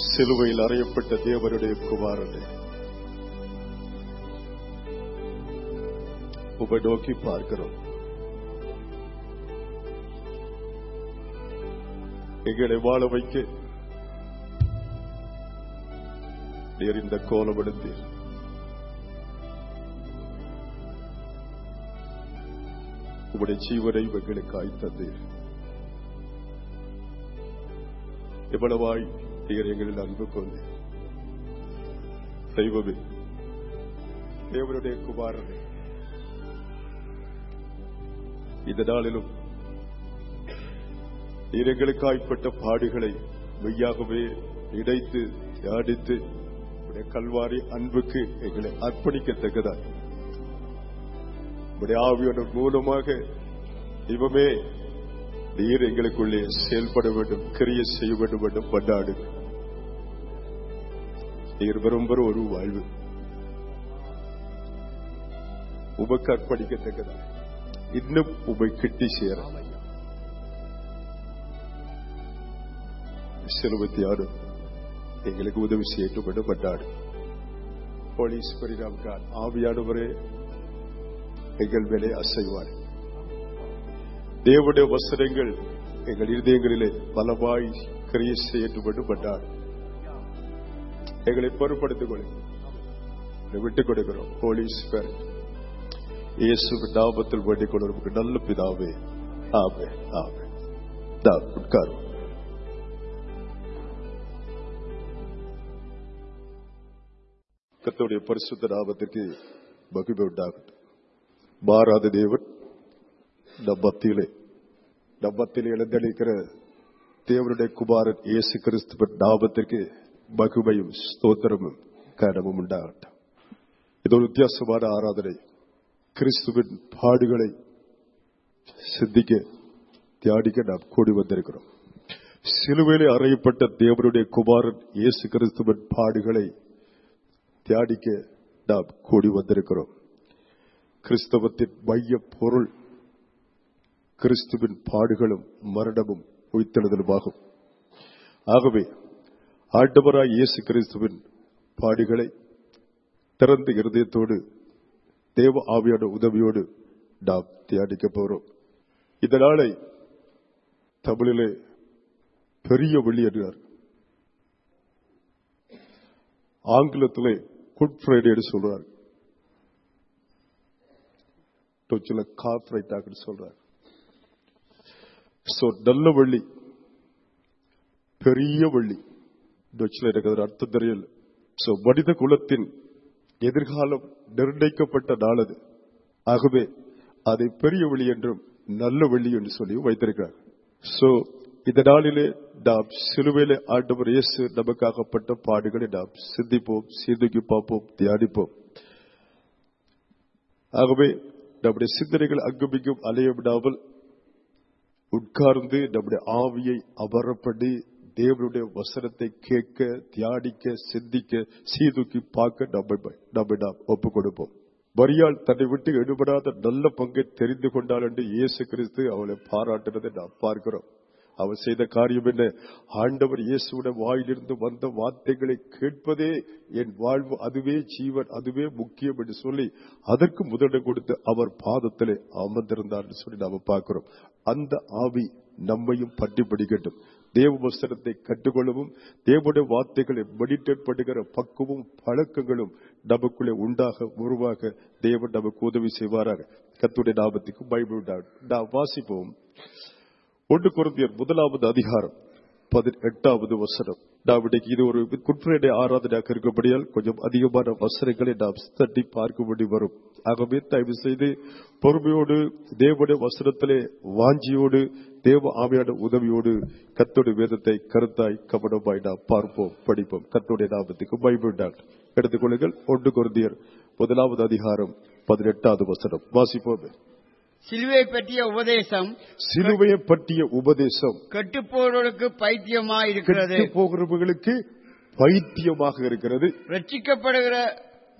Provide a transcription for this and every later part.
சிலுவையில் அறையப்பட்ட தேவனுடைய குமாரனே உமை நோக்கி பார்க்கிறோம் எங்களை வாழ வைக்க நீர் இந்த கோலம் எடுத்தீர் உங்களுடைய ஜீவனை எங்களுக்கு தந்தீர் எவ்வளவாய் நீர் எங்களில் அன்பு கொண்டு தெய்வமே தேவனுடைய குமாரனே இந்த நாளிலும் நீர் எங்களுக்காய்ப்பட்ட பாடுகளை மெய்யாகவே இணைத்து தியானித்து உடைய கல்வாரி அன்புக்கு எங்களை அர்ப்பணிக்கத்தக்கதாய் உடைய ஆவியோட மூலமாக இவமே நீர் எங்களுக்குள்ளே செயல்பட வேண்டும் கிரிய செய்ய வேண்டும் என்று கொண்டாடு நீர் விரும்புகிற ஒரு வாழ்வு உமக்கு அர்ப்பணிக்கத்தக்கதா இன்னும் உமை கிட்டி சேர செலுவத்தி ஆறு எங்களுக்கு உதவி செய்யட்டும் என்று கொண்டாடு போலீஸ் பரிணாம்கான் ஆவியானவரே எங்கள் மேலே அசைவார் தேவனுடைய வசனங்கள் எங்கள் இருதயங்களிலே பலமாய் கிரிய செய்யட்டும் என்று கொண்டாடு எங்களை பொறுப்படுத்திக் கொள்ளுங்கள் விட்டுக் கொடுக்கிறோம் போலீஸ் இயேசு நாமத்தில் வேண்டிக் கொள்வதற்கு நல்ல பிதாவே ஆமே ஆமே தான் உட்காரும் கத்தோடைய பரிசுத்த நாமத்திற்கு மகிமை உண்டாகட்டும் மாறாத தேவன் நம் மத்தியிலே நம் மத்தியில் இழந்தளிக்கிற தேவனுடைய குமாரன் இயேசு கிறிஸ்துவின் நாமத்திற்கு மகிமையும் ஸ்தோத்திரமும் கனமும் உண்டாகட்டும் இது ஒரு வித்தியாசமான ஆராதனை கிறிஸ்துவின் பாடுகளை சிந்திக்க தியானிக்க நாம் கூடி வந்திருக்கிறோம் சிலுவையிலே அறையப்பட்ட தேவனுடைய குமாரன் இயேசு கிறிஸ்துவின் பாடுகளை தியானிக்க நாம் கூடி வந்திருக்கிறோம் கிறிஸ்தவத்தின் மைய பொருள் கிறிஸ்துவின் பாடுகளும் மரணமும் உயிர்த்தெழுதலுமாகும் ஆகவே ஆண்டவராய் இயேசு கிறிஸ்துவின் பாடுகளை திறந்த இருதயத்தோடு தேவ ஆவியோட உதவியோடு நாம் தியானிக்க போறோம் இந்த நாளை தமிழிலே பெரிய வெள்ளி என்றார் ஆங்கிலத்திலே குட் ஃப்ரைடே சொல்றார் டொச்சில் கார் ஃப்ரைட்டாக சொல்றார் சோ நல்ல வெள்ளி பெரிய வெள்ளி டொச்சில் எனக்கு அர்த்தம் தெரியல சோ மனித குலத்தின் எதிர்காலம் நிர்ணயிக்கப்பட்ட நாள் அது ஆகவே அதை பெரிய வெள்ளி என்றும் நல்ல வெள்ளி என்று சொல்லி வைத்திருக்கிறார் சோ இந்த நாளிலே நாம் சிலுவையிலே ஆண்டவர் இயேசு நமக்காகப்பட்ட பாடுகளை நாம் சிந்திப்போம் சீர்தூக்கி பார்ப்போம் தியானிப்போம் ஆகவே நம்முடைய சிந்தனைகள் அங்குமிங்கும் அலைய விடாமல் உட்கார்ந்து நம்முடைய ஆவியை அமரப்படி தேவனுடைய வசனத்தை கேட்க தியானிக்க சிந்திக்க சீதூக்கி பார்க்க நம்மை நம்மை நாம் ஒப்புக் கொடுப்போம் மரியாள் தன்னை விட்டு எடுபடாத நல்ல பங்கை தெரிந்து கொண்டாள் என்று இயேசு கிறிஸ்து அவளை பாராட்டுறதை நாம் பார்க்கிறோம் அவர் செய்த காரியம் என்ன ஆண்டவர் இயேசுடைய வாயிலிருந்து வந்த வார்த்தைகளை கேட்பதே என் வாழ்வு அதுவே ஜீவன் அதுவே முக்கியம் என்று சொல்லி அதற்கு முதலிடம் கொடுத்து அவர் பாதத்திலே அமர்ந்திருந்தார் என்று சொல்லி நாம பார்க்கிறோம் அந்த ஆவி நம்மையும் பற்றி பிடிக்கட்டும் தேவ வசனத்தை கற்றுக்கொள்ளவும் தேவனுடைய வார்த்தைகளை மெடிடேட் பண்ணுகிற பக்குவம் பழக்கங்களும் நமக்குள்ளே உண்டாக உருவாக தேவன் நமக்கு உதவி செய்வாராக கத்துடைய நாமத்துக்கு பைபிள் நாம் வாசிப்போம் ஒன்று குருந்தியர் முதலாவது அதிகாரம் பதினெட்டாவது வசனம் நாம் இன்னைக்கு இது ஒரு குட்பிரேடை ஆராதனையாக இருக்கபடியால் கொஞ்சம் அதிகமான வசனங்களை நாம் தட்டி பார்க்கும்படி வரும் ஆகவே தயவு செய்து பொறுமையோடு தேவனுடைய வசனத்திலே வாஞ்சியோடு தேவ ஆமையான உதவியோடு கத்தோடைய வேதத்தை கருத்தாய் கவனமாய் நாம் பார்ப்போம் படிப்போம் கத்தோடைய நாமத்துக்கு பைபிள் எடுத்துக்கொள்ளுங்கள் ஒன்று குருந்தியர் முதலாவது அதிகாரம் பதினெட்டாவது வசனம் வாசிப்போம் சிலுவை பற்றிய உபதேசம் சிலுவையை பற்றிய உபதேசம் கெட்டுப்போர்களுக்கு பைத்தியமாய் இருக்கிறது கெட்டு போகிறவர்களுக்கு பைத்தியமாக இருக்கிறது ரட்சிக்கப்படுகிற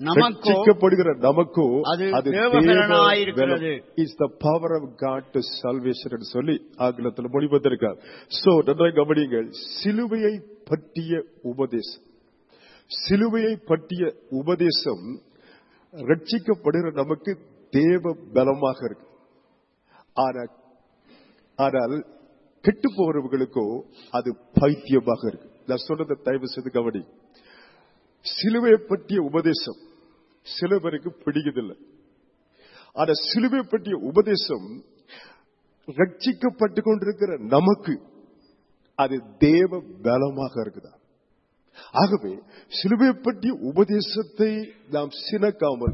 நமக்கோ ரட்சிக்கப்படுகிற நமக்கோ அது அது தேவபலனாயிருக்கிறது. Is the power of God to salvation என்று சொல்லி ஆங்கிலத்தில் மொழிபெயர்த்திருக்கார் சோ நன்றாக கவனியுங்கள் சிலுவையை பற்றிய உபதேசம் சிலுவையை பற்றிய உபதேசம் ரட்சிக்கப்படுகிற நமக்கு தேவ பலமாக இருக்கு ஆனா ஆனால் கெட்டு போகிறவர்களுக்கோ அது பைத்தியமாக இருக்கு நான் சொன்னதை தயவு செய்து கவனி சிலுவையை பற்றிய உபதேசம் சில பேருக்கு பிடிக்குதில்லை ஆனா சிலுவை பற்றிய உபதேசம் ரட்சிக்கப்பட்டு கொண்டிருக்கிற நமக்கு அது தேவ பலமாக இருக்குதா ஆகவே சிலுவை பற்றிய உபதேசத்தை நாம் சினக்காமல்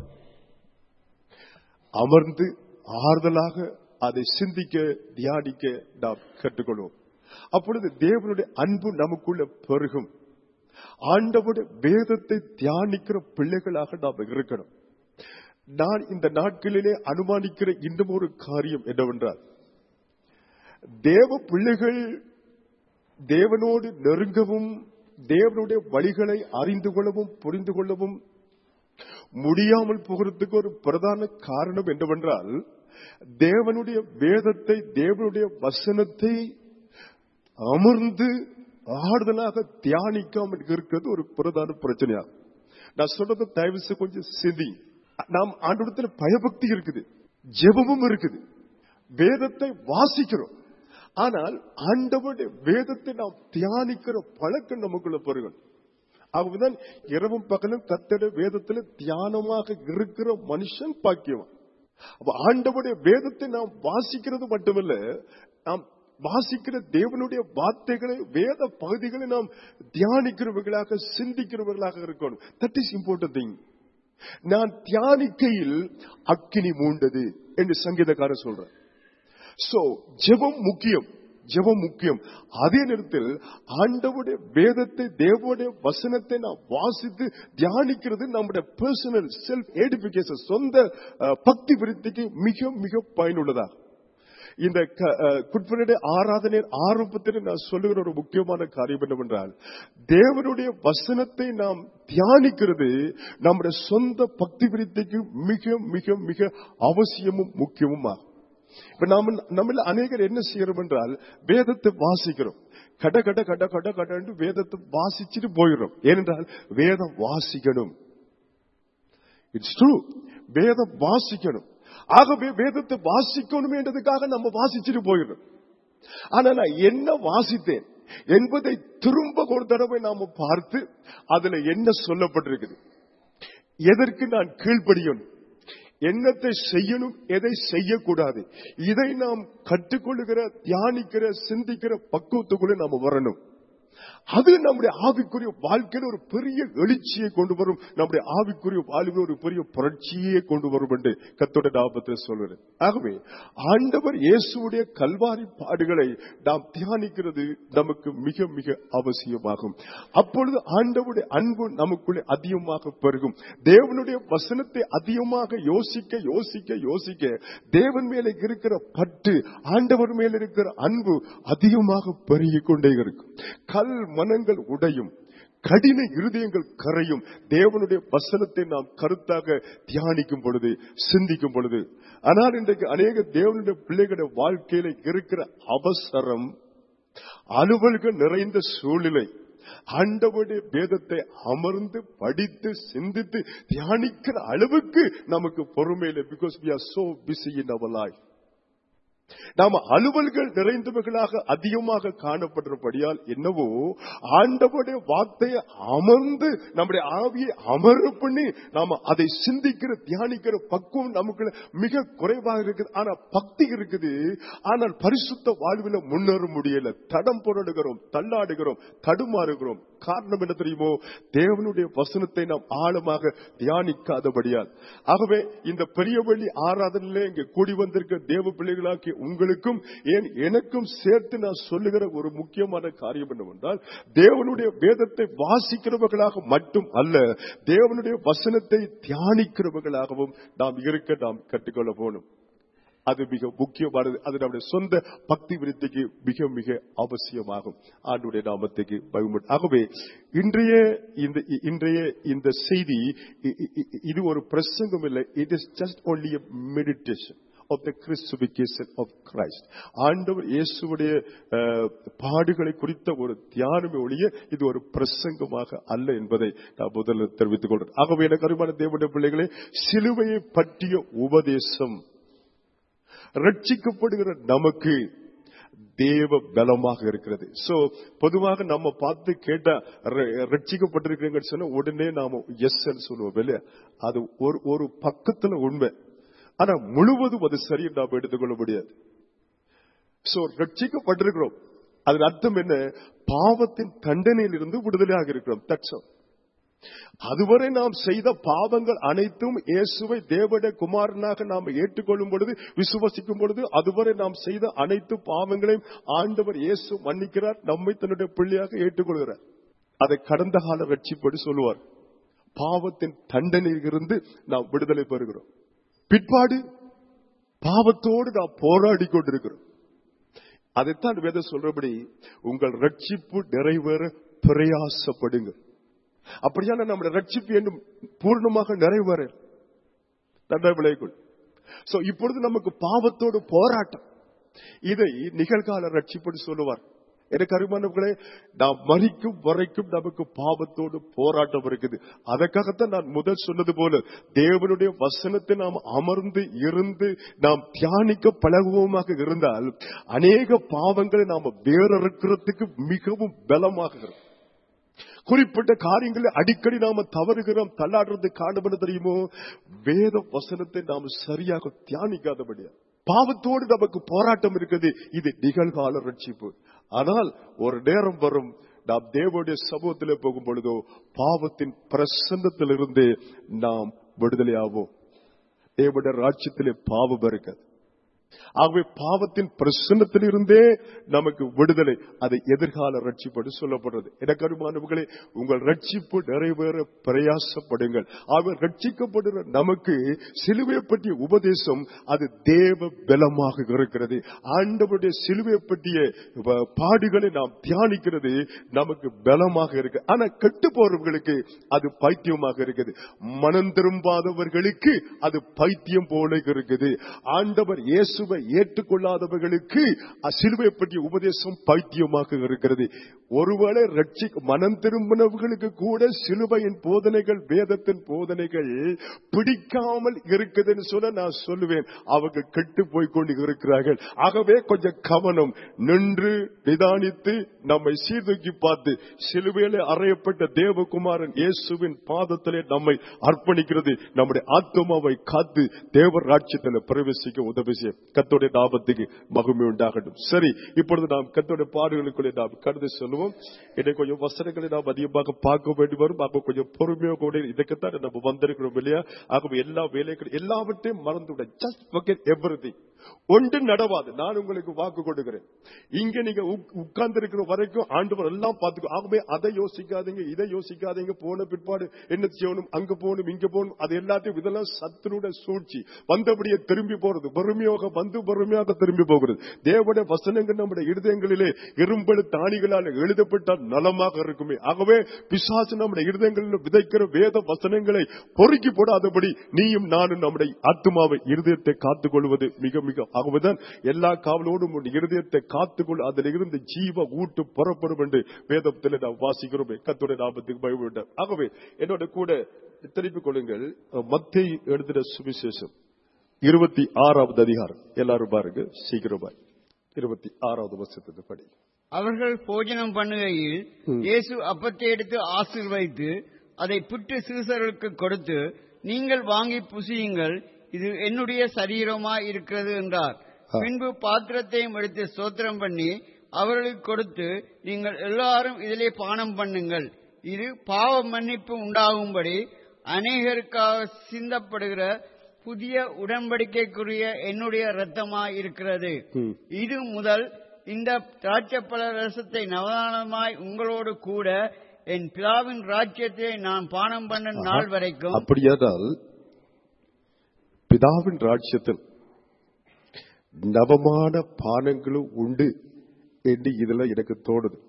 அமர்ந்து ஆறுதலாக அதை சிந்திக்க தியானிக்க நாம் கற்றுக்கொள்வோம் அப்பொழுது தேவனுடைய அன்பு நமக்குள்ள பெருகும் ஆண்டவருடைய வேதத்தை தியானிக்கிற பிள்ளைகளாக நாம் இருக்கணும் நான் இந்த நாட்களிலே அனுமானிக்கிற இன்னும் ஒரு காரியம் என்னவென்றால் தேவ பிள்ளைகள் தேவனோடு நெருங்கவும் தேவனுடைய வழிகளை அறிந்து கொள்ளவும் புரிந்து கொள்ளவும் முடியாமல் போகிறதுக்கு ஒரு பிரதான காரணம் என்னவென்றால் தேவனுடைய வேதத்தை தேவனுடைய வசனத்தை அமர்ந்து ஆறுதலாக தியானிக்காமல் இருக்கிறது ஒரு பிரதான பிரச்சனையாகும் நான் சொல்றதை தயவு செய்து கொஞ்சம் சிந்தி நாம் ஆண்டோடத்துல பயபக்தி இருக்குது ஜெபமும் இருக்குது வேதத்தை வாசிக்கிறோம் ஆனால் ஆண்டவருடைய வேதத்தை நாம் தியானிக்கிற பழக்கம் நமக்குள்ள பெருகணும் ஆகவேதான் இரவும் பகலும் கத்தட வேதத்துல தியானமாக இருக்கிற மனுஷன் பாக்கியவன் அப்ப ஆண்டவருடைய வேதத்தை நாம் வாசிக்கிறது மட்டுமல்ல நாம் வாசிக்கிற தேவனுடைய வார்த்தைகளை வேத பகுதிகளை நாம் தியானிக்கிறவர்களாக சிந்திக்கிறவர்களாக இருக்கணும் தட் இஸ் இம்பார்ட்டன்ட் திங் நான் தியானிக்கையில் அக்கினி மூண்டது என்று சங்கீதக்காரர் சொல்றேன் சோ ஜெபம் முக்கியம் ஜெபம் முக்கியம் அதே நேரத்தில் ஆண்டவுடைய வேதத்தை தேவனுடைய வசனத்தை நாம் வாசித்து தியானிக்கிறது நம்முடைய பர்சனல் செல்ஃப் எடிபிகேஷன் சொந்த அஹ், பக்தி விருத்திக்கு மிக மிக பயனுள்ளதா இந்த குட்பனுடைய ஆராதனை ஆரம்பத்தில் நான் சொல்லுகிற ஒரு முக்கியமான காரியம் என்னவென்றால் தேவனுடைய வசனத்தை நாம் தியானிக்கிறது நம்முடைய சொந்த பக்தி விருத்திக்கு மிக மிக மிக அவசியமும் முக்கியமுமாகும் இப்ப நாம நம்மள அநேகர் என்ன செய்யறோம் என்றால் வேதத்தை வாசிக்கிறோம் கட கட கட கட கடன்னு வேதத்தை வாசிச்சுட்டு போயிடும் ஏனென்றால் வேதம் வாசிக்கணும் இட்ஸ் ட்ரூ வேதம் வாசிக்கணும் ஆகவே வேதத்தை வாசிக்கணும் என்றதுக்காக நம்ம வாசிச்சுட்டு போயிடும் ஆனா நான் என்ன வாசித்தேன் என்பதை திரும்ப ஒரு தடவை நாம பார்த்து அதுல என்ன சொல்லப்பட்டிருக்குது எதற்கு நான் கீழ்ப்படியணும் என்னத்தை செய்யணும் எதை செய்யக்கூடாது இதை நாம் கற்றுக்கொள்ளுகிற தியானிக்கிற சிந்திக்கிற பக்குவத்துக்குள்ள நாம வரணும் அது நம்முடைய ஆவிக்குரிய வாழ்க்கையில ஒரு பெரிய எழுச்சியை கொண்டு வரும் நம்முடைய ஆவிக்குரிய வாழ்வில் ஒரு பெரிய புரட்சியை கொண்டு வரும் என்று கத்தோட லாபத்தில் சொல்கிறேன் ஆகவே ஆண்டவர் இயேசுடைய கல்வாரி பாடுகளை நாம் தியானிக்கிறது நமக்கு மிக மிக அவசியமாகும் அப்பொழுது ஆண்டவருடைய அன்பு நமக்குள்ளே அதிகமாக பெருகும் தேவனுடைய வசனத்தை அதிகமாக யோசிக்க யோசிக்க யோசிக்க தேவன் மேல இருக்கிற பற்று ஆண்டவர் மேல இருக்கிற அன்பு அதிகமாக பெருகிக் கொண்டே இருக்கும் கல் மனங்கள் உடையும் கடின இருதயங்கள் கரையும் தேவனுடைய வசனத்தை நாம் கருத்தாக தியானிக்கும் பொழுது சிந்திக்கும் பொழுது ஆனால் இன்றைக்கு அநேக தேவனுடைய பிள்ளைகளுடைய வாழ்க்கையில இருக்கிற அவசரம் அலுவல்கள் நிறைந்த சூழ்நிலை ஆண்டவருடைய வேதத்தை அமர்ந்து படித்து சிந்தித்து தியானிக்கிற அளவுக்கு நமக்கு பொறுமையில because we are so busy in our life நாம அலுவல்கள் நிறைந்தவர்களாக அதிகமாக காணப்படுறபடியால் என்னவோ ஆண்டவருடைய வார்த்தையை அமர்ந்து நம்முடைய ஆவியை அமர பண்ணி நாம அதை சிந்திக்கிற தியானிக்கிற பக்குவம் நமக்கு மிக குறைவாக இருக்குது ஆனா பக்தி இருக்குது ஆனால் பரிசுத்த வாழ்வில் முன்னேற முடியல தடம் புரடுகிறோம் தள்ளாடுகிறோம் தடுமாறுகிறோம் காரணம் என்ன தெரியுமோ தேவனுடைய வசனத்தை நாம் ஆழமாக தியானிக்காதபடியால் ஆகவே இந்த பெரிய வழி ஆராதனையிலே இங்கே கூடி வந்திருக்க தேவ பிள்ளைகளாக்கி உங்களுக்கும் ஏன் எனக்கும் சேர்த்து நான் சொல்லுகிற ஒரு முக்கியமான காரியம் என்னவென்றால் தேவனுடைய வேதத்தை வாசிக்கிறவர்களாக மட்டும் அல்ல தேவனுடைய வசனத்தை தியானிக்கிறவர்களாகவும் நாம் இருக்க நாம் கற்றுக்கொள்ள போகணும் அது மிக முக்கியமானது அது நம்முடைய சொந்த பக்தி விருத்திக்கு மிக மிக அவசியமாகும் ஆண்டுடைய நாமத்துக்கு பயன்படும் ஆகவே இன்றைய இந்த இன்றைய இந்த செய்தி இ- இ- இ- இது ஒரு பிரசங்கம் இல்லை it is just only a meditation of the crucifixion of Christ. ஆண்டவர் இயேசுவுடைய அஹ், பாடுகளை குறித்த ஒரு தியானமே ஒழிய இது ஒரு பிரசங்கமாக அல்ல என்பதை நான் முதல்ல தெரிவித்துக் கொள்றேன் ஆகவே எனக்கு அருமையான தேவனுடைய பிள்ளைகளே சிலுவையை பற்றிய உபதேசம் ரட்சிக்கப்படுகிற நமக்கு தேவ பலமாக இருக்கிறது சோ பொதுவாக நம்ம பார்த்து கேட்டா ர- ரட்சிக்கப்பட்டிருக்கிறீங்கன்னு சொன்னா உடனே நாம எஸ் சொல்லுவோம் இல்லையா அது ஒரு ஒரு பக்கத்துல உண்மை ஆனா முழுவதும் அது சரி நாம் எடுத்துக்கொள்ள முடியாது சோ ரட்சிக்கப்பட்டிருக்கிறோம் அதன் அர்த்தம் என்ன பாவத்தின் தண்டனையில் இருந்து விடுதலையாக இருக்கிறோம் தட்ஸ் all. அதுவரை நாம் செய்த பாவங்கள் அனைத்தும் இயேசுவை தேவட குமாரனாக நாம் ஏற்றுக்கொள்ளும் பொழுது விசுவசிக்கும் பொழுது அதுவரை நாம் செய்த அனைத்து பாவங்களையும் ஆண்டவர் இயேசு மன்னிக்கிறார் நம்மை தன்னுடைய பிள்ளையாக ஏற்றுக்கொள்கிறார் அதை கடந்த கால ரட்சிப்படி சொல்லுவார் பாவத்தின் தண்டனையிலிருந்து நாம் விடுதலை பெறுகிறோம் பிற்பாடு பாவத்தோடு நாம் போராடி கொண்டிருக்கிறோம் அதைத்தான் வேதம் சொல்றபடி உங்கள் ரட்சிப்பு நிறைவேற பிரயாசப்படுங்கள் அப்படியான நம்முடைய ரட்சிப்பு என்னும் பூர்ணமாக நிறைவேற நன்றாக விளைவுகள் சோ இப்பொழுது நமக்கு பாவத்தோடு போராட்டம் இதை நிகழ்கால ரட்சிப்புன்னு சொல்லுவார் எனக்கு அருமானவர்களே நாம் மறிக்கும் வரைக்கும் நமக்கு பாவத்தோடு போராட்டம் இருக்குது அதற்காகத்தான் நான் முதல் சொன்னது போல தேவனுடைய வசனத்தை நாம் அமர்ந்து இருந்து நாம் தியானிக்க பழகுவோமாக இருந்தால் அநேக பாவங்களை நாம வேறறுக்கிறதுக்கு மிகவும் பலமாகிறது குறிப்பிட்ட காரியங்களை அடிக்கடி நாம தவறுகிறோம் தள்ளாடுறது காரணம் தெரியுமோ வேத வசனத்தை நாம் சரியாக தியானிக்காதபடியா பாவத்தோடு நமக்கு போராட்டம் இருக்குது இது நிகழ்கால ரட்சிப்பு ஆனால் ஒரு நேரம் வரும் நாம் தேவனுடைய சமூகத்திலே போகும் பொழுதோ பாவத்தின் பிரசன்னத்திலிருந்து நாம் விடுதலையாவோம் தேவனுடைய ராஜ்யத்திலே பாவம் இருக்காது ஆகவே பாவத்தின் பிரசன்னத்திலிருந்தே நமக்கு விடுதலை அது எதிர்கால ரட்சிப்படி சொல்லப்படுறது எனக்கு அருமானவர்களே உங்கள் ரட்சிப்பு நிறைவேற பிரயாசப்படுங்கள் ஆகவே ரட்சிக்கப்படுகிற நமக்கு சிலுவை பற்றிய உபதேசம் அது தேவ பலமாக இருக்கிறது ஆண்டவருடைய சிலுவை பற்றிய வ- பாடுகளை நாம் தியானிக்கிறது நமக்கு பலமாக இருக்கு ஆனா கெட்டு போறவர்களுக்கு அது பைத்தியமாக இருக்குது மனம் திரும்பாதவர்களுக்கு அது பைத்தியம் போல இருக்குது ஆண்டவர் இயேசுவை ஏற்றுக்கொள்ளாதவர்களுக்கு சிலுவை பற்றிய உபதேசம் பைத்தியமாக இருக்கிறது ஒருவேளை ரட்சி மனம் திரும்பினவர்களுக்கு கூட சிலுவையின் போதனைகள் வேதத்தின் போதனைகள் பிடிக்காமல் இருக்குதுன்னு சொல்ல நான் சொல்லுவேன் அவர்கள் கெட்டு போய் கொண்டு இருக்கிறார்கள் ஆகவே கொஞ்சம் கவனம் நின்று நிதானித்து நம்மை சீர்தூக்கி பார்த்து சிலுவையில அறையப்பட்ட தேவகுமாரன் இயேசுவின் பாதத்திலே நம்மை அர்ப்பணிக்கிறது நம்முடைய ஆத்மாவை காத்து தேவ ராட்சியத்தில் பிரவேசிக்க உதவி செய்ய கத்தோடைய நாமத்துக்கு மகிமை உண்டாகட்டும் சரி இப்பொழுது நாம் கத்தோடைய பாடுகளுக்குள்ளே நாம் கடந்து செல்வோம் இன்னைக்கு கொஞ்சம் வசனங்களை நாம் அதிகமாக பார்க்க வேண்டி வரும் அப்ப கொஞ்சம் பொறுமையாக கூட இதுக்குத்தான் நம்ம வந்திருக்கிறோம் இல்லையா ஆகவே எல்லா வேலைகளும் எல்லாவற்றையும் மறந்துவிட ஜஸ்ட் forget everything ஒன்று நடவாது நான் உங்களுக்கு வாக்கு கொடுக்கிறேன் இங்க நீங்க உட்கார்ந்து இருக்கிற வரைக்கும் ஆண்டவர் எல்லாம் பார்த்துக்கோ ஆகவே அதை யோசிக்காதீங்க இதை யோசிக்காதீங்க போன பிற்பாடு என்ன செய்யணும் அங்க போகணும் இங்க போகணும் அது எல்லாத்தையும் இதெல்லாம் சத்துருட சூழ்ச்சி வந்தபடியே திரும்பி போறது வறுமையாக வந்து வறுமையாக திரும்பி போகிறது தேவனுடைய வசனங்கள் நம்முடைய இருதயங்களிலே இரும்பெழு தாணிகளால் எழுதப்பட்டால் நலமாக இருக்குமே ஆகவே பிசாசு நம்முடைய இருதயங்களில் விதைக்கிற வேத வசனங்களை பொறுக்கி போடாதபடி நீயும் நானும் நம்முடைய ஆத்மாவை இருதயத்தை காத்துக் கொள்வது மிக மிக ஆகவேதான் எல்லா காவலோடும் உன் இருதயத்தை காத்துக்கொள் அதில் இருந்து ஜீவ ஊட்டு புறப்படும் என்று வேதத்தில் நாம் வாசிக்கிறோமே கத்துடைய நாமத்துக்கு பயப்பட்டார் ஆகவே என்னோட கூட திருப்பிக் கொள்ளுங்கள் மத்திய எழுதின சுவிசேஷம் இருபத்தி ஆறாவது அதிகாரம் எல்லாரும் பாருங்க சீக்கிரமாய் இருபத்தி ஆறாவது வருஷத்துக்கு படி அவர்கள் போஜனம் பண்ணுகையில் இயேசு அப்பத்தை எடுத்து ஆசீர்வதித்து அதை புட்டு சீசர்களுக்கு கொடுத்து நீங்கள் வாங்கி புசியுங்கள் இது என்னுடைய சரீரமாய் இருக்கிறது என்றார் பின்பு பாத்திரத்தையும் எடுத்து ஸ்தோத்திரம் பண்ணி அவர்களுக்கு கொடுத்து நீங்கள் எல்லாரும் இதிலே பானம் பண்ணுங்கள் இது பாவ மன்னிப்பு உண்டாகும்படி அநேகருக்காக சிந்தப்படுகிற புதிய உடன்படிக்கைக்குரிய என்னுடைய இரத்தமாய் இருக்கிறது ம். இது முதல் இந்த திராட்சப்பழ ரசத்தை நவதானமாய் உங்களோடு கூட என் பிதாவின் ராஜ்யத்தை நான் பானம் பண்ண நாள் வரைக்கும் அப்படியானால் பிதாவின் ராஜ்யத்தில் நவமான பானங்களும் உண்டு என்று இதுல எனக்கு தோணுது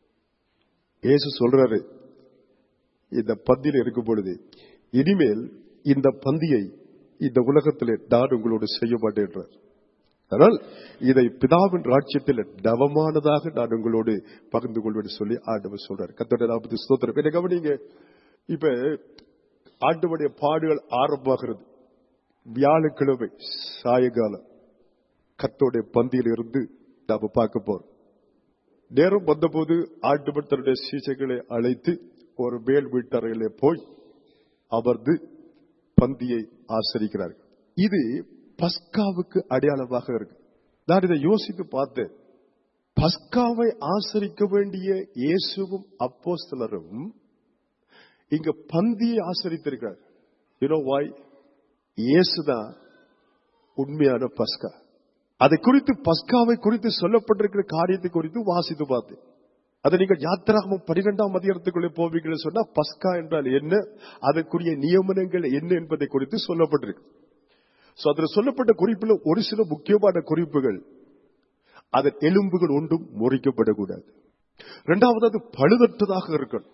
இயேசு சொல்றாரு இந்த பந்தியில் இருக்கும் பொழுது இனிமேல் இந்த பந்தியை இந்த உலகத்திலே நான் உங்களோடு செய்ய மாட்டேன் என்றார் ஆனால் இதை பிதாவின் ராட்சியத்தில் நவமானதாக நான் உங்களோடு பகிர்ந்து கொள்வேன் சொல்லி ஆண்டவர் சொல்றார் கத்தோட நாற்பது ஸ்தோத்திரம் என்ன கவனிங்க இப்ப ஆண்டவருடைய பாடுகள் ஆரம்பமாகிறது வியாழக்கிழமை சாயங்காலம் கத்தோடைய பந்தியில் இருந்து நாம பார்க்க போறோம் நேரம் வந்தபோது ஆண்டவர் தன்னுடைய சீசைகளை அழைத்து ஒரு மேல் வீட்டறையிலே போய் அமர்ந்து பந்தியை ஆசரிக்கிறார்கள் இது பஸ்காவுக்கு அடையாளமாக இருக்கு நான் இதை யோசித்து பார்த்தேன் பஸ்காவை ஆசரிக்க வேண்டிய இயேசுவும் அப்போஸ்தலரும் இங்க பந்தியை ஆசரித்திருக்கிறார் யூனோ வாய் இயேசுதான் உண்மையான பஸ்கா அதை குறித்து பஸ்காவை குறித்து சொல்லப்பட்டிருக்கிற காரியத்தை குறித்து வாசித்து பார்த்தேன் அதை நீங்க யாத்திராகமும் பனிரெண்டாம் அதிகாரத்துக்குள்ளே போவீங்கன்னு சொன்னா பஸ்கா என்றால் என்ன அதற்குரிய நியமனங்கள் என்ன என்பதை குறித்து சொல்லப்பட்டிருக்கு சோ அதில் சொல்லப்பட்ட குறிப்பில் ஒரு சில முக்கியமான குறிப்புகள் அதன் எலும்புகள் ஒன்றும் முறிக்கப்படக்கூடாது இரண்டாவது அது பழுதற்றதாக இருக்கணும்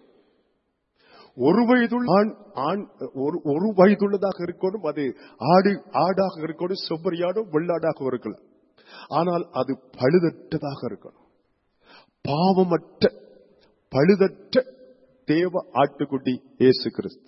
ஒரு வயதுள்ள ஆண் ஆண் ஒரு ஒரு வயதுள்ளதாக இருக்கணும் அது ஆடு ஆடாக இருக்கணும் செவ்வறியாடும் வெள்ளாடாக இருக்கலாம் ஆனால் அது பழுதற்றதாக இருக்கணும் பாவமற்ற பழுதற்ற தேவ ஆட்டுக்குட்டி இயேசு கிறிஸ்து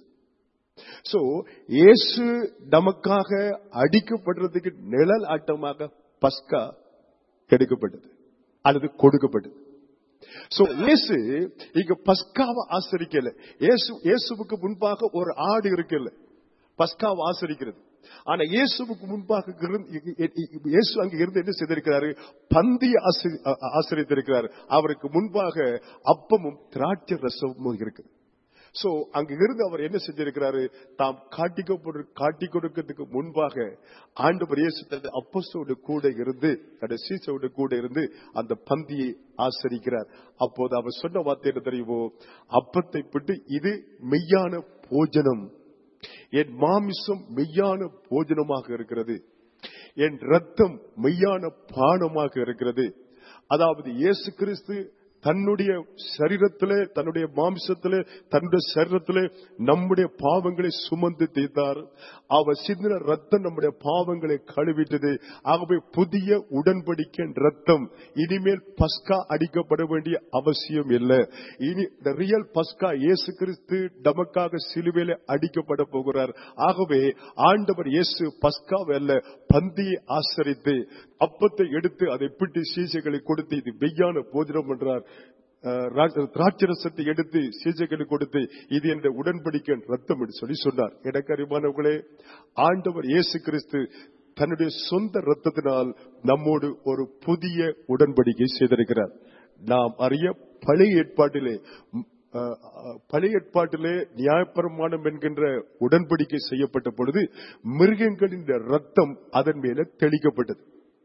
சோ இயேசு நமக்காக அடிக்கப்படுறதுக்கு நிழல் ஆட்டமாக பஸ்கா எடுக்கப்பட்டது அல்லது கொடுக்கப்பட்டது சோ இயேசு இங்க பஸ்காவை ஆசரிக்கல இயேசு இயேசுவுக்கு முன்பாக ஒரு ஆடு இருக்கல பஸ்காவை ஆசரிக்கிறது ஆனா இயேசுவுக்கு முன்பாக இருந்து- இயேசு அங்க இருந்து என்ன செய்திருக்கிறாரு பந்தி ஆசி- ஆசரித்திருக்கிறார் அவருக்கு முன்பாக அப்பமும் திராட்சை ரசமும் இருக்குது சோ அங்க இருந்து அவர் என்ன செஞ்சிருக்கிறாரு தாம் காட்டிக்க காட்டி கொடுக்கிறதுக்கு முன்பாக ஆண்டவர் இயேசு தனது அப்போஸ்தலரோடு கூட இருந்து தன்னுடைய சீசோடு கூட இருந்து அந்த பந்தியை ஆசரிக்கிறார் அப்போது அவர் சொன்ன வார்த்தை என்ன தெரியுமோ அப்பத்தை பிட்டு இது மெய்யான போஜனம் என் மாமிசம் மெய்யான போஜனமாக இருக்கிறது என் ரத்தம் மெய்யான பானமாக இருக்கிறது அதாவது இயேசு கிறிஸ்து தன்னுடைய சரீரத்திலே தன்னுடைய மாம்சத்திலே தன்னுடைய சரீரத்திலே நம்முடைய பாவங்களை சுமந்து தீர்த்தார் அவர் சிந்தின ரத்தம் நம்முடைய பாவங்களை கழுவிட்டது ஆகவே புதிய உடன்படிக்கை ரத்தம் இனிமேல் பஸ்கா அடிக்கப்பட வேண்டிய அவசியம் இல்லை இனி ரியல் பஸ்கா இயேசு கிறிஸ்து நமக்காக சிலுவையில அடிக்கப்பட போகிறார் ஆகவே ஆண்டவர் இயேசு பஸ்காவை அல்ல பந்தியை ஆசரித்து அப்பத்தை எடுத்து அதை பிட்டு சீசைகளை கொடுத்து இது மெய்யான போஜனம் என்றார் அஹ், ரா- திராட்சரசத்தை எடுத்து சீசைகளுக்கு கொடுத்து இது என்ற உடன்படிக்கை ரத்தம் என்று சொல்லி சொன்னார் எனக்கு அறிவானவர்களே ஆண்டவர் இயேசு கிறிஸ்து தன்னுடைய சொந்த ரத்தத்தினால் நம்மோடு ஒரு புதிய உடன்படிக்கை செய்திருக்கிறார் நாம் அறிய பழைய ஏற்பாட்டிலே ம், அஹ், அஹ், பழைய ஏற்பாட்டிலே நியாயப்பிரமாணம் என்கின்ற உடன்படிக்கை செய்யப்பட்ட பொழுது மிருகங்களின் ரத்தம் அதன் மேல தெளிக்கப்பட்டது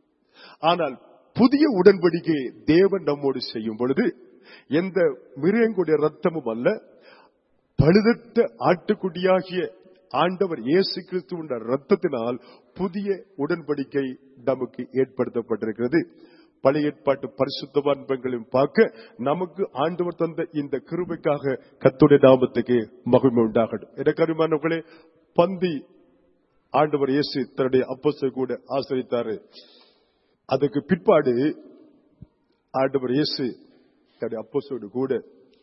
ஆனால் புதிய உடன்படிக்கை தேவன் நம்மோடு செய்யும் பொழுது எந்த மிருகங்களுடைய ரத்தமும் அல்ல பழுதற்ற ஆட்டுக்குட்டியாகிய ஆண்டவர் இயேசு கிறிஸ்துவின் ரத்தத்தினால் புதிய உடன்படிக்கை நமக்கு ஏற்படுத்தப்பட்டிருக்கிறது பழைய ஏற்பாட்டு பரிசுத்தவான்களையும் பார்க்க நமக்கு ஆண்டவர் தந்த இந்த கிருபைக்காக கத்துடைய நாமத்துக்கு மகிமை உண்டாகட்டும் எனக்கு அருமானவர்களே பந்தி ஆண்டவர் இயேசு தன்னுடைய அப்போஸ்தலர் கூட ஆசிரித்தாரு அதுக்கு பிற்பாடு ஆண்டவர் இயேசு தன்னுடைய அப்போஸ்தலரோடு கூட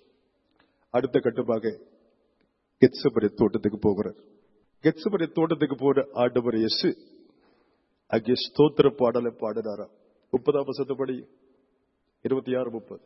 அடுத்த கட்டமாக கெத்சபரி தோட்டத்துக்கு போகிறார் கெத்சபரி தோட்டத்துக்கு போற ஆண்டவர் இயேசு அங்கே ஸ்தோத்திர பாடலை பாடினாராம் முப்பதாம் வசத்தப்படி இருபத்தி ஆறு முப்பது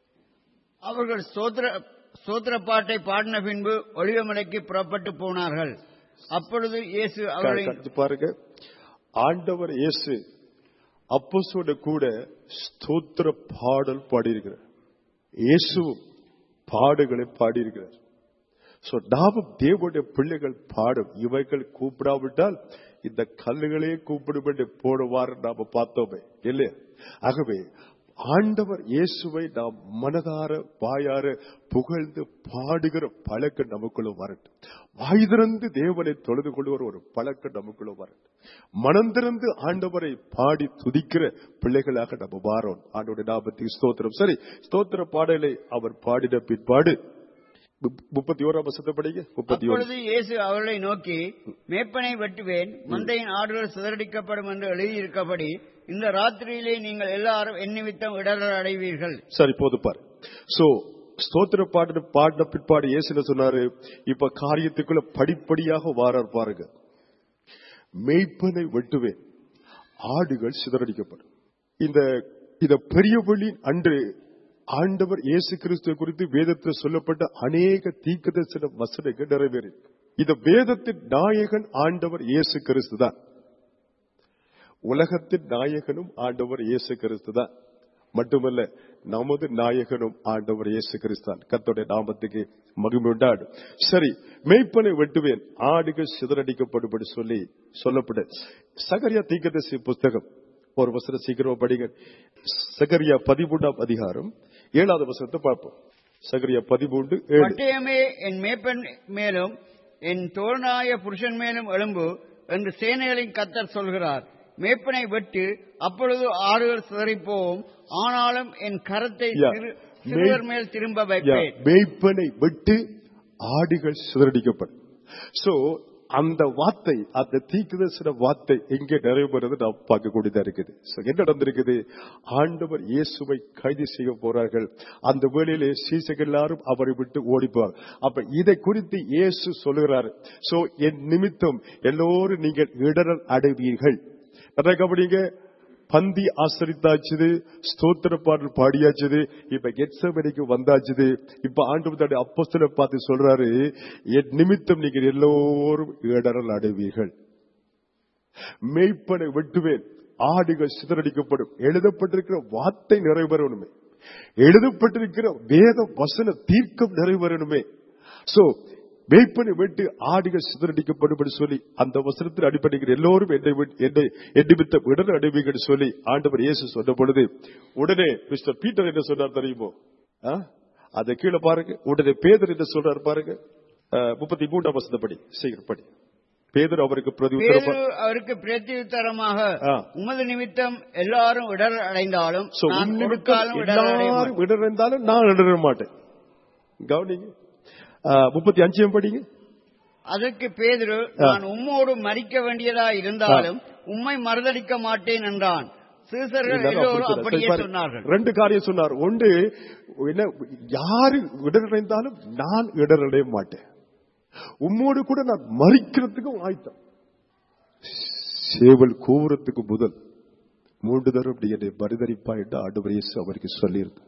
அவர்கள் ஸ்தோத்திர ஸ்தோத்திர பாட்டை பாடின பின்பு ஒளிவமலைக்கு புறப்பட்டு போனார்கள் அப்பொழுது இயேசு அவர்களை கழிச்சு பாருங்க ஆண்டவர் இயேசு அப்போசோட கூட ஸ்தோத்திர பாடல் பாடியிருக்கிறார் இயேசுவும் பாடுகளை பாடியிருக்கிறார் சோ நாமும் தேவனுடைய பிள்ளைகள் பாடும் இவைகள் கூப்பிடாவிட்டால் இந்த கல்லுகளே கூப்பிடும் என்று போடுவார் நாம பார்த்தோமே இல்லையா ஆகவே ஆண்டவர் இயேசுவை நாம் மனதார வாயார புகழ்ந்து பாடுகிற பழக்கம் நமக்குள்ள வரட்டும் வாய் திறந்து தேவனை தொழுது கொள்கிற ஒரு பழக்கம் நமக்குள்ள வரட்டும் மனம் திறந்து ஆண்டவரை பாடி துதிக்கிற பிள்ளைகளாக நம்ம மாறோம் ஆண்டோட நாமத்துக்கு ஸ்தோத்திரம் சரி ஸ்தோத்திர பாடலை அவர் பாடின பிற்பாடு முப்- முப்பத்தி ஓராம் வசத்தை படிங்க முப்பத்தி ஒரு அப்பொழுது இயேசு அவர்களை நோக்கி மேப்பனை வெட்டுவேன் மந்தையின் ஆடுகள் சிதறடிக்கப்படும் என்று எழுதியிருக்கபடி இந்த ராத்திரியிலே நீங்கள் எல்லாரும் என் நிமித்தம் இடரல் அடைவீர்கள் சரி போது பாரு சோ ஸ்தோத்திர பாட்டு பாடின பிற்பாடு இயேசு என்ன சொன்னாரு இப்ப காரியத்துக்குள்ள படிப்படியாக வாரார் பாருங்க மெய்ப்பனை வெட்டுவேன் ஆடுகள் சிதறடிக்கப்படும் இந்த இந்த பெரிய வழி அன்று ஆண்டவர் இயேசு கிறிஸ்துவ குறித்து வேதத்தில் சொல்லப்பட்ட அநேக தீர்க்கதரிசன வசனங்கள் நிறைவேறி இந்த வேதத்தின் நாயகன் ஆண்டவர் இயேசு கிறிஸ்து தான் உலகத்தின் நாயகனும் ஆண்டவர் இயேசு கிறிஸ்து தான் மட்டுமல்ல நமது நாயகனும் ஆண்டவர் இயேசு கிறிஸ்தான் கர்த்தருடைய நாமத்துக்கு மகிமை உண்டாடும் சரி மெய்ப்பனை வெட்டுவேன் ஆடுகள் சிதறடிக்கப்படும்படி சொல்லி சொல்லப்பட சகரியா தீர்க்கதரிசி புஸ்தகம் ஒரு வசனம் சீக்கிரமா படிங்க சகரியா பதிமூன்றாம் அதிகாரம் ஏழாவது வசனத்தை பார்ப்போம் சகரியா பதிமூன்று ஏழு பட்டயமே என் மேப்பன் மேலும் என் தோழனாய புருஷன் மேலும் எழும்பு என்று சேனைகளின் கத்தர் சொல்கிறார் மேப்பனை வெட்டு அப்பொழுது ஆறுகள் சிதறிப்போவும் ஆனாலும் என் கரத்தை Yeah. சிறு- சிறுவர் மேல் திரும்ப யா, வைப்பேன் மேய்ப்பனை விட்டு ஆடுகள் சிதறடிக்கப்படும் சோ அந்த வார்த்தை அந்த தீக்குதர்சன வார்த்தை எங்கே நிறைவேறது நாம் பார்க்கக்கூடியதா இருக்குது So, என்ன நடந்திருக்குது ஆண்டவர் இயேசுவை கைது செய்ய போறார்கள் அந்த வேளையிலே சீசர்கள் எல்லாரும் அவரை விட்டு ஓடிப்பார் அப்ப இதை குறித்து இயேசு சொல்லுகிறார் சோ என் நிமித்தம் எல்லோரும் நீங்கள் இடரல் அடைவீர்கள் நல்லா கவனிங்க பந்தி ஆசரித்தாச்சுது ஸ்தோத்திர பாடல் பாடியாச்சுது இப்ப கெட்சமணிக்கு வந்தாச்சுது இப்ப ஆண்டு தன்னுடைய அப்போஸ்தலரை பார்த்து சொல்றாரு என் நிமித்தம் நீங்கள் எல்லோரும் இடரல் அடைவீர்கள் மெய்ப்பனை வெட்டுவேன் ஆடுகள் சிதறடிக்கப்படும் எழுதப்பட்டிருக்கிற வார்த்தை நிறைவேறணுமே எழுதப்பட்டிருக்கிற வேத வசன தீர்க்கம் நிறைவேறணுமே சோ மெய்ப்பனை வெட்டு ஆடுகள் சிதறடிக்கப்படும்படி சொல்லி அந்த வசனத்தில் அடிப்படையில் எல்லோரும் என்னை விட்டு- என்னை எண்ணிமித்த உடனே அடைவீங்கன்னு சொல்லி ஆண்டவர் இயேசு சொன்ன பொழுது உடனே மிஸ்டர் பீட்டர் என்ன சொன்னார் தெரியுமோ ஆ? அதை கீழே பாருங்க உடனே பேதர் என்ன சொல்றாரு பாருங்க முப்பத்தி மூன்றாம் வசனப்படி சீக்கிரம் படி பேதர் அவருக்கு பிரதி உத்தரமா பேதுரு அவருக்கு பிரத்யுத்தரமாக ஆ. உமது நிமித்தம் எல்லாரும் இடர் அடைந்தாலும் So, நான் உன் ஒரு நிமித்தம் காலம் இடர் அடைய மாட்டேன். எல்லாரும் இடர்ந்தாலும் நான் இடர மாட்டேன் கவனிங்க முப்பத்தி அஞ்சு படிங்க அதற்கு பேதுரு நான் உம்மோடு மறிக்க வேண்டியதா இருந்தாலும் உம்மை மறுதளிக்க மாட்டேன் என்றான் சீசர்கள் எல்லாரும் எல்லோரும் அப்படி அப்படியே சொன்னார். சொன்னார்கள் ரெண்டு காரியம் சொன்னார் ஒன்று என்ன யாரு இடரடைந்தாலும் நான் இடரடைய மாட்டேன் உம்மோடு கூட நான் மறிக்கிறதுக்கும் ஆயத்தம் சேவல் கூவுறதுக்கு முதல் மூன்று தரம் அப்படி என்னை மறுதளிப்பா என்று ஆண்டவர் இயேசு அவருக்கு சொல்லியிருந்தார்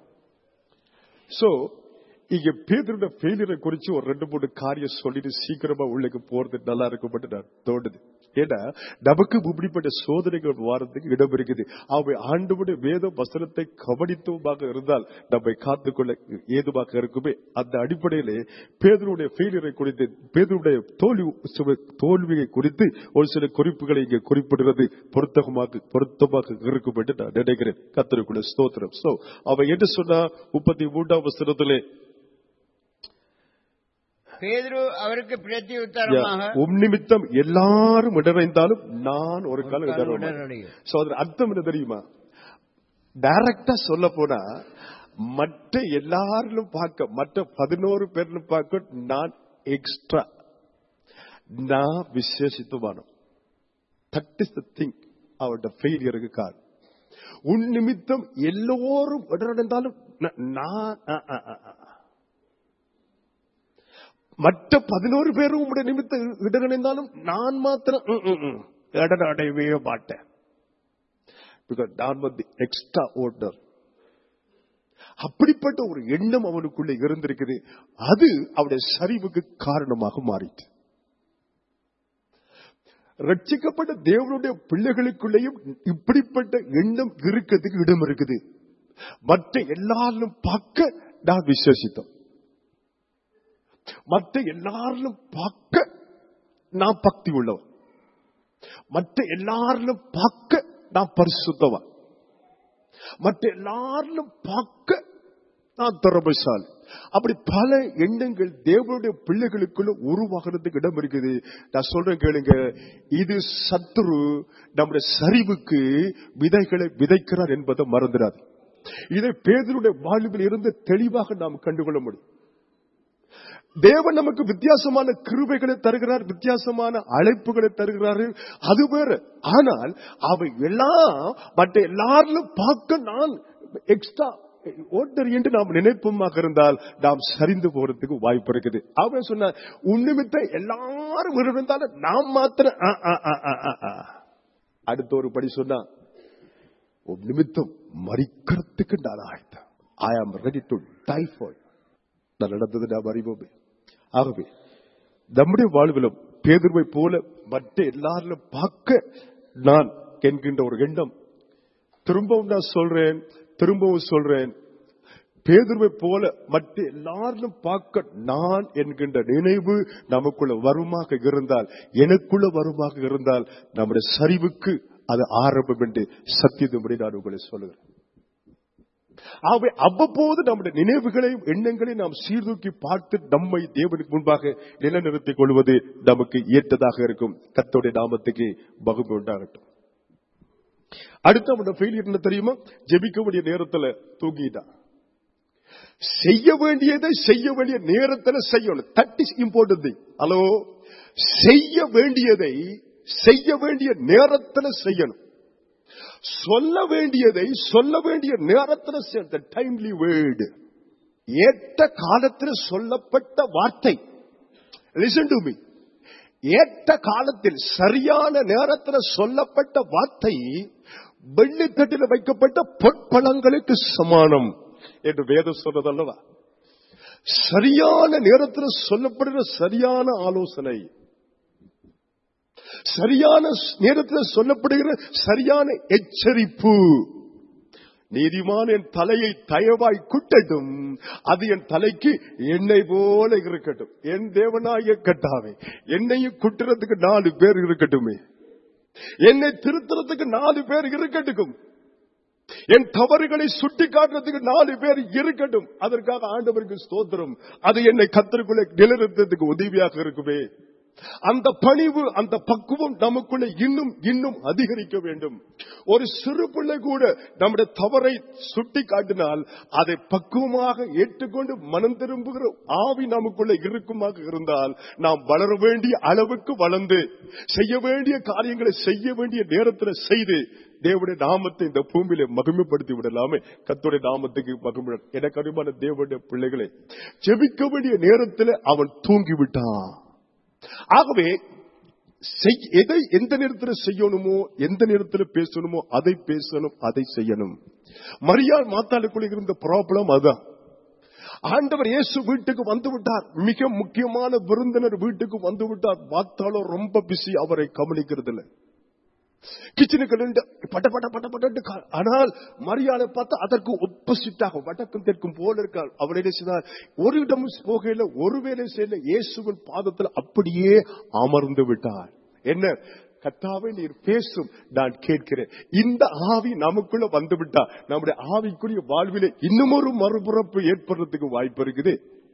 சோ இங்க பேதரோட ஃபெயிலியரை குறிச்சு ஒரு ரெண்டு மூணு காரியம் சொல்லிட்டு சீக்கிரமா உள்ளுக்கு போறது நல்லா இருக்கும் நான் தோணுது ஏன்னா நமக்கு இப்படிப்பட்ட சோதனைகள் வாரத்துக்கு இடம் இருக்குது அவை ஆண்டவுடைய வேத வசனத்தை கவனித்துவமாக இருந்தால் நம்மை காத்துக்கொள்ள ஏதுவாக இருக்குமே அந்த அடிப்படையிலே பேதருடைய ஃபெயிலியரை குறித்து பேதருடைய தோல்வி சுவ- தோல்வியை குறித்து ஒரு சில குறிப்புகளை இங்கே குறிப்பிடுறது பொருத்தமாக பொருத்தமாக இருக்கும் என்று நான் நினைக்கிறேன் கத்தருக்குள்ள ஸ்தோத்திரம் சோ அவ என்ன சொன்னா முப்பத்தி மூன்றாம் வசனத்திலே பேதுரு அவருக்கு பிரத்யுத்தரமாக உம் நிமித்தம் எல்லாரும் இடரைந்தாலும் நான் ஒரு காலம் ஒரு காலம் இடர இடரடையும். சோ அதன் அர்த்தம் என்ன தெரியுமா டைரக்டா சொல்ல போனா மற்ற எல்லாரிலும் பார்க்க மற்ற பதினோரு பேர்ல பார்க்க நான் எக்ஸ்ட்ரா நான் விசேஷித்துவானோம் தட் இஸ் த திங் அவருடைய ஃபெயிலியருக்கு காரணம் உன் நிமித்தம் எல்லோரும் இடரடைந்தாலும் ந- நான் அ, அ, அ, அ. மற்ற பதினோரு பேரும் உங்களுடைய நிமித்த இடரடைந்தாலும் நான் மாத்திரம் ம், ம், ம், இடர் அடையவே மாட்டேன் பிகாஸ் நான் வந்து எக்ஸ்ட்ரா ஓர்டர் அப்படிப்பட்ட ஒரு எண்ணம் அவனுக்குள்ள இருந்திருக்குது அது அவனுடைய சரிவுக்கு காரணமாக மாறிட்டு ரட்சிக்கப்பட்ட தேவனுடைய பிள்ளைகளுக்குள்ளேயும் இப்படிப்பட்ட எண்ணம் இருக்கிறதுக்கு இடம் இருக்குது மற்ற எல்லாரும் பார்க்க நான் விசேஷித்தோம் மற்ற எல்லாரிலும் பார்க்க நான் பக்தி உள்ளவன் மற்ற எல்லாரிலும் பார்க்க நான் பரிசுத்தவன் மற்ற எல்லாரிலும் பார்க்க நான் திறமைசாலி அப்படி பல எண்ணங்கள் தேவனுடைய பிள்ளைகளுக்குள்ள உருவாகிறதுக்கு இடம் இருக்குது நான் சொல்றேன் கேளுங்க இது சத்துரு நம்முடைய சரிவுக்கு விதைகளை விதைக்கிறார் என்பதை மறந்துடாது இதை பேதனுடைய வாழ்வில் இருந்து தெளிவாக நாம் கண்டுகொள்ள முடியும் தேவன் நமக்கு வித்தியாசமான கிருபைகளை தருகிறார் வித்தியாசமான அழைப்புகளை தருகிறாரு அது வேற ஆனால் அவை எல்லாம் மற்ற எல்லாரிலும் பார்க்க நான் எக்ஸ்ட்ரா ஓட்டர் என்று நாம் நினைப்போமாக இருந்தால் நாம் சரிந்து போறதுக்கு வாய்ப்பு இருக்குது அவன் சொன்ன உன்னிமித்த எல்லாரும் இருந்தாலும் நாம் மாத்திரம் ஆ, ஆ, ஆ, ஆ, ஆ, ஆ. அடுத்த ஒரு படி சொன்னா உன் நிமித்தம் மறிக்கிறதுக்கு நான் ஆயத்தம் ஐ am ready to tie for நான் நடந்தது நாம் அறிவோமே ஆகவே நம்முடைய வாழ்விலும் பேதுருவை போல மற்ற எல்லாரிலும் பார்க்க நான் என்கின்ற ஒரு எண்ணம் திரும்பவும் நான் சொல்றேன் திரும்பவும் சொல்றேன் பேதுருவை போல மற்ற எல்லாரிலும் பார்க்க நான் என்கின்ற நினைவு நமக்குள்ள வருமாக இருந்தால் எனக்குள்ள வருமாக இருந்தால் நம்முடைய சரிவுக்கு அது ஆரம்பம் என்று சத்தியதும்படி நான் உங்களை சொல்லுகிறேன் ஆகவே அவ்வப்போது நம்முடைய நினைவுகளையும் எண்ணங்களையும் நாம் சீர்தூக்கி பார்த்து நம்மை தேவனுக்கு முன்பாக நிலைநிறுத்திக் கொள்வது நமக்கு ஏற்றதாக இருக்கும் கத்தோடைய நாமத்துக்கு பகுமை உண்டாகட்டும் அடுத்து அவனோட ஃபெயிலியர் என்ன தெரியுமா ஜெபிக்க வேண்டிய நேரத்துல தூங்கிட்டான் செய்ய வேண்டியதை செய்ய வேண்டிய நேரத்துல செய்யணும் தட் இஸ் இம்பார்ட்டன்ட் ஹலோ செய்ய வேண்டியதை செய்ய வேண்டிய நேரத்துல செய்யணும் சொல்ல வேண்டியதை சொல்ல வேண்டிய நேரத்தில் டைம்லி வேர்டு ஏற்ற காலத்தில் சொல்லப்பட்ட வார்த்தை லிசன் டு மீ ஏற்ற காலத்தில் சரியான நேரத்தில் சொல்லப்பட்ட வார்த்தை வெள்ளித்தட்டில் வைக்கப்பட்ட பொற்பழங்களுக்கு சமானம் என்று வேதம் சொல்றதல்லவா சரியான நேரத்தில் சொல்லப்படுகிற சரியான ஆலோசனை சரியான நேரத்தில் சொல்லப்படுகிற சரியான எச்சரிப்பு நீதிமான் என் தலையை தயவாய் குட்டட்டும் அது என் தலைக்கு என்னை போல இருக்கட்டும் என் தேவனாய கட்டாவே என்னையும் குட்டுறதுக்கு நாலு பேர் இருக்கட்டுமே என்னை திருத்துறதுக்கு நாலு பேர் இருக்கட்டும் என் தவறுகளை சுட்டி காட்டுறதுக்கு நாலு பேர் இருக்கட்டும் அதற்காக ஆண்டவருக்கு ஸ்தோத்திரம் அது என்னை கத்தருக்குள்ளே நிலைநிறுத்ததுக்கு உதவியாக இருக்குமே அந்த பணிவு அந்த பக்குவம் நமக்குள்ள இன்னும் இன்னும் அதிகரிக்க வேண்டும் ஒரு சிறு பிள்ளை கூட நம்முடைய தவறை சுட்டி காட்டினால் அதை பக்குவமாக ஏற்றுக்கொண்டு மனம் திரும்புகிற ஆவி நமக்குள்ள இருக்குமாக இருந்தால் நாம் வளர வேண்டிய அளவுக்கு வளர்ந்து செய்ய வேண்டிய காரியங்களை செய்ய வேண்டிய நேரத்தில் செய்து தேவனுடைய நாமத்தை இந்த பூமியில மகிமைப்படுத்தி விடலாமே கத்துடைய நாமத்துக்கு மகிமை எனக்கு அறிமான தேவனுடைய பிள்ளைகளை ஜெபிக்க வேண்டிய நேரத்தில் அவன் தூங்கிவிட்டான் ஆகவே செய்- எதை எந்த நேரத்தில் செய்யணுமோ எந்த நேரத்தில் பேசணுமோ அதை பேசணும் அதை செய்யணும் மரியாள் மாத்தாளுக்குள்ள இருந்த ப்ராப்ளம் அதான் ஆண்டவர் இயேசு வீட்டுக்கு வந்து விட்டார் மிக முக்கியமான விருந்தினர் வீட்டுக்கு வந்து விட்டார் மாத்தாளோ ரொம்ப பிஸி அவரை கவனிக்கிறது இல்லை கிச்சனுக்கு நின்று பட்ட பட்ட பட்ட பட்டு ஆனால் மரியாதை பார்த்தா அதற்கு ஒப்போசிட்டாக வடக்கும் தெற்கும் போல இருக்காள் அவள் என்ன செய்தார் ஒரு இடமும் போகையில ஒரு வேலை செய்யல இயேசுவின் பாதத்தில் அப்படியே அமர்ந்து விட்டார் என்ன கத்தாவை நீர் பேசும் நான் கேட்கிறேன் இந்த ஆவி நமக்குள்ள வந்து விட்டா நம்முடைய ஆவிக்குரிய வாழ்விலே இன்னும் ஒரு மறுபுறப்பு ஏற்படுறதுக்கு வாய்ப்பு இருக்குது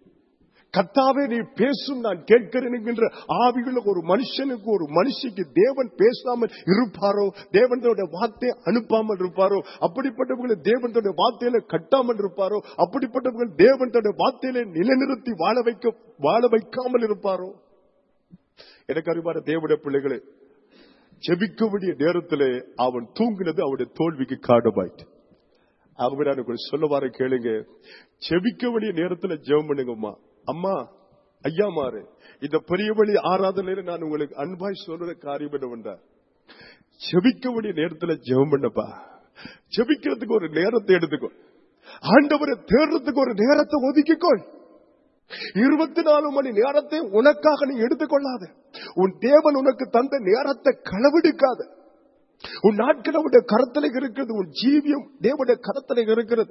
கத்தாவே நீ பேசும் நான் கேட்கிறேன் என்கின்ற ஆவியுள்ள ஒரு மனுஷனுக்கு ஒரு மனுஷிக்கு தேவன் பேசாமல் இருப்பாரோ தேவனுடைய வார்த்தையை அனுப்பாமல் இருப்பாரோ அப்படிப்பட்டவர்களை தேவனுடைய வார்த்தையில கட்டாமல் இருப்பாரோ அப்படிப்பட்டவர்கள் தேவனுடைய வார்த்தையில நிலைநிறுத்தி வாழ வைக்க வாழ வைக்காமல் இருப்பாரோ எனக்கு அறிவார தேவனுடைய பிள்ளைகளே ஜெபிக்க வேண்டிய நேரத்திலே அவன் தூங்கினது அவனுடைய தோல்விக்கு காரணமாயிட்டு ஆகவே நான் உங்களுக்கு சொல்ல வர கேளுங்க செபிக்க வேண்டிய நேரத்துல ஜெபம் பண்ணுங்கம்மா அம்மா ஐயா மாறு இந்த பெரிய வழி ஆராதனையில நான் உங்களுக்கு அன்பாய் சொல்ற காரியம் என்னவென்றா செபிக்க வேண்டிய நேரத்துல ஜெபம் பண்ணப்பா செபிக்கிறதுக்கு ஒரு நேரத்தை எடுத்துக்கோ ஆண்டவரை தேடுறதுக்கு ஒரு நேரத்தை ஒதுக்கிக்கொள் இருபத்தி நாலு மணி நேரத்தை உனக்காக நீ எடுத்துக்கொள்ளாத உன் தேவன் உனக்கு தந்த நேரத்தை களவெடுக்காத உன் நாட்கள் அவருடைய கரத்தில் இருக்கிறது உன் ஜீவியம் தேவனுடைய கரத்தில் இருக்கிறது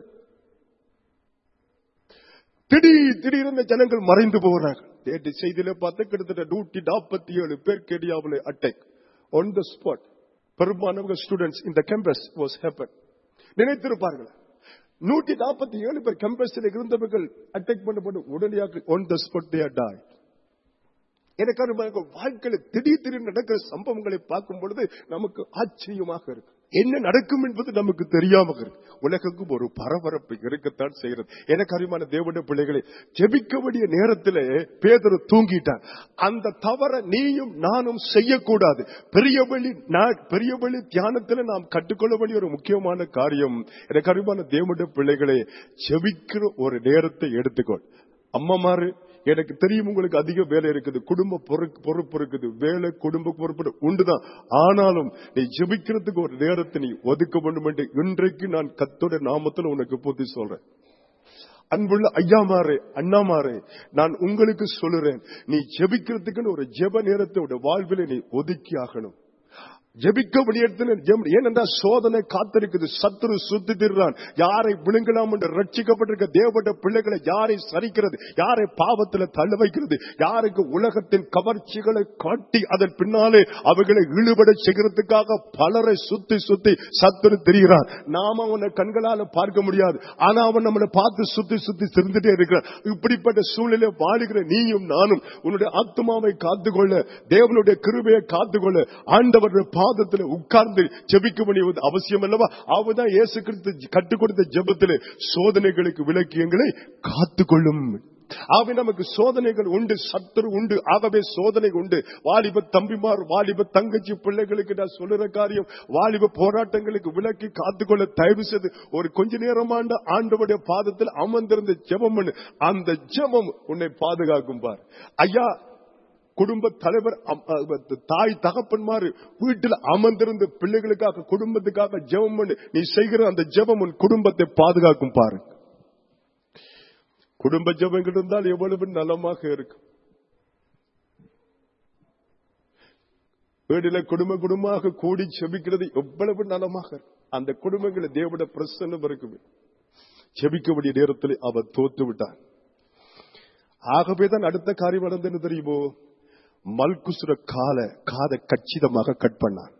திடீர் திடீரென ஜனங்கள் மறைந்து போகிறார்கள் நேற்று செய்தியில பார்த்து கிட்டத்தட்ட நூற்றி நாற்பத்தி ஏழு பேர் கெடியாவில் அட்டாக் ஆன் த ஸ்பாட் பெரும்பாலான ஸ்டூடெண்ட்ஸ் இந்த கேம்பஸ் வாஸ் ஹேப்பன் நினைத்திருப்பார்கள் நூற்றி நாற்பத்தி ஏழு பேர் கம்பஸில் இருந்தவர்கள் அட்டாக் பண்ணப்பட்டு உடனடியாக ஒன் த ஸ்பாட் die எனக்கு அருமையாக வாழ்க்கையில திடீர் திடீர் நடக்கிற சம்பவங்களை பார்க்கும் பொழுது நமக்கு ஆச்சரியமாக இருக்கு என்ன நடக்கும் என்பது நமக்கு தெரியாம இருக்கு உலகக்கும் ஒரு பரபரப்பு இருக்கத்தான் செய்கிறது எனக்கு அறிமான தேவனுடைய பிள்ளைகளை ஜெபிக்க வேண்டிய நேரத்திலே பேதரு தூங்கிட்டான் அந்த தவற நீயும் நானும் செய்யக்கூடாது பெரிய வழி பெரிய வழி தியானத்தில் நாம் கற்றுக்கொள்ள வேண்டிய ஒரு முக்கியமான காரியம் எனக்கு அறிமான தேவனுடைய பிள்ளைகளை ஜெபிக்கிற ஒரு நேரத்தை எடுத்துக்கொள் அம்மாமாரு எனக்கு தெரியும் உங்களுக்கு அதிக வேலை இருக்குது குடும்ப பொறுப்பு பொறுப்பு இருக்குது வேலை குடும்ப பொறுப்பு உண்டுதான் ஆனாலும் நீ ஜெபிக்கிறதுக்கு ஒரு நேரத்தை நீ ஒதுக்க வேண்டும் என்று இன்றைக்கு நான் கத்தோட நாமத்தில் உனக்கு புத்தி சொல்றேன் அன்புள்ள ஐயாமாரே அண்ணாமாரே நான் உங்களுக்கு சொல்லுறேன் நீ ஜெபிக்கிறதுக்குன்னு ஒரு ஜெப நேரத்தோட வாழ்வில் நீ ஒதுக்கி ஆகணும் ஜெபிக்க வெளியேற்றின ஏனென்றால் சோதனை காத்திருக்குது சத்துரு சுத்தி திருறான் யாரை விழுங்கலாம் என்று ரட்சிக்கப்பட்டிருக்க தேவட பிள்ளைகளை யாரை சரிக்கிறது யாரை பாவத்தில் தள்ள வைக்கிறது யாருக்கு உலகத்தின் கவர்ச்சிகளை காட்டி அதன் பின்னாலே அவைகளை இழுபட செய்கிறதுக்காக பலரை சுத்தி சுத்தி சத்துரு தெரிகிறான் நாம அவனை கண்களால பார்க்க முடியாது ஆனா அவன் நம்மளை பார்த்து சுத்தி சுத்தி சிரிந்துட்டே இருக்கிறான் இப்படிப்பட்ட சூழ்நிலை வாழுகிற நீயும் நானும் உன்னுடைய ஆத்மாவை காத்துக்கொள்ள தேவனுடைய கிருபையை காத்துக்கொள்ள ஆண்டவருடைய பாதத்தில் உட்கார்ந்து ஜெபிக்க வேண்டியது அவசியம் அல்லவா அவதான் இயேசு கிறிஸ்து கற்றுக் கொடுத்த ஜெபத்திலே சோதனைகளுக்கு விளக்கியங்களை காத்துக்கொள்ளும் ஆகவே நமக்கு சோதனைகள் உண்டு சத்துரு உண்டு ஆகவே சோதனை உண்டு வாலிப தம்பிமார் வாலிப தங்கச்சி பிள்ளைகளுக்கு நான் சொல்லுற காரியம் வாலிப போராட்டங்களுக்கு விலக்கி காத்துக்கொள்ள தயவு செய்து ஒரு கொஞ்ச நேரமாண்ட ஆண்டவருடைய பாதத்தில் அமர்ந்திருந்த ஜெபம் பண்ணு. அந்த ஜெபம் உன்னை பாதுகாக்கும் பார் ஐயா குடும்ப தலைவர் அம்- அ- தாய் தகப்பன்மாரு வீட்டில் அமர்ந்திருந்த பிள்ளைகளுக்காக குடும்பத்துக்காக ஜெபம் பண்ணு நீ செய்கிற அந்த ஜெபம் உன் குடும்பத்தை பாதுகாக்கும் பாரு குடும்ப ஜெபங்கள் இருந்தால் எவ்வளவு நலமாக இருக்கும் வீடுல குடும்ப குடும்பமாக கூடி செபிக்கிறது எவ்வளவு நலமாக இருக்கும். அந்த குடும்பங்களை தேவட பிரசன்னம் இருக்குமே செபிக்கக்கூடிய நேரத்தில் அவர் தோற்று விட்டார் ஆகவே தான் அடுத்த காரியம் நடந்தது தெரியுமோ மல்குசுர கால காதை கச்சிதமாக கட் பண்ணான்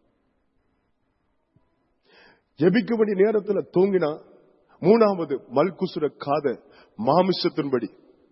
ஜெபிக்கபடி நேரத்தில் தூங்கினா மூணாவது மல்குசுர காத மாமிசத்தின்படி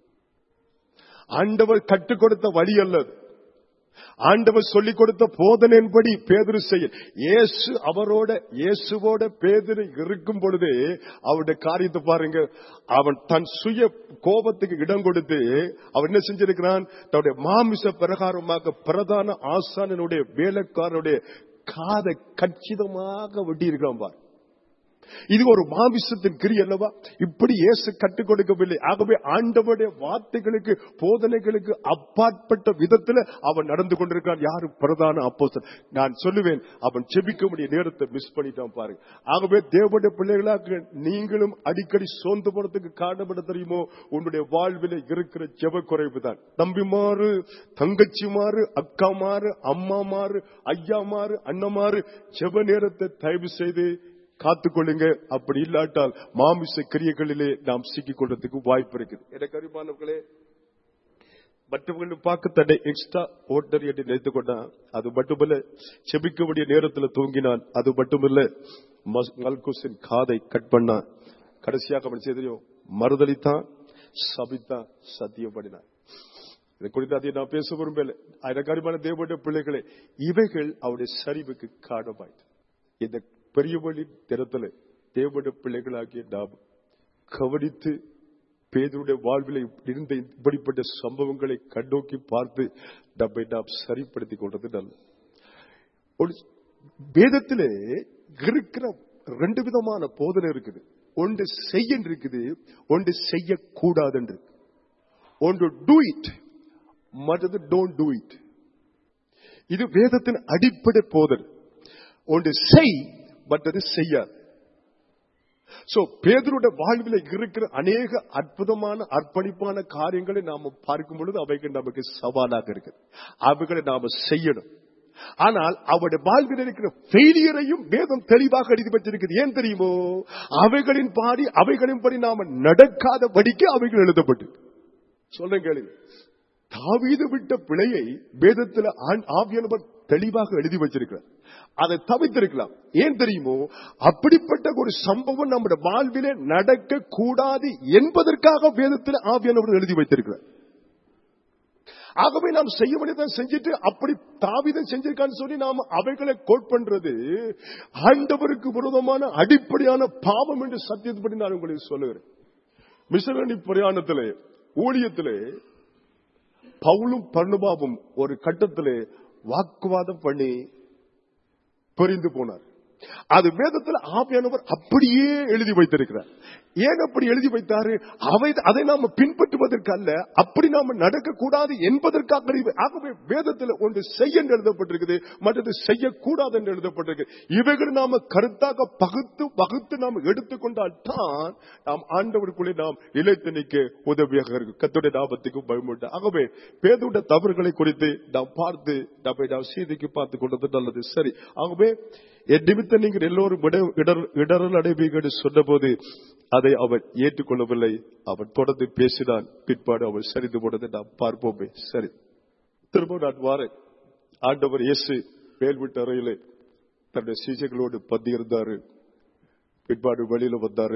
ஆண்டவர் கற்றுக் கொடுத்த வழி அல்லது ஆண்டவர் சொல்லிக் கொடுத்த போதனையின்படி பேதுரு செய்ய இயேசு அவரோட இயேசுவோட பேதுரு இருக்கும் பொழுதே அவருடைய காரியத்தை பாருங்க அவன் தன் சுய கோபத்துக்கு இடம் கொடுத்து அவன் என்ன செஞ்சிருக்கிறான் தன்னுடைய மாமிச பிரகாரமாக பிரதான ஆசானனுடைய வேலைக்காரனுடைய காதை கச்சிதமாக வெட்டி இருக்கிறான் பார் இது ஒரு மாமிசத்தின் கிரி அல்லவா இப்படி இயேசு கற்றுக் கொடுக்கவில்லை ஆகவே ஆண்டவருடைய வார்த்தைகளுக்கு போதனைகளுக்கு அப்பாற்பட்ட விதத்துல அவன் நடந்து கொண்டிருக்கான் யாரு பிரதான அப்போஸ்தலன் நான் சொல்லுவேன் அவன் செபிக்க முடிய நேரத்தை மிஸ் பண்ணிட்டான் பாருங்க ஆகவே தேவனுடைய பிள்ளைகளாக நீங்களும் அடிக்கடி சோர்ந்து போறதுக்கு காரணம் என்ன தெரியுமோ உன்னுடைய வாழ்வில் இருக்கிற ஜெப குறைவு தான் தம்பிமாறு தங்கச்சிமாறு அக்காமாறு அம்மாமாறு ஐயாமாறு அண்ணமாறு ஜெப நேரத்தை தயவு செய்து காத்துக்கொள்ளுங்க அப்படி இல்லாட்டால் மாமிச கிரியைகளிலே நாம் சிக்கிக் கொள்றதுக்கு வாய்ப்பு இருக்குது எனக்கு அறிமானவர்களே மற்றவர்கள் பார்க்க தன்னை எக்ஸ்ட்ரா ஓட்டர் என்று நினைத்துக் கொண்டான் அது மட்டுமல்ல செபிக்கக்கூடிய நேரத்தில் தூங்கினான் அது மட்டுமல்ல மஸ்- மல்குஸின் காதை கட் பண்ணான் கடைசியாக அவன் செய்ய தெரியும் மறுதளித்தான் சபித்தான் சத்தியம் பண்ணினான் இதை குறித்து அதை நான் பேச விரும்பல அதற்காரிமான தேவனுடைய பிள்ளைகளே இவைகள் அவருடைய சரிவுக்கு காரணமாயிற்று இந்த பெரிய வழி திறத்துல தேவனுடைய பிள்ளைகளாகிய நாம் கவனித்து பேதருடைய வாழ்வில் இருந்த இப்படிப்பட்ட சம்பவங்களை கண்ணோக்கி பார்த்து நம்மை நாம் சரிப்படுத்திக் கொள்றது நல்லது ஒரு வேதத்திலே இருக்கிற ரெண்டு விதமான போதனை இருக்குது ஒன்று செய்ய இருக்குது ஒன்று செய்யக்கூடாது என்று ஒன்று டூ இட் மற்றது டோன்ட் டூ இட் இது வேதத்தின் அடிப்படை போதல் ஒன்று செய் மற்றது செய்யாது சோ பேதருடைய வாழ்வில் இருக்கிற அநேக அற்புதமான அர்ப்பணிப்பான காரியங்களை நாம பார்க்கும் பொழுது அவைகள் நமக்கு சவாலாக இருக்குது அவைகளை நாம செய்யணும் ஆனால் அவருடைய வாழ்வில் இருக்கிற ஃபெயிலியரையும் வேதம் தெளிவாக எழுதி வச்சிருக்குது ஏன் தெரியுமோ அவைகளின் பாடி அவைகளின் படி நாம நடக்காத படிக்க அவைகள் எழுதப்பட்டு சொல்றேன் கேளுங்க தாவீது விட்ட பிழையை வேதத்தில் ஆண்- ஆவியானவர் தெளிவாக எழுதி வச்சிருக்கிறார் அதை தவிர்த்திருக்கலாம் ஏன் தெரியுமோ அப்படிப்பட்ட ஒரு சம்பவம் நம்முடைய வாழ்விலே நடக்க கூடாது என்பதற்காக வேதத்தில் ஆவியானவர் எழுதி வைத்திருக்கிறார் ஆகவே நாம் செய்ய வேண்டியதை செஞ்சுட்டு அப்படி தாவிதம் செஞ்சிருக்கான்னு சொல்லி நாம அவைகளை கோட் பண்றது ஆண்டவருக்கு விரோதமான அடிப்படையான பாவம் என்று சத்தியப்படி நான் உங்களுக்கு சொல்லுகிறேன் மிஷனரி பிரயாணத்திலே ஊழியத்திலே பவுலும் பர்ணுபாவும் ஒரு கட்டத்திலே வாக்குவாதம் பண்ணி பிரிந்து போனார் அது வேதத்தில் ஆவியானவர் அப்படியே எழுதி வைத்திருக்கிறார் ஏன் அப்படி எழுதி வைத்தாரு அவை அதை நாம பின்பற்றுவதற்கு அல்ல அப்படி நாம நடக்கக்கூடாது என்பதற்காக எழுதி- ஆகவே வேதத்தில் ஒன்று செய்ய என்று எழுதப்பட்டிருக்குது மற்றது செய்யக்கூடாது என்று எழுதப்பட்டிருக்கு இவைகள் நாம கருத்தாக பகுத்து வகுத்து நாம் எடுத்துக்கொண்டால் தான் நாம் ஆண்டவருக்குள்ளே நாம் நிலைத்து நிற்க உதவியாக இருக்கு கத்துடைய லாபத்துக்கும் பயமுண்டு ஆகவே பேதுடைய தவறுகளை குறித்து நாம் பார்த்து நம்மை நாம் சீதைக்கு பார்த்து கொண்டது நல்லது சரி ஆகவே என் நிமித்தம் நீங்கள் எல்லோரும் இட- இடர்- இடரல் அடைவீர்கள் சொன்னபோது அதை அவர் ஏற்றுக்கொள்ளவில்லை அவன் தொடர்ந்து பேசினான் பிற்பாடு அவர் சரிந்து போனதை நாம் பார்ப்போமே சரி திரும்ப நான் வாரேன் ஆண்டவர் இயேசு மேல் வீட்டு அறையிலே தன்னுடைய சீசைகளோடு பந்தியிருந்தாரு பிற்பாடு வெளியில வந்தாரு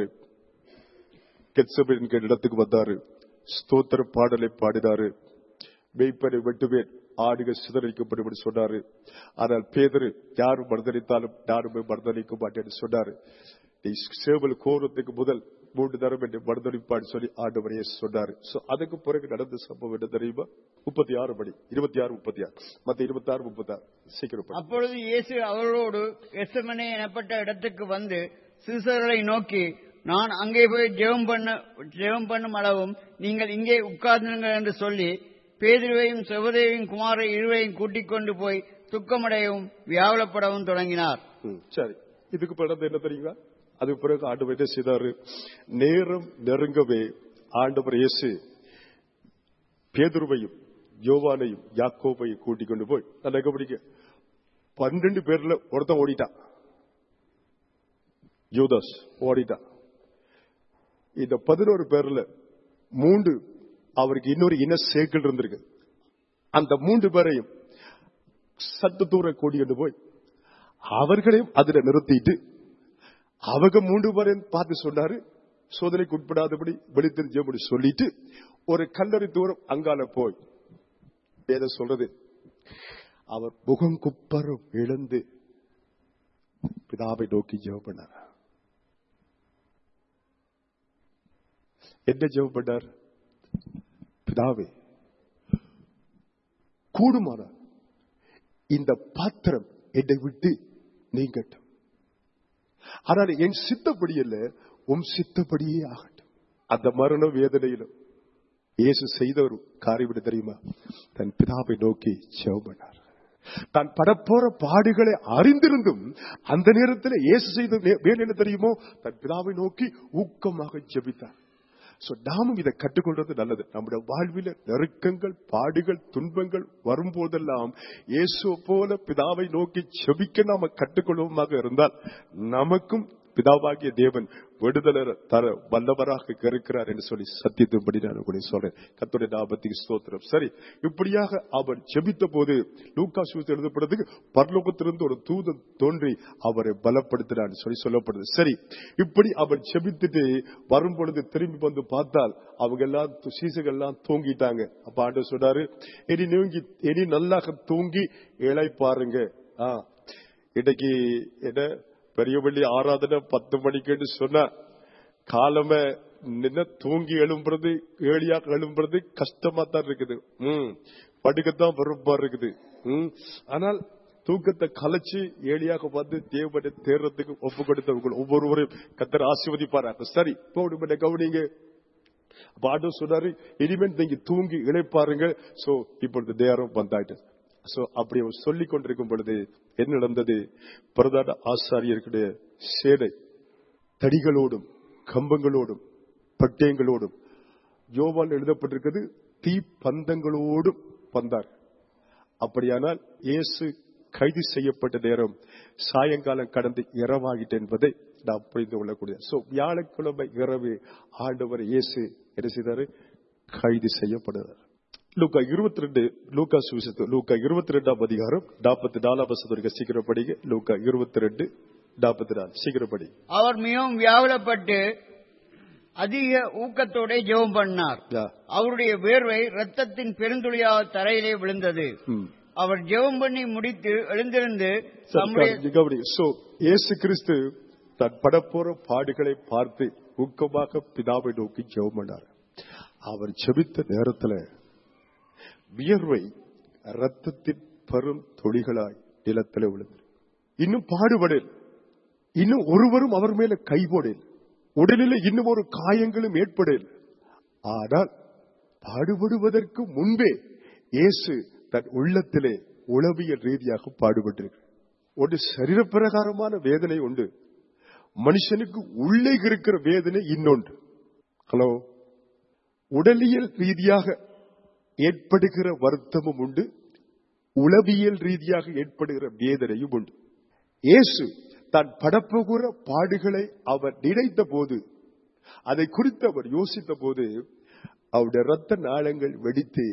கெட்சபு என்கிற இடத்துக்கு வந்தாரு ஸ்தோத்திர பாடலை பாடினாரு மெய்ப்பனை வெட்டுவேன் ஆடுகள் சிதறடிக்கப்படும் என்று சொன்னாரு ஆனால் பேதரு யாரும் மர்தனித்தாலும் நானுமே மர்தனிக்க மாட்டேன்னு சொன்னாரு நீ சேவல் கோரத்துக்கு முதல் மூன்று தரம் என்று மர்தனிப்பான்னு சொல்லி ஆண்டவரையே சொன்னாரு So, அதுக்கு பிறகு நடந்த சம்பவம் என்ன தெரியுமா முப்பத்தி ஆறு மணி இருபத்தி ஆறு முப்பத்தி ஆறு மத்த இருபத்தி ஆறு முப்பத்தி ஆறு சீக்கிரம் படி. அப்பொழுது இயேசு அவர்களோடு எசமனே எனப்பட்ட இடத்துக்கு வந்து சீசர்களை நோக்கி நான் அங்கே போய் ஜெபம் பண்ண ஜெபம் பண்ணும் அளவும் நீங்கள் இங்கே உட்கார்ந்துங்கள் என்று சொல்லி பேதுருவையும் செவதேவின் குமாரை இருவரையும் கூட்டிக் கொண்டு போய் துக்கமடையவும் வியாவலப்படவும் தொடங்கினார் ம், சரி இதுக்கு பிறகு என்ன தெரியுங்களா அதுக்கு பிறகு ஆண்டவர் என்ன செய்தாரு நேரம் நெருங்கவே ஆண்டவர் இயேசு பேதுருவையும் யோவானையும் யாக்கோபையும் கூட்டிக் கொண்டு போய் நல்லா கவனிக்க பன்னெண்டு பேர்ல ஒருத்தன் ஓடிட்டான் யூதாஸ் ஓடிட்டான் இந்த பதினோரு பேர்ல மூன்று அவருக்கு இன்னொரு இன சேக்கில் இருந்திருக்கு அந்த மூன்று பேரையும் சற்று தூரம் கூட்டிட்டு போய் அவர்களையும் அதுல நிறுத்திட்டு அவங்க மூன்று பேரையும் பார்த்து சொன்னாரு சோதனைக்கு உட்படாதபடி வெளித்தெரிஞ்சபடி சொல்லிட்டு ஒரு கல்லறை தூரம் அங்கால போய் வேத சொல்றது அவர் முகம் குப்பரம் இழந்து பிதாவை நோக்கி ஜெபம் பண்ணார் என்ன ஜெபம் பண்ணார் பிதாவே கூடுமானார் இந்த பாத்திரம் என்னை விட்டு நீங்கட்டும் ஆனால் என் சித்தப்படி அல்ல உம் சித்தப்படியே ஆகட்டும் அந்த மரண வேதனையிலும் இயேசு செய்த ஒரு காரியம் என்ன தெரியுமா தன் பிதாவை நோக்கி ஜெபம் பண்ணார் தான் படப்போற பாடுகளை அறிந்திருந்தும் அந்த நேரத்தில் இயேசு செய்த வே- வேலை என்ன தெரியுமோ தன் பிதாவை நோக்கி ஊக்கமாக ஜெபித்தார் சோ நாமும் இதை கற்றுக்கொள்றது நல்லது நம்முடைய வாழ்வில நெருக்கங்கள் பாடுகள் துன்பங்கள் வரும்போதெல்லாம் இயேசு போல பிதாவை நோக்கி செபிக்க நாம கற்றுக்கொள்வோமாக இருந்தால் நமக்கும் பிதாவாகிய தேவன் விடுதலை தர வல்லவராக இருக்கிறார் என்று சொல்லி சத்தியத்தின்படி நான் உங்களுக்கு சொல்றேன் கத்துடைய நாபத்துக்கு ஸ்தோத்திரம் சரி இப்படியாக அவன் ஜெபித்த போது லூக்கா சூத்து எழுதப்படுறதுக்கு பரலோகத்திலிருந்து ஒரு தூதன் தோன்றி அவரை பலப்படுத்தினான்னு சொல்லி சொல்லப்படுது சரி இப்படி அவன் ஜெபித்துட்டு வரும் பொழுது திரும்பி வந்து பார்த்தால் அவங்க எல்லாம் சீசர்கள் எல்லாம் தூங்கிட்டாங்க அப்ப ஆண்டவர் சொன்னாரு இனி நீங்கி இனி நல்லா தூங்கி இழை பாருங்க ஆ இன்னைக்கு என்ன பெரிய பள்ளி ஆராதனை பத்து மணிக்குன்னு சொன்னா காலமே நின்ன தூங்கி எழும்புறது ஏழியா எழும்புறது கஷ்டமா தான் இருக்குது ம் படுக்கத்தான் வெறுப்பா இருக்குது ம் ஆனால் தூக்கத்தை கலைச்சு ஏழியாக வந்து தேவனை தேர்றதுக்கு ஒப்பு கொடுத்தவர்கள் ஒவ்வொருவரையும் கத்தர் ஆசிர்வதிப்பாராங்க சரி போடு கவனிங்க பாடு சொன்னாரு இனிமேல் நீங்க தூங்கி இழைப்பாருங்க சோ இப்பொழுது நேரம் வந்தாயிட்டு சோ அப்படி அவர் சொல்லிக் கொண்டிருக்கும் பொழுது என்ன நடந்தது பிரதான ஆசாரியர்களுடைய சேனை தடிகளோடும் கம்பங்களோடும் பட்டயங்களோடும் யோவான் எழுதப்பட்டிருக்கிறது தீ பந்தங்களோடும் வந்தார் அப்படியானால் இயேசு கைது செய்யப்பட்ட நேரம் சாயங்காலம் கடந்து இரவாகிட்டு என்பதை நாம் புரிந்து கொள்ளக்கூடிய சோ வியாழக்கிழமை இரவு ஆண்டவர் இயேசு என்ன செய்தாரு கைது செய்யப்படுகிறார் லூக்கா இருபத்தி ரெண்டு லூக்கா சுவிசத்து லூக்கா இருபத்தி ரெண்டாம் அதிகாரம் நாற்பத்தி நாலாம் வருஷத்து வரைக்கும் சீக்கிரம் படிங்க லூக்கா இருபத்தி ரெண்டு நாற்பத்தி நாலு சீக்கிரம் படி அவர் மிகவும் வியாகுலப்பட்டு அதிக ஊக்கத்தோட ஜெபம் பண்ணார் யா. அவருடைய வேர்வை ரத்தத்தின் பெருந்துளியாக தரையிலே விழுந்தது ம். அவர் ஜெபம் பண்ணி முடித்து எழுந்திருந்து சரி, தம்முடைய கவனி, கவனி. So, இயேசு கிறிஸ்து தன் படப்போற பாடுகளை பார்த்து ஊக்கமாக பிதாவை நோக்கி ஜெபம் பண்ணார் அவர் ஜெபித்த நேரத்துல வியர்வை ரத்தத்தின் பெரும் துளிகளாய் நிலத்தில் விழுந்தது இன்னும் பாடுபடல் இன்னும் ஒருவரும் அவர் மேல கைபோடல் உடலில் இன்னும் ஒரு காயங்களும் ஏற்படல் ஆனால் பாடுபடுவதற்கு முன்பே இயேசு தன் உள்ளத்திலே உளவியல் ரீதியாக பாடுபட்டிருக்கிறார் ஒரு சரீரப்பிரகாரமான வேதனை உண்டு மனுஷனுக்கு உள்ளே இருக்கிற வேதனை இன்னொன்று ஹலோ உடலியல் ரீதியாக ஏற்படுகிற வருத்தமும் உண்டு உளவியல் ரீதியாக ஏற்படுகிற வேதனையும் உண்டு இயேசு தான் படப்போகிற பாடுகளை அவர் நினைத்த போது அதை குறித்து அவர் யோசித்த போது அவருடைய ரத்த நாளங்கள் வெடித்து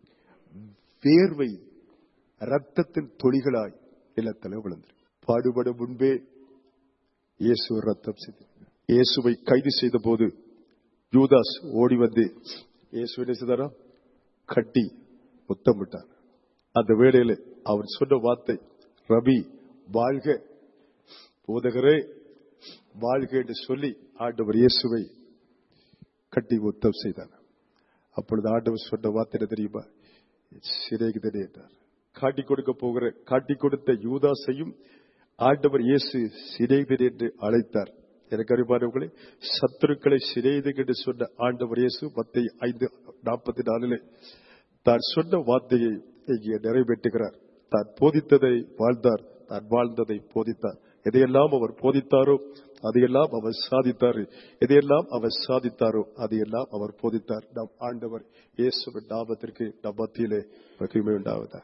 வேர்வை ரத்தத்தின் துளிகளாய் நிலத்தில் விழுந்தது பாடுபட முன்பே இயேசு ரத்தம் சிந்தி இயேசுவை கைது செய்த போது யூதாஸ் ஓடி வந்து இயேசு என்ன செய்தாரா கட்டி முத்தமிட்டார் அந்த வேளையில அவர் சொன்ன வார்த்தை ரவி வாழ்க போதகரே வாழ்க என்று சொல்லி ஆண்டவர் இயேசுவை கட்டி முத்தம் செய்தார் அப்பொழுது ஆண்டவர் சொன்ன வார்த்தை என்ன தெரியுமா சிறைகுதனே என்றார் காட்டி கொடுக்க போகிற காட்டி கொடுத்த யூதாசையும் ஆண்டவர் இயேசு சிறைகுதன் என்று அழைத்தார் எனக்கு அறிவானவர்களே சத்துருக்களை சிறைது என்று சொன்ன ஆண்டவர் இயேசு மத்திய ஐந்து நாற்பத்தி நாலிலே தான் சொன்ன வார்த்தையை இங்கே நிறைவேற்றுகிறார் தான் போதித்ததை வாழ்ந்தார் தான் வாழ்ந்ததை போதித்தார் எதையெல்லாம் அவர் போதித்தாரோ அதையெல்லாம் அவர் சாதித்தாரு எதையெல்லாம் அவர் சாதித்தாரோ அதையெல்லாம் அவர் போதித்தார் நம் ஆண்டவர் இயேசுவின் நாமத்திற்கு நம் மத்தியிலே மகிமை உண்டாவதா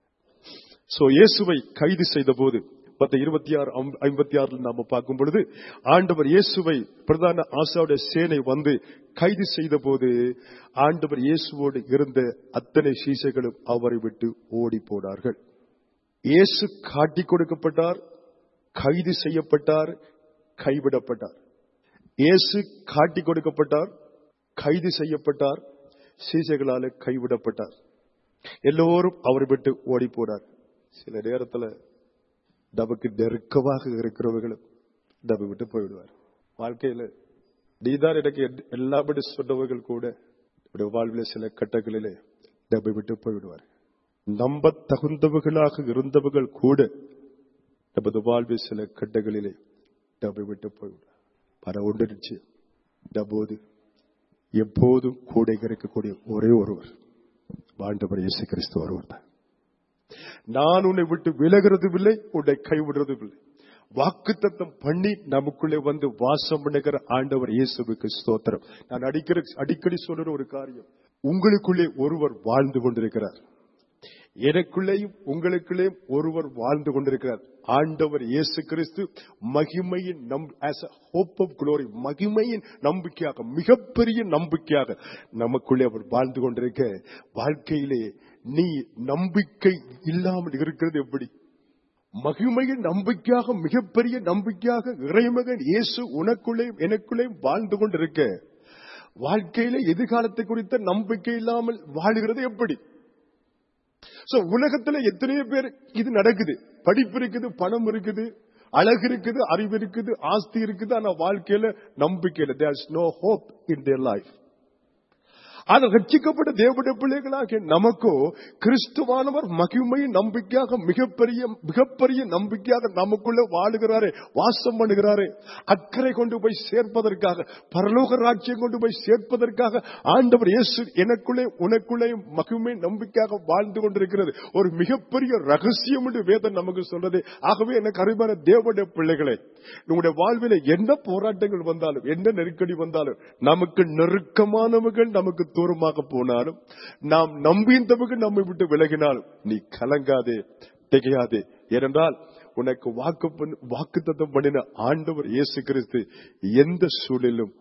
சோ இயேசுவை கைது செய்த போது பத்து இருபத்தி ஆறு ஐம்பத்தி ஆறுல நாம பார்க்கும் பொழுது ஆண்டவர் இயேசுவை பிரதான ஆசாவுடைய சேனை வந்து கைது செய்த போது ஆண்டவர் இயேசுவோடு இருந்த அத்தனை சீசைகளும் அவரை விட்டு ஓடி போனார்கள் இயேசு காட்டி கொடுக்கப்பட்டார் கைது செய்யப்பட்டார் கைவிடப்பட்டார் இயேசு காட்டி கொடுக்கப்பட்டார் கைது செய்யப்பட்டார் சீசைகளால கைவிடப்பட்டார் எல்லோரும் அவரை விட்டு ஓடி போனார் சில நேரத்துல நமக்கு நெருக்கமாக இருக்கிறவர்களும் நம்ம விட்டு போய்விடுவார் வாழ்க்கையில நீதான் எனக்கு எல்- எல்லாமே சொன்னவர்கள் கூட நம்முடைய வாழ்வில சில கட்டங்களிலே நம்மை விட்டு போய்விடுவார் நம்ப தகுந்தவர்களாக இருந்தவர்கள் கூட நமது வாழ்வில் சில கட்டங்களிலே நம்மை விட்டு போய்விடுவார் பல ஒன்று நிச்சயம் நம்மோது எப்போதும் கூட இருக்கக்கூடிய ஒரே ஒருவர் ஆண்டவர் இயேசு கிறிஸ்து ஒருவர் தான் நான் உன்னை விட்டு விலகிறதும் இல்லை உன்னை கைவிடுறதும் இல்லை வாக்குத்தத்தம் பண்ணி நமக்குள்ளே வந்து வாசம் பண்ணுகிற ஆண்டவர் இயேசுவுக்கு ஸ்தோத்திரம் நான் அடிக்கிற அடிக்கடி சொல்ற ஒரு காரியம் உங்களுக்குள்ளே ஒருவர் வாழ்ந்து கொண்டிருக்கிறார் எனக்குள்ளேயும் உங்களுக்குள்ளேயும் ஒருவர் வாழ்ந்து கொண்டிருக்கிறார் ஆண்டவர் இயேசு கிறிஸ்து மகிமையின் நம் ஆஸ் ஹோப் ஆஃப் குளோரி மகிமையின் நம்பிக்கையாக மிகப்பெரிய நம்பிக்கையாக நமக்குள்ளே அவர் வாழ்ந்து கொண்டிருக்க வாழ்க்கையிலே நீ நம்பிக்கை இல்லாமல் இருக்கிறது எப்படி மகிமையின் நம்பிக்கையாக மிகப்பெரிய நம்பிக்கையாக இறைமகன் இயேசு உனக்குள்ளேயும் எனக்குள்ளேயும் வாழ்ந்து கொண்டிருக்க வாழ்க்கையில எதிர்காலத்தை குறித்த நம்பிக்கை இல்லாமல் வாழுகிறது எப்படி சோ உலகத்துல எத்தனையோ பேர் இது நடக்குது படிப்பு இருக்குது பணம் இருக்குது அழகு இருக்குது அறிவு இருக்குது ஆஸ்தி இருக்குது ஆனா வாழ்க்கையில நம்பிக்கை இல்லை there no hope in their life ஆனா ரட்சிக்கப்பட்ட தேவனுடைய பிள்ளைகளாகிய நமக்கோ கிறிஸ்துவானவர் மகிமையின் நம்பிக்கையாக மிகப்பெரிய மிகப்பெரிய நம்பிக்கையாக நமக்குள்ள வாழுகிறாரே வாசம் பண்ணுகிறாரே அக்கறை கொண்டு போய் சேர்ப்பதற்காக பரலோக ராஜ்யம் கொண்டு போய் சேர்ப்பதற்காக ஆண்டவர் இயேசு எனக்குள்ளே உனக்குள்ளே மகிமை நம்பிக்கையாக வாழ்ந்து கொண்டிருக்கிறது ஒரு மிகப்பெரிய ரகசியம் என்று வேதம் நமக்கு சொல்றது ஆகவே எனக்கு அருமையான தேவனுடைய பிள்ளைகளே உங்களுடைய வாழ்வில என்ன போராட்டங்கள் வந்தாலும் என்ன நெருக்கடி வந்தாலும் நமக்கு நெருக்கமானவர்கள் நமக்கு தூரமாக போனாலும் நாம் நம்பிந்தவர்கள் நம்மை விட்டு விலகினாலும் நீ கலங்காதே திகையாதே ஏனென்றால் உனக்கு வாக்கு வாக்கு தத்தம் பண்ணின ஆண்டவர் இயேசு கிறிஸ்து எந்த சூழலிலும்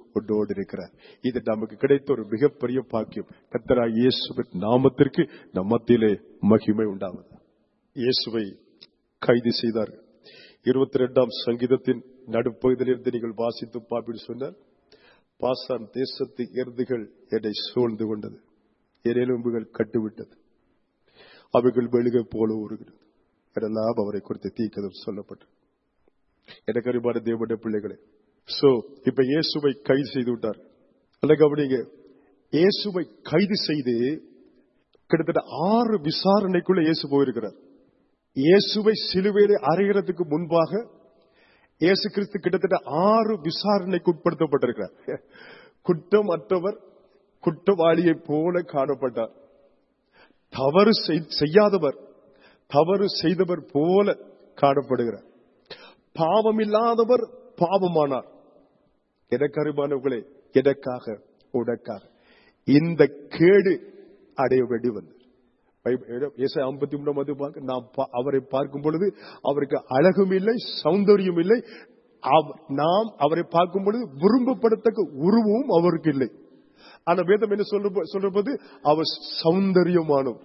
உன்னோடு இருக்கிறார் இது நமக்கு கிடைத்த ஒரு மிகப்பெரிய பாக்கியம் கத்தராய் இயேசுவின் நாமத்திற்கு நம் மத்தியிலே மகிமை உண்டாவது இயேசுவை கைது செய்தார்கள் இருபத்தி ரெண்டாம் சங்கீதத்தின் நடுப்பகுதியிலிருந்து நீங்கள் வாசித்து பாப்பிட்டு சொன்னால் பாசான் தேசத்து எருதுகள் என்னை சூழ்ந்து கொண்டது என் எலும்புகள் கட்டுவிட்டது அவைகள் மெழுகை போல உருகிறது இதெல்லாம் அவரை குறித்து தீக்கதம் சொல்லப்பட்டு எனக்கு அறிவான தேவனுடைய பிள்ளைகளே சோ இப்ப இயேசுவை கைது செய்து விட்டார் அல்ல கவனிங்க இயேசுவை கைது செய்து கிட்டத்தட்ட ஆறு விசாரணைக்குள்ள இயேசு போயிருக்கிறார் இயேசுவை சிலுவையிலே அறைகிறதுக்கு முன்பாக இயேசு கிறிஸ்து கிட்டத்தட்ட ஆறு விசாரணைக்கு உட்படுத்தப்பட்டிருக்கிறார் குற்றம் அற்றவர் குற்றவாளியை போல காணப்பட்டார் தவறு செய்- செய்யாதவர் தவறு செய்தவர் போல காணப்படுகிறார் பாவம் இல்லாதவர் பாவமானார் எனக்கு அருமானவர்களே எனக்காக உனக்காக இந்த கேடு அடைய வேண்டி வந்தது ஐம்பத்தி மூணாம் அதிகமாக நாம் பா- அவரை பார்க்கும் பொழுது அவருக்கு அழகும் இல்லை சௌந்தரியம் இல்லை அவ- நாம் அவரை பார்க்கும் பொழுது விரும்பப்படத்தக்க உருவமும் அவருக்கு இல்லை ஆனா வேதம் என்ன சொல்ற சொல்றது அவர் சௌந்தரியமானவர்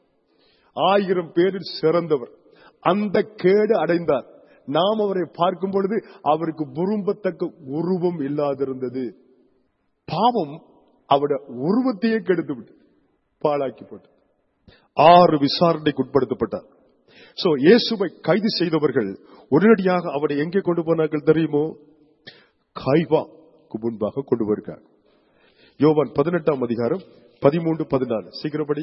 ஆயிரம் பேரில் சிறந்தவர் அந்த கேடு அடைந்தார் நாம் அவரை பார்க்கும் பொழுது அவருக்கு விரும்பத்தக்க உருவம் இல்லாதிருந்தது பாவம் அவருடைய உருவத்தையே கெடுத்து விட்டு பாழாக்கி போட்டு ஆறு விசாரணைக்கு உட்படுத்தப்பட்டார் சோ இயேசுவை கைது செய்தவர்கள் உடனடியாக அவரை எங்கே கொண்டு போனார்கள் தெரியுமோ கைவாக்கு முன்பாக கொண்டு வருகிறார் யோவான் பதினெட்டாம் அதிகாரம் பதிமூன்று பதினாலு சீக்கிரப்படி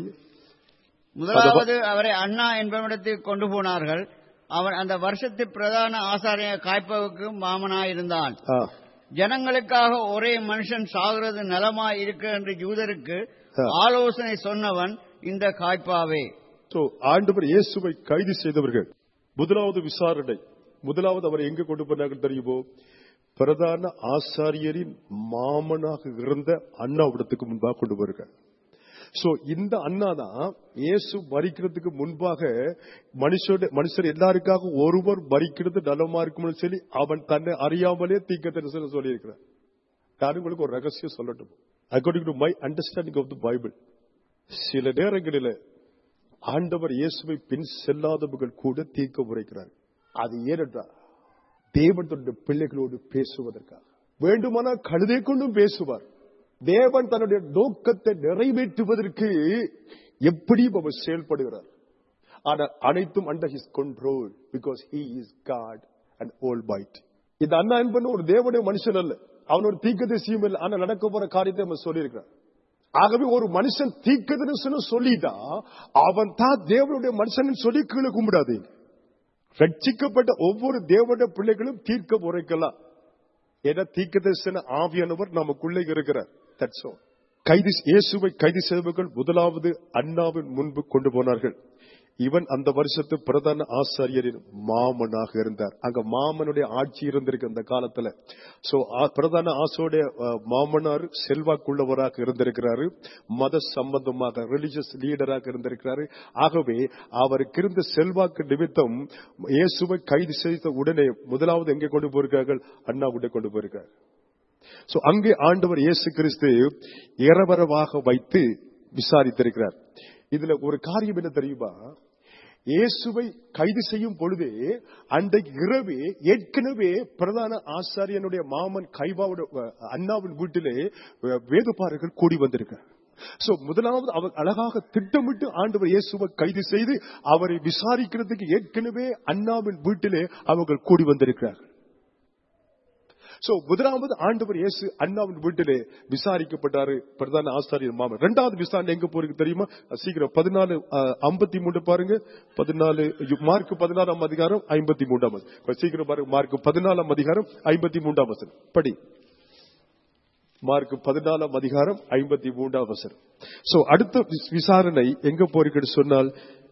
முதலாவது அவரை அண்ணா என்பவனிடத்துக்கு கொண்டு போனார்கள் அவன் அந்த வருஷத்து பிரதான ஆசாரிய காய்ப்பவுக்கு மாமனாயிருந்தான் ஆ, ஜனங்களுக்காக ஒரே மனுஷன் சாகிறது நலமாய் இருக்கு என்று யூதருக்கு ஆ. ஆலோசனை சொன்னவன் இந்த காய்ப்பாவே So, ஆண்டவர் இயேசுவை கைது செய்தவர்கள் முதலாவது விசாரணை முதலாவது அவர் எங்க கொண்டு போனார்கள் தெரியுமோ பிரதான ஆசாரியரின் மாமனாக இருந்த அண்ணாவிடத்துக்கு முன்பாக கொண்டு வருகிறார் சோ இந்த அண்ணா தான் இயேசு மறிக்கிறதுக்கு முன்பாக மனுஷோட மனுஷர் எல்லாருக்காக ஒருவர் மறிக்கிறது நலமா இருக்கும்னு சொல்லி அவன் தன்னை அறியாமலே தீக்க தரிசனம் சொல்லியிருக்கிறார் நான் உங்களுக்கு ஒரு ரகசியம் சொல்லட்டும் according to my understanding of the Bible சில நேரங்களில் ஆண்டவர் இயேசுவை பின் செல்லாதவர்கள் கூட தீர்க்க உரைக்கிறார் அது ஏனென்றால் தேவன் தன்னுடைய பிள்ளைகளோடு பேசுவதற்காக வேண்டுமானால் கழுதை கொண்டும் பேசுவார் தேவன் தன்னுடைய நோக்கத்தை நிறைவேற்றுவதற்கு எப்படியும் அவர் செயல்படுகிறார் ஆனால் அனைத்தும் under his control because he is God and all bite இந்த அண்ணா என்பது ஒரு தேவனுடைய மனுஷன் அல்ல அவன் ஒரு தீக்கதரிசியும் இல்லை ஆனா நடக்க போற காரியத்தை அவன் சொல்லியிருக்கிறான் ஆகவே ஒரு மனுஷன் தீக்கதரிசனம் சொல்லிட்டா அவன் தான் தேவனுடைய மனுஷன் சொல்லி கீழே கும்பிடாது ரட்சிக்கப்பட்ட ஒவ்வொரு தேவனுடைய பிள்ளைகளும் தீர்க்க உரைக்கலாம் ஏன்னா தீர்க்கதரிசன ஆவியானவர் நமக்குள்ளே இருக்கிறார் தட்ஸ் all. கைது இயேசுவை கைது செய்தவர்கள் முதலாவது அண்ணாவின் முன்பு கொண்டு போனார்கள் இவன் அந்த வருஷத்து பிரதான ஆசாரியரின் மாமனாக இருந்தார் அங்க மாமனுடைய ஆட்சி இருந்திருக்கு அந்த காலத்துல சோ ஆ- பிரதான ஆசோடைய அஹ், மாமனார் செல்வாக்குள்ளவராக இருந்திருக்கிறாரு மத சம்பந்தமாக ரிலிஜியஸ் லீடராக இருந்திருக்கிறாரு ஆகவே அவருக்கு இருந்த செல்வாக்கு நிமித்தம் இயேசுவை கைது செய்த உடனே முதலாவது எங்கே கொண்டு போயிருக்கார்கள் அண்ணாவுடைய கொண்டு போயிருக்கார் சோ அங்கே ஆண்டவர் இயேசு கிறிஸ்து இரவரவாக வைத்து விசாரித்திருக்கிறார் இதுல ஒரு காரியம் என்ன தெரியுமா இயேசுவை கைது செய்யும் பொழுதே அன்றைக்கு இரவே ஏற்கனவே பிரதான ஆசாரியனுடைய மாமன் கைவாவோட அஹ், அண்ணாவின் வீட்டிலே அஹ், வேதபாரர்கள் கூடி வந்திருக்கிறார் சோ முதலாவது அவர் அழகாக திட்டமிட்டு ஆண்டவர் இயேசுவை கைது செய்து அவரை விசாரிக்கிறதுக்கு ஏற்கனவே அண்ணாவின் வீட்டிலே அவர்கள் கூடி வந்திருக்கிறார்கள் சோ முதலாவது ஆண்டவர் இயேசு அண்ணாவின் வீட்டிலே விசாரிக்கப்பட்டாரு பிரதான ஆசாரியர் மாமன் இரண்டாவது விசாரணை எங்க போறீங்க தெரியுமா சீக்கிரம் பதினாலு ஐம்பத்தி மூணு பாருங்க பதினாலு மார்க் பதினாறாம் அதிகாரம் ஐம்பத்தி மூன்றாம் வசனம். இப்ப சீக்கிரம் பாருங்க மார்க் பதினாலாம் அதிகாரம் ஐம்பத்தி மூன்றாம் வசனம் படி மார்க் பதினாலாம் அதிகாரம் ஐம்பத்தி மூன்றாம் வசனம் சோ அடுத்த வி- விசாரணை எங்க போறீங்கன்னு சொன்னால்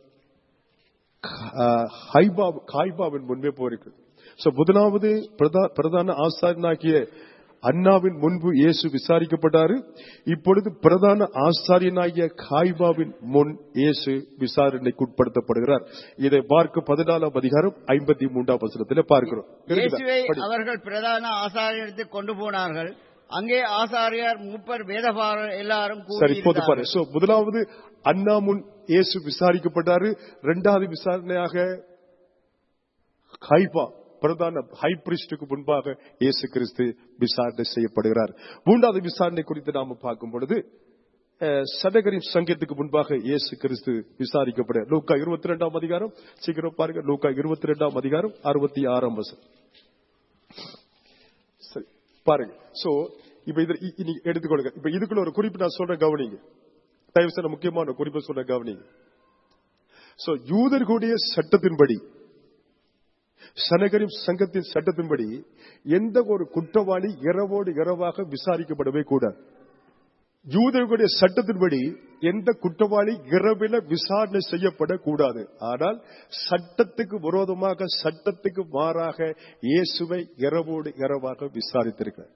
ஆஹ், ஹைபா காய்பாவின் முன்பே போயிருக்கிறது சோ முதலாவது பிரதா- பிரதான ஆசாரியனாகிய அண்ணாவின் முன்பு இயேசு விசாரிக்கப்பட்டாரு இப்பொழுது பிரதான ஆசாரியனாகிய காய்பாவின் முன் இயேசு விசாரணைக்கு உட்படுத்தப்படுகிறார் இதை பார்க்க பதினாலாம் அதிகாரம் ஐம்பத்தி மூன்றாம் வசனத்தில் பார்க்கிறோம் இயேசுவை படி. அவர்கள் பிரதான ஆசாரியத்துக்கு கொண்டு போனார்கள் அங்கே ஆசாரியார் மூப்பர் வேதபாரர் எல்லாரும் சரி போது பாரு கூடியிருந்தார்கள். சோ முதலாவது அண்ணா முன் இயேசு விசாரிக்கப்பட்டாரு இரண்டாவது விசாரணையாக ஹைபா பிரதான ஹை பிரிஸ்டுக்கு முன்பாக இயேசு கிறிஸ்து விசாரணை செய்யப்படுகிறார் மூன்றாவது விசாரணை குறித்து நாம பார்க்கும் பொழுது அஹ், சதகரின் சங்கத்துக்கு முன்பாக இயேசு கிறிஸ்து விசாரிக்கப்பட லூக்கா இருபத்தி ரெண்டாம் அதிகாரம் சீக்கிரம் பாருங்க லூக்கா இருபத்தி ரெண்டாம் அதிகாரம் அறுபத்தி ஆறாம் வசனம் சரி பாருங்க சோ இப்ப இது இ- இனி எடுத்துக்கொள்ளுங்க இப்ப இதுக்குள்ள ஒரு குறிப்பு நான் சொல்றேன் கவனிங்க தயவு செய்து முக்கியமான குறிப்பு சொல்ற கவனிங்க சோ யூதர்களுடைய சட்டத்தின்படி சனகரின் சங்கத்தின் சட்டத்தின்படி எந்த ஒரு குற்றவாளி இரவோடு இரவாக விசாரிக்கப்படவே கூடாது யூதர்களுடைய சட்டத்தின்படி எந்த குற்றவாளி இரவில விசாரணை செய்யப்படக்கூடாது ஆனால் சட்டத்துக்கு விரோதமாக சட்டத்துக்கு மாறாக இயேசுவை இரவோடு இரவாக விசாரித்திருக்கிறார்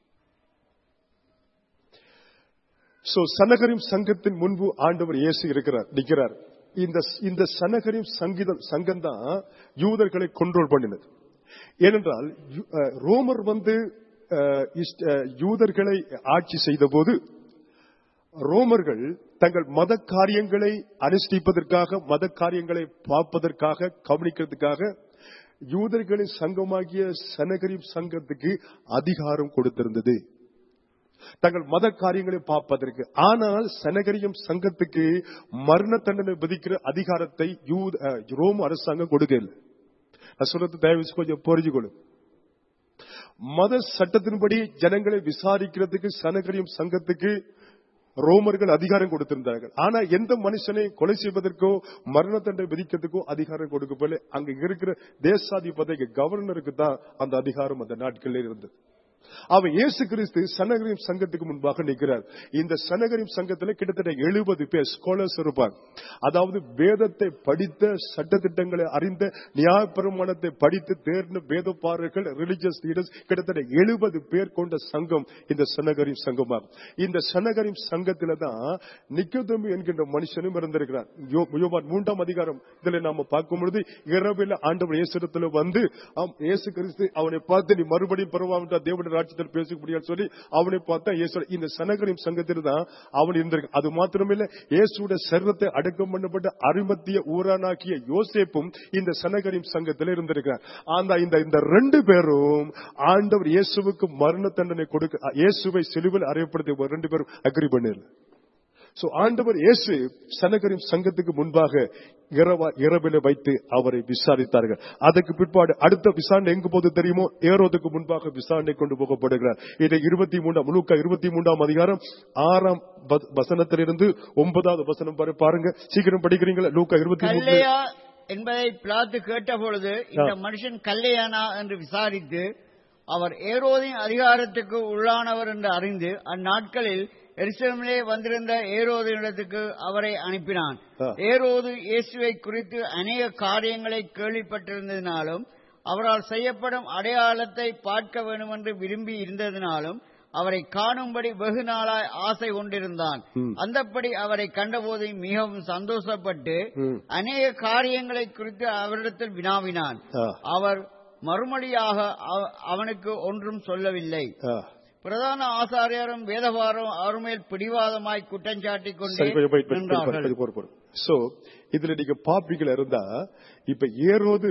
சோ சனகரின் சங்கத்தின் முன்பு ஆண்டவர் இயேசு இருக்கிறார் நிற்கிறார் இந்த இந்த சனகரின் சங்கீதம் சங்கம் தான் யூதர்களை கண்ட்ரோல் பண்ணினது ஏனென்றால் யூ- அஹ், ரோமர் வந்து அஹ், இஸ்ட- அஹ், யூதர்களை ஆட்சி செய்த போது ரோமர்கள் தங்கள் மத காரியங்களை அனுஷ்டிப்பதற்காக மத காரியங்களை பார்ப்பதற்காக கவனிக்கிறதுக்காக யூதர்களின் சங்கமாகிய சனகரிப் சங்கத்துக்கு அதிகாரம் கொடுத்திருந்தது தங்கள் மத காரியங்களை பார்ப்பதற்கு ஆனால் சனகரியம் சங்கத்துக்கு மரண தண்டனை விதிக்கிற அதிகாரத்தை யூத அஹ், ரோம் அரசாங்கம் கொடுக்கல நான் சொல்றது தயவு செய்து கொஞ்சம் புரிஞ்சுக்கொள்ளு மத சட்டத்தின்படி ஜனங்களை விசாரிக்கிறதுக்கு சனகரியம் சங்கத்துக்கு ரோமர்கள் அதிகாரம் கொடுத்திருந்தார்கள் ஆனா எந்த மனுஷனை கொலை செய்வதற்கோ மரண தண்டனை விதிக்கிறதுக்கோ அதிகாரம் கொடுக்கப்படல அங்க இருக்கிற தேசாதிபதி கவர்னருக்கு தான் அந்த அதிகாரம் அந்த நாட்களில் இருந்தது அவ இயேசு கிறிஸ்து சனகரிம் சங்கத்துக்கு முன்பாக நிற்கிறார் இந்த சனகரிம் சங்கத்துல கிட்டத்தட்ட எழுபது பேர் ஸ்காலர்ஸ் இருப்பாங்க அதாவது வேதத்தை படித்த சட்டத்திட்டங்களை அறிந்த நியாயப்பிரமாணத்தை படித்து தேர்ந்த வேதப்பாரர்கள் ரிலிஜியஸ் லீடர்ஸ் கிட்டத்தட்ட எழுபது பேர் கொண்ட சங்கம் இந்த சனகரிம் சங்கமாகும் இந்த சனகரிம் சங்கத்துல தான் நிக்கோதேமு என்கின்ற மனுஷனும் இருந்திருக்கிறார் யோ- யோவான் மூன்றாம் அதிகாரம் இதுல நாம பார்க்கும் பொழுது இரவில் ஆண்டவர் இயேசுடத்துல வந்து ஆம், இயேசு கிறிஸ்து அவனை பார்த்து நீ மறுபடியும் பரவாயிட்டா தேவனுடைய ராட்சத்தில் பேச முடியாது சொல்லி அவனை பார்த்தா இயேசு இந்த சனகரின் சங்கத்தில் தான் அவன் இருந்திருக்கு அது மாத்திரமில்ல இயேசுடைய சர்வத்தை அடக்கம் பண்ணப்பட்ட அருமத்திய ஊரானாக்கிய யோசேப்பும் இந்த சனகரின் சங்கத்தில் இருந்திருக்கிறார் ஆனா இந்த இந்த ரெண்டு பேரும் ஆண்டவர் இயேசுவுக்கு மரண தண்டனை கொடுக்க இயேசுவை சிலுவில் அறையப்படுத்தி ரெண்டு பேரும் அக்ரி பண்ணல சோ ஆண்டவர் இயேசு சனகரின் சங்கத்துக்கு முன்பாக இரவா இரவில வைத்து அவரை விசாரித்தார்கள் அதற்கு பிற்பாடு அடுத்த விசாரணை எங்கு போது தெரியுமோ ஏரோதுக்கு முன்பாக விசாரணை கொண்டு போகப்படுகிறார் இதை இருபத்தி மூன்றாம் முழுக்க இருபத்தி மூன்றாம் அதிகாரம் ஆறாம் வ- வசனத்திலிருந்து ஒன்பதாவது வசனம் வரை பாருங்க சீக்கிரம் படிக்கிறீங்களா லூக்கா இருபத்தி மூணு கல்லையா என்பதை பிளாத்து கேட்டபொழுது இந்த மனுஷன் கல்லையானா என்று விசாரித்து அவர் ஏரோதின் அதிகாரத்துக்கு உள்ளானவர் என்று அறிந்து அந்நாட்களில் எருசலேமிலே வந்திருந்த ஏரோதினிடத்துக்கு அவரை அனுப்பினான் ஆ. ஏரோது இயேசுவை குறித்து அநேக காரியங்களை கேள்விப்பட்டிருந்ததினாலும் அவரால் செய்யப்படும் அடையாளத்தை பார்க்க வேண்டும் என்று விரும்பி இருந்ததினாலும் அவரை காணும்படி வெகு நாளாய் ஆசை கொண்டிருந்தான் ம். அந்தப்படி அவரை கண்டபோது மிகவும் சந்தோஷப்பட்டு ம். அநேக காரியங்களை குறித்து அவரிடத்தில் வினாவினான் ஆ, அவர் மறுமொழியாக அவ- அவனுக்கு ஒன்றும் சொல்லவில்லை ஆ. பிரதான ஆசாரியரும் வேதவாரம் அவர் மேல் பிடிவாதமாய் குற்றஞ்சாட்டிக் கொண்டே சரி, கொஞ்சம் wait, wait, wait, நின்றார்கள் கொஞ்சம் பொறு, பொறு. So, இதுல நீங்க பாப்பீங்களா இருந்தா இப்ப ஏரோது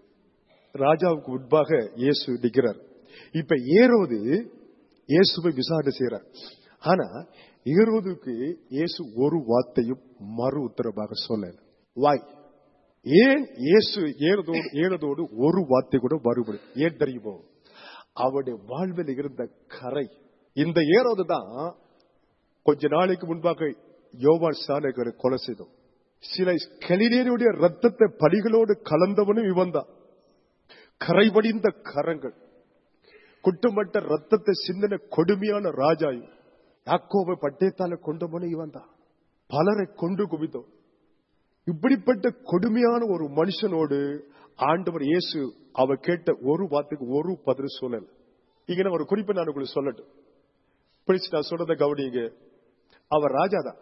ராஜாவுக்கு முன்பாக இயேசு நிற்கிறார் இப்ப ஏரோது இயேசுவை விசாரணை செய்யறார் ஆனா ஏரோதுக்கு இயேசு ஒரு வார்த்தையும் மறு உத்தரவாக சொல்லல வாய் ஏன் இயேசு ஏறதோடு ஏறதோடு ஒரு வார்த்தை கூட மறுபடி ஏன் தெரியுமோ அவருடைய வாழ்வில் இருந்த கரை இந்த ஏரோது தான் கொஞ்ச நாளைக்கு முன்பாக யோவான் சாலைகளை கொலை செய்தோம் சில கலிலேயருடைய ரத்தத்தை பலிகளோடு கலந்தவனும் இவன் தான் கரைபடிந்த கரங்கள் குட்டுமட்ட ரத்தத்தை சிந்தின கொடுமையான ராஜாயும் யாக்கோவை பட்டயத்தால கொண்டவனும் இவன் தான் பலரை கொண்டு குவித்தோம் இப்படிப்பட்ட கொடுமையான ஒரு மனுஷனோடு ஆண்டவர் இயேசு அவர் கேட்ட ஒரு வார்த்தைக்கு ஒரு பதில் சொல்லல இங்க நான் ஒரு குறிப்பை நான் உங்களுக்கு சொல்லட்டும் பிடிச்சு நான் சொல்றதை கவனிங்க அவர் ராஜாதான்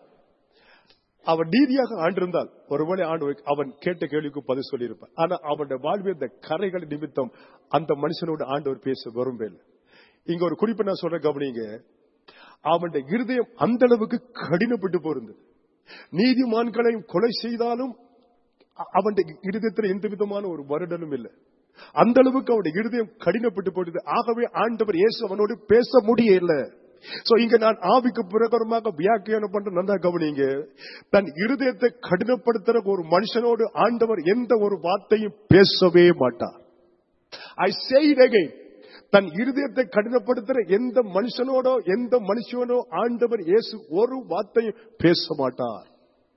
அவன் நீதியாக ஆண்டிருந்தால் ஒருவேளை ஆண்டு அவன் கேட்ட கேள்விக்கு பதில் சொல்லியிருப்பான் ஆனா அவனுடைய வாழ்வில் இந்த கரைகள் நிமித்தம் அந்த மனுஷனோடு ஆண்டவர் பேச விரும்பல இங்க ஒரு குறிப்பை நான் சொல்ற கவனிங்க அவனுடைய இருதயம் அந்த அளவுக்கு கடினப்பட்டு போயிருந்தது நீதிமான்களையும் கொலை செய்தாலும் அ- அவனுடைய இருதயத்தில் எந்த விதமான ஒரு வருடலும் இல்லை அந்த அளவுக்கு அவனுடைய இருதயம் கடினப்பட்டு போயிடுது ஆகவே ஆண்டவர் இயேசு அவனோடு பேச முடியல சோ இங்க நான் ஆவிக்கு பிரகாரமாக வியாக்கியானம் பண்ற நல்லா கவனிங்க தன் இருதயத்தை கடினப்படுத்துற ஒரு மனுஷனோடு ஆண்டவர் எந்த ஒரு வார்த்தையும் பேசவே மாட்டார் ஐ say it again தன் இருதயத்தை கடினப்படுத்துற எந்த மனுஷனோடோ எந்த மனுஷனோ ஆண்டவர் இயேசு ஒரு வார்த்தையும் பேச மாட்டார்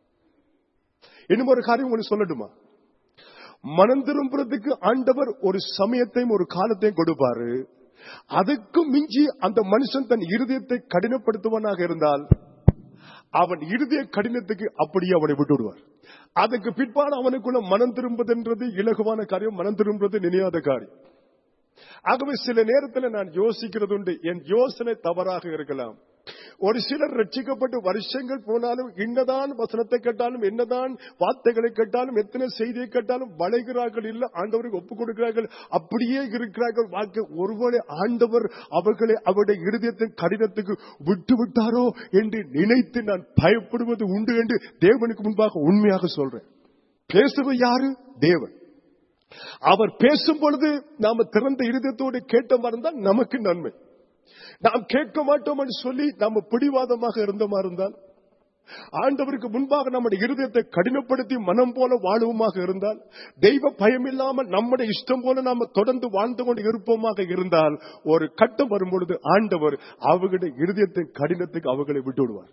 இன்னும் ஒரு காரியம் ஒன்று சொல்லட்டுமா மனம் திரும்புறதுக்கு ஆண்டவர் ஒரு சமயத்தையும் ஒரு காலத்தையும் கொடுப்பாரு அதுக்கும் மிஞ்சி அந்த மனுஷன் தன் இருதயத்தை கடினப்படுத்துவனாக இருந்தால் அவன் இருதய கடினத்துக்கு அப்படியே அவனை விட்டு விடுவார் அதுக்கு பிற்பாடு அவனுக்குள்ள மனம் திரும்புதுன்றது இலகுவான காரியம் மனம் திரும்புறது நினையாத காரியம் ஆகவே சில நேரத்தில் நான் யோசிக்கிறது உண்டு என் யோசனை தவறாக இருக்கலாம் ஒரு சிலர் ரட்சிக்கப்பட்டு வருஷங்கள் போனாலும் என்னதான் வசனத்தை கேட்டாலும் என்னதான் வார்த்தைகளை கேட்டாலும் எத்தனை செய்தியை கேட்டாலும் வளைகிறார்கள் இல்ல ஆண்டவருக்கு ஒப்புக் கொடுக்கிறார்கள் அப்படியே இருக்கிறார்கள் வாக்கு ஒருவேளை ஆண்டவர் அவர்களை அவருடைய இருதயத்தின் கடினத்துக்கு விட்டு விட்டாரோ என்று நினைத்து நான் பயப்படுவது உண்டு என்று தேவனுக்கு முன்பாக உண்மையாக சொல்றேன் பேசுவது யாரு தேவன் அவர் பேசும் பொழுது நாம திறந்த இருதயத்தோடு கேட்ட இருந்தால் நமக்கு நன்மை நாம் கேட்க மாட்டோம் என்று சொல்லி நாம பிடிவாதமாக இருந்தோமா இருந்தால் ஆண்டவருக்கு முன்பாக நம்முடைய இருதயத்தை கடினப்படுத்தி மனம் போல வாழுவமாக இருந்தால் தெய்வ பயம் இல்லாமல் நம்முடைய இஷ்டம் போல நாம தொடர்ந்து வாழ்ந்து கொண்டு இருப்போமாக இருந்தால் ஒரு கட்டம் வரும்பொழுது ஆண்டவர் அவர்களுடைய இருதயத்தின் கடினத்துக்கு அவர்களை விட்டு விடுவார்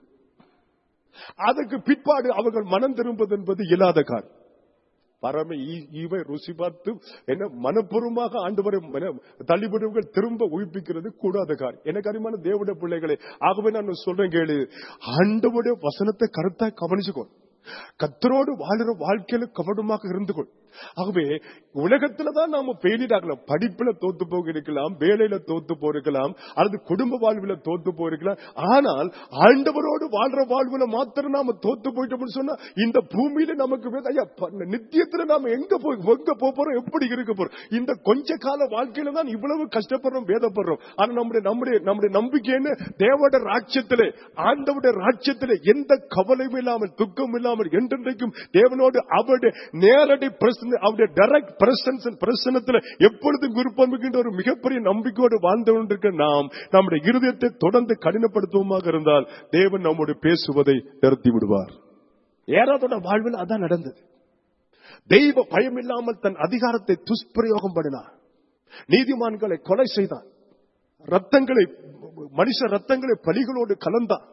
அதற்கு பிற்பாடு அவர்கள் மனம் திரும்புவது என்பது இல்லாத காரியம் பரம ஈ- ஈவை ருசி பார்த்து என்ன மனப்பூர்வமாக ஆண்டவரை மன- தள்ளிவிடுவர்கள் திரும்ப உயிர்ப்பிக்கிறது கூடாத காரியம் எனக்கு அறிமான தேவடைய பிள்ளைகளே ஆகவே நான் சொல்றேன் கேளு ஆண்டவருடைய வசனத்தை கருத்தா கவனிச்சுக்கோ கத்தரோடு வாழுற வாழ்க்கையில கவனமாக இருந்து கொள் ஆகவே உலகத்துல தான் நாம ஃபெயிலியர் ஆகலாம் படிப்புல தோத்து போயிருக்கலாம் வேலையில தோத்து போயிருக்கலாம் அல்லது குடும்ப வாழ்வுல தோத்து போயிருக்கலாம் ஆனால் ஆண்டவரோடு வாழ்ற வாழ்வுல மாத்திரம் நாம தோத்து போயிட்டோம்னு சொன்னா இந்த பூமியில நமக்கு வே- ஐயா, ப- நித்தியத்துல நாம எங்க போய் எங்க போக போறோம் எப்படி இருக்க போறோம் இந்த கொஞ்ச கால வாழ்க்கையில தான் இவ்வளவு கஷ்டப்படுறோம் வேதப்படுறோம் ஆனா நம்முடைய நம்முடைய நம்முடைய நம்பிக்கை என்ன தேவட ராஜ்யத்திலே ஆண்டவுடைய ராஜ்யத்திலே எந்த கவலையும் இல்லாமல் துக்கம் இல்லாமல் என்றென்றைக்கும் தேவனோடு அவருடைய நேரடி பிரசன அவருடைய டைரக்ட் பிரசன்ஸ் பிரசனத்துல எப்பொழுதும் விருப்பம் இருக்கின்ற ஒரு மிகப்பெரிய நம்பிக்கையோடு வாழ்ந்து கொண்டிருக்க நாம் நம்முடைய இருதயத்தை தொடர்ந்து கடினப்படுத்துவோமாக இருந்தால் தேவன் நம்மோடு பேசுவதை நிறுத்தி விடுவார் ஏறாதோட வாழ்வில் அதான் நடந்தது தெய்வ பயம் இல்லாமல் தன் அதிகாரத்தை துஷ்பிரயோகம் பண்ணினார் நீதிமான்களை கொலை செய்தான் ரத்தங்களை மனுஷ ரத்தங்களை பலிகளோடு கலந்தான்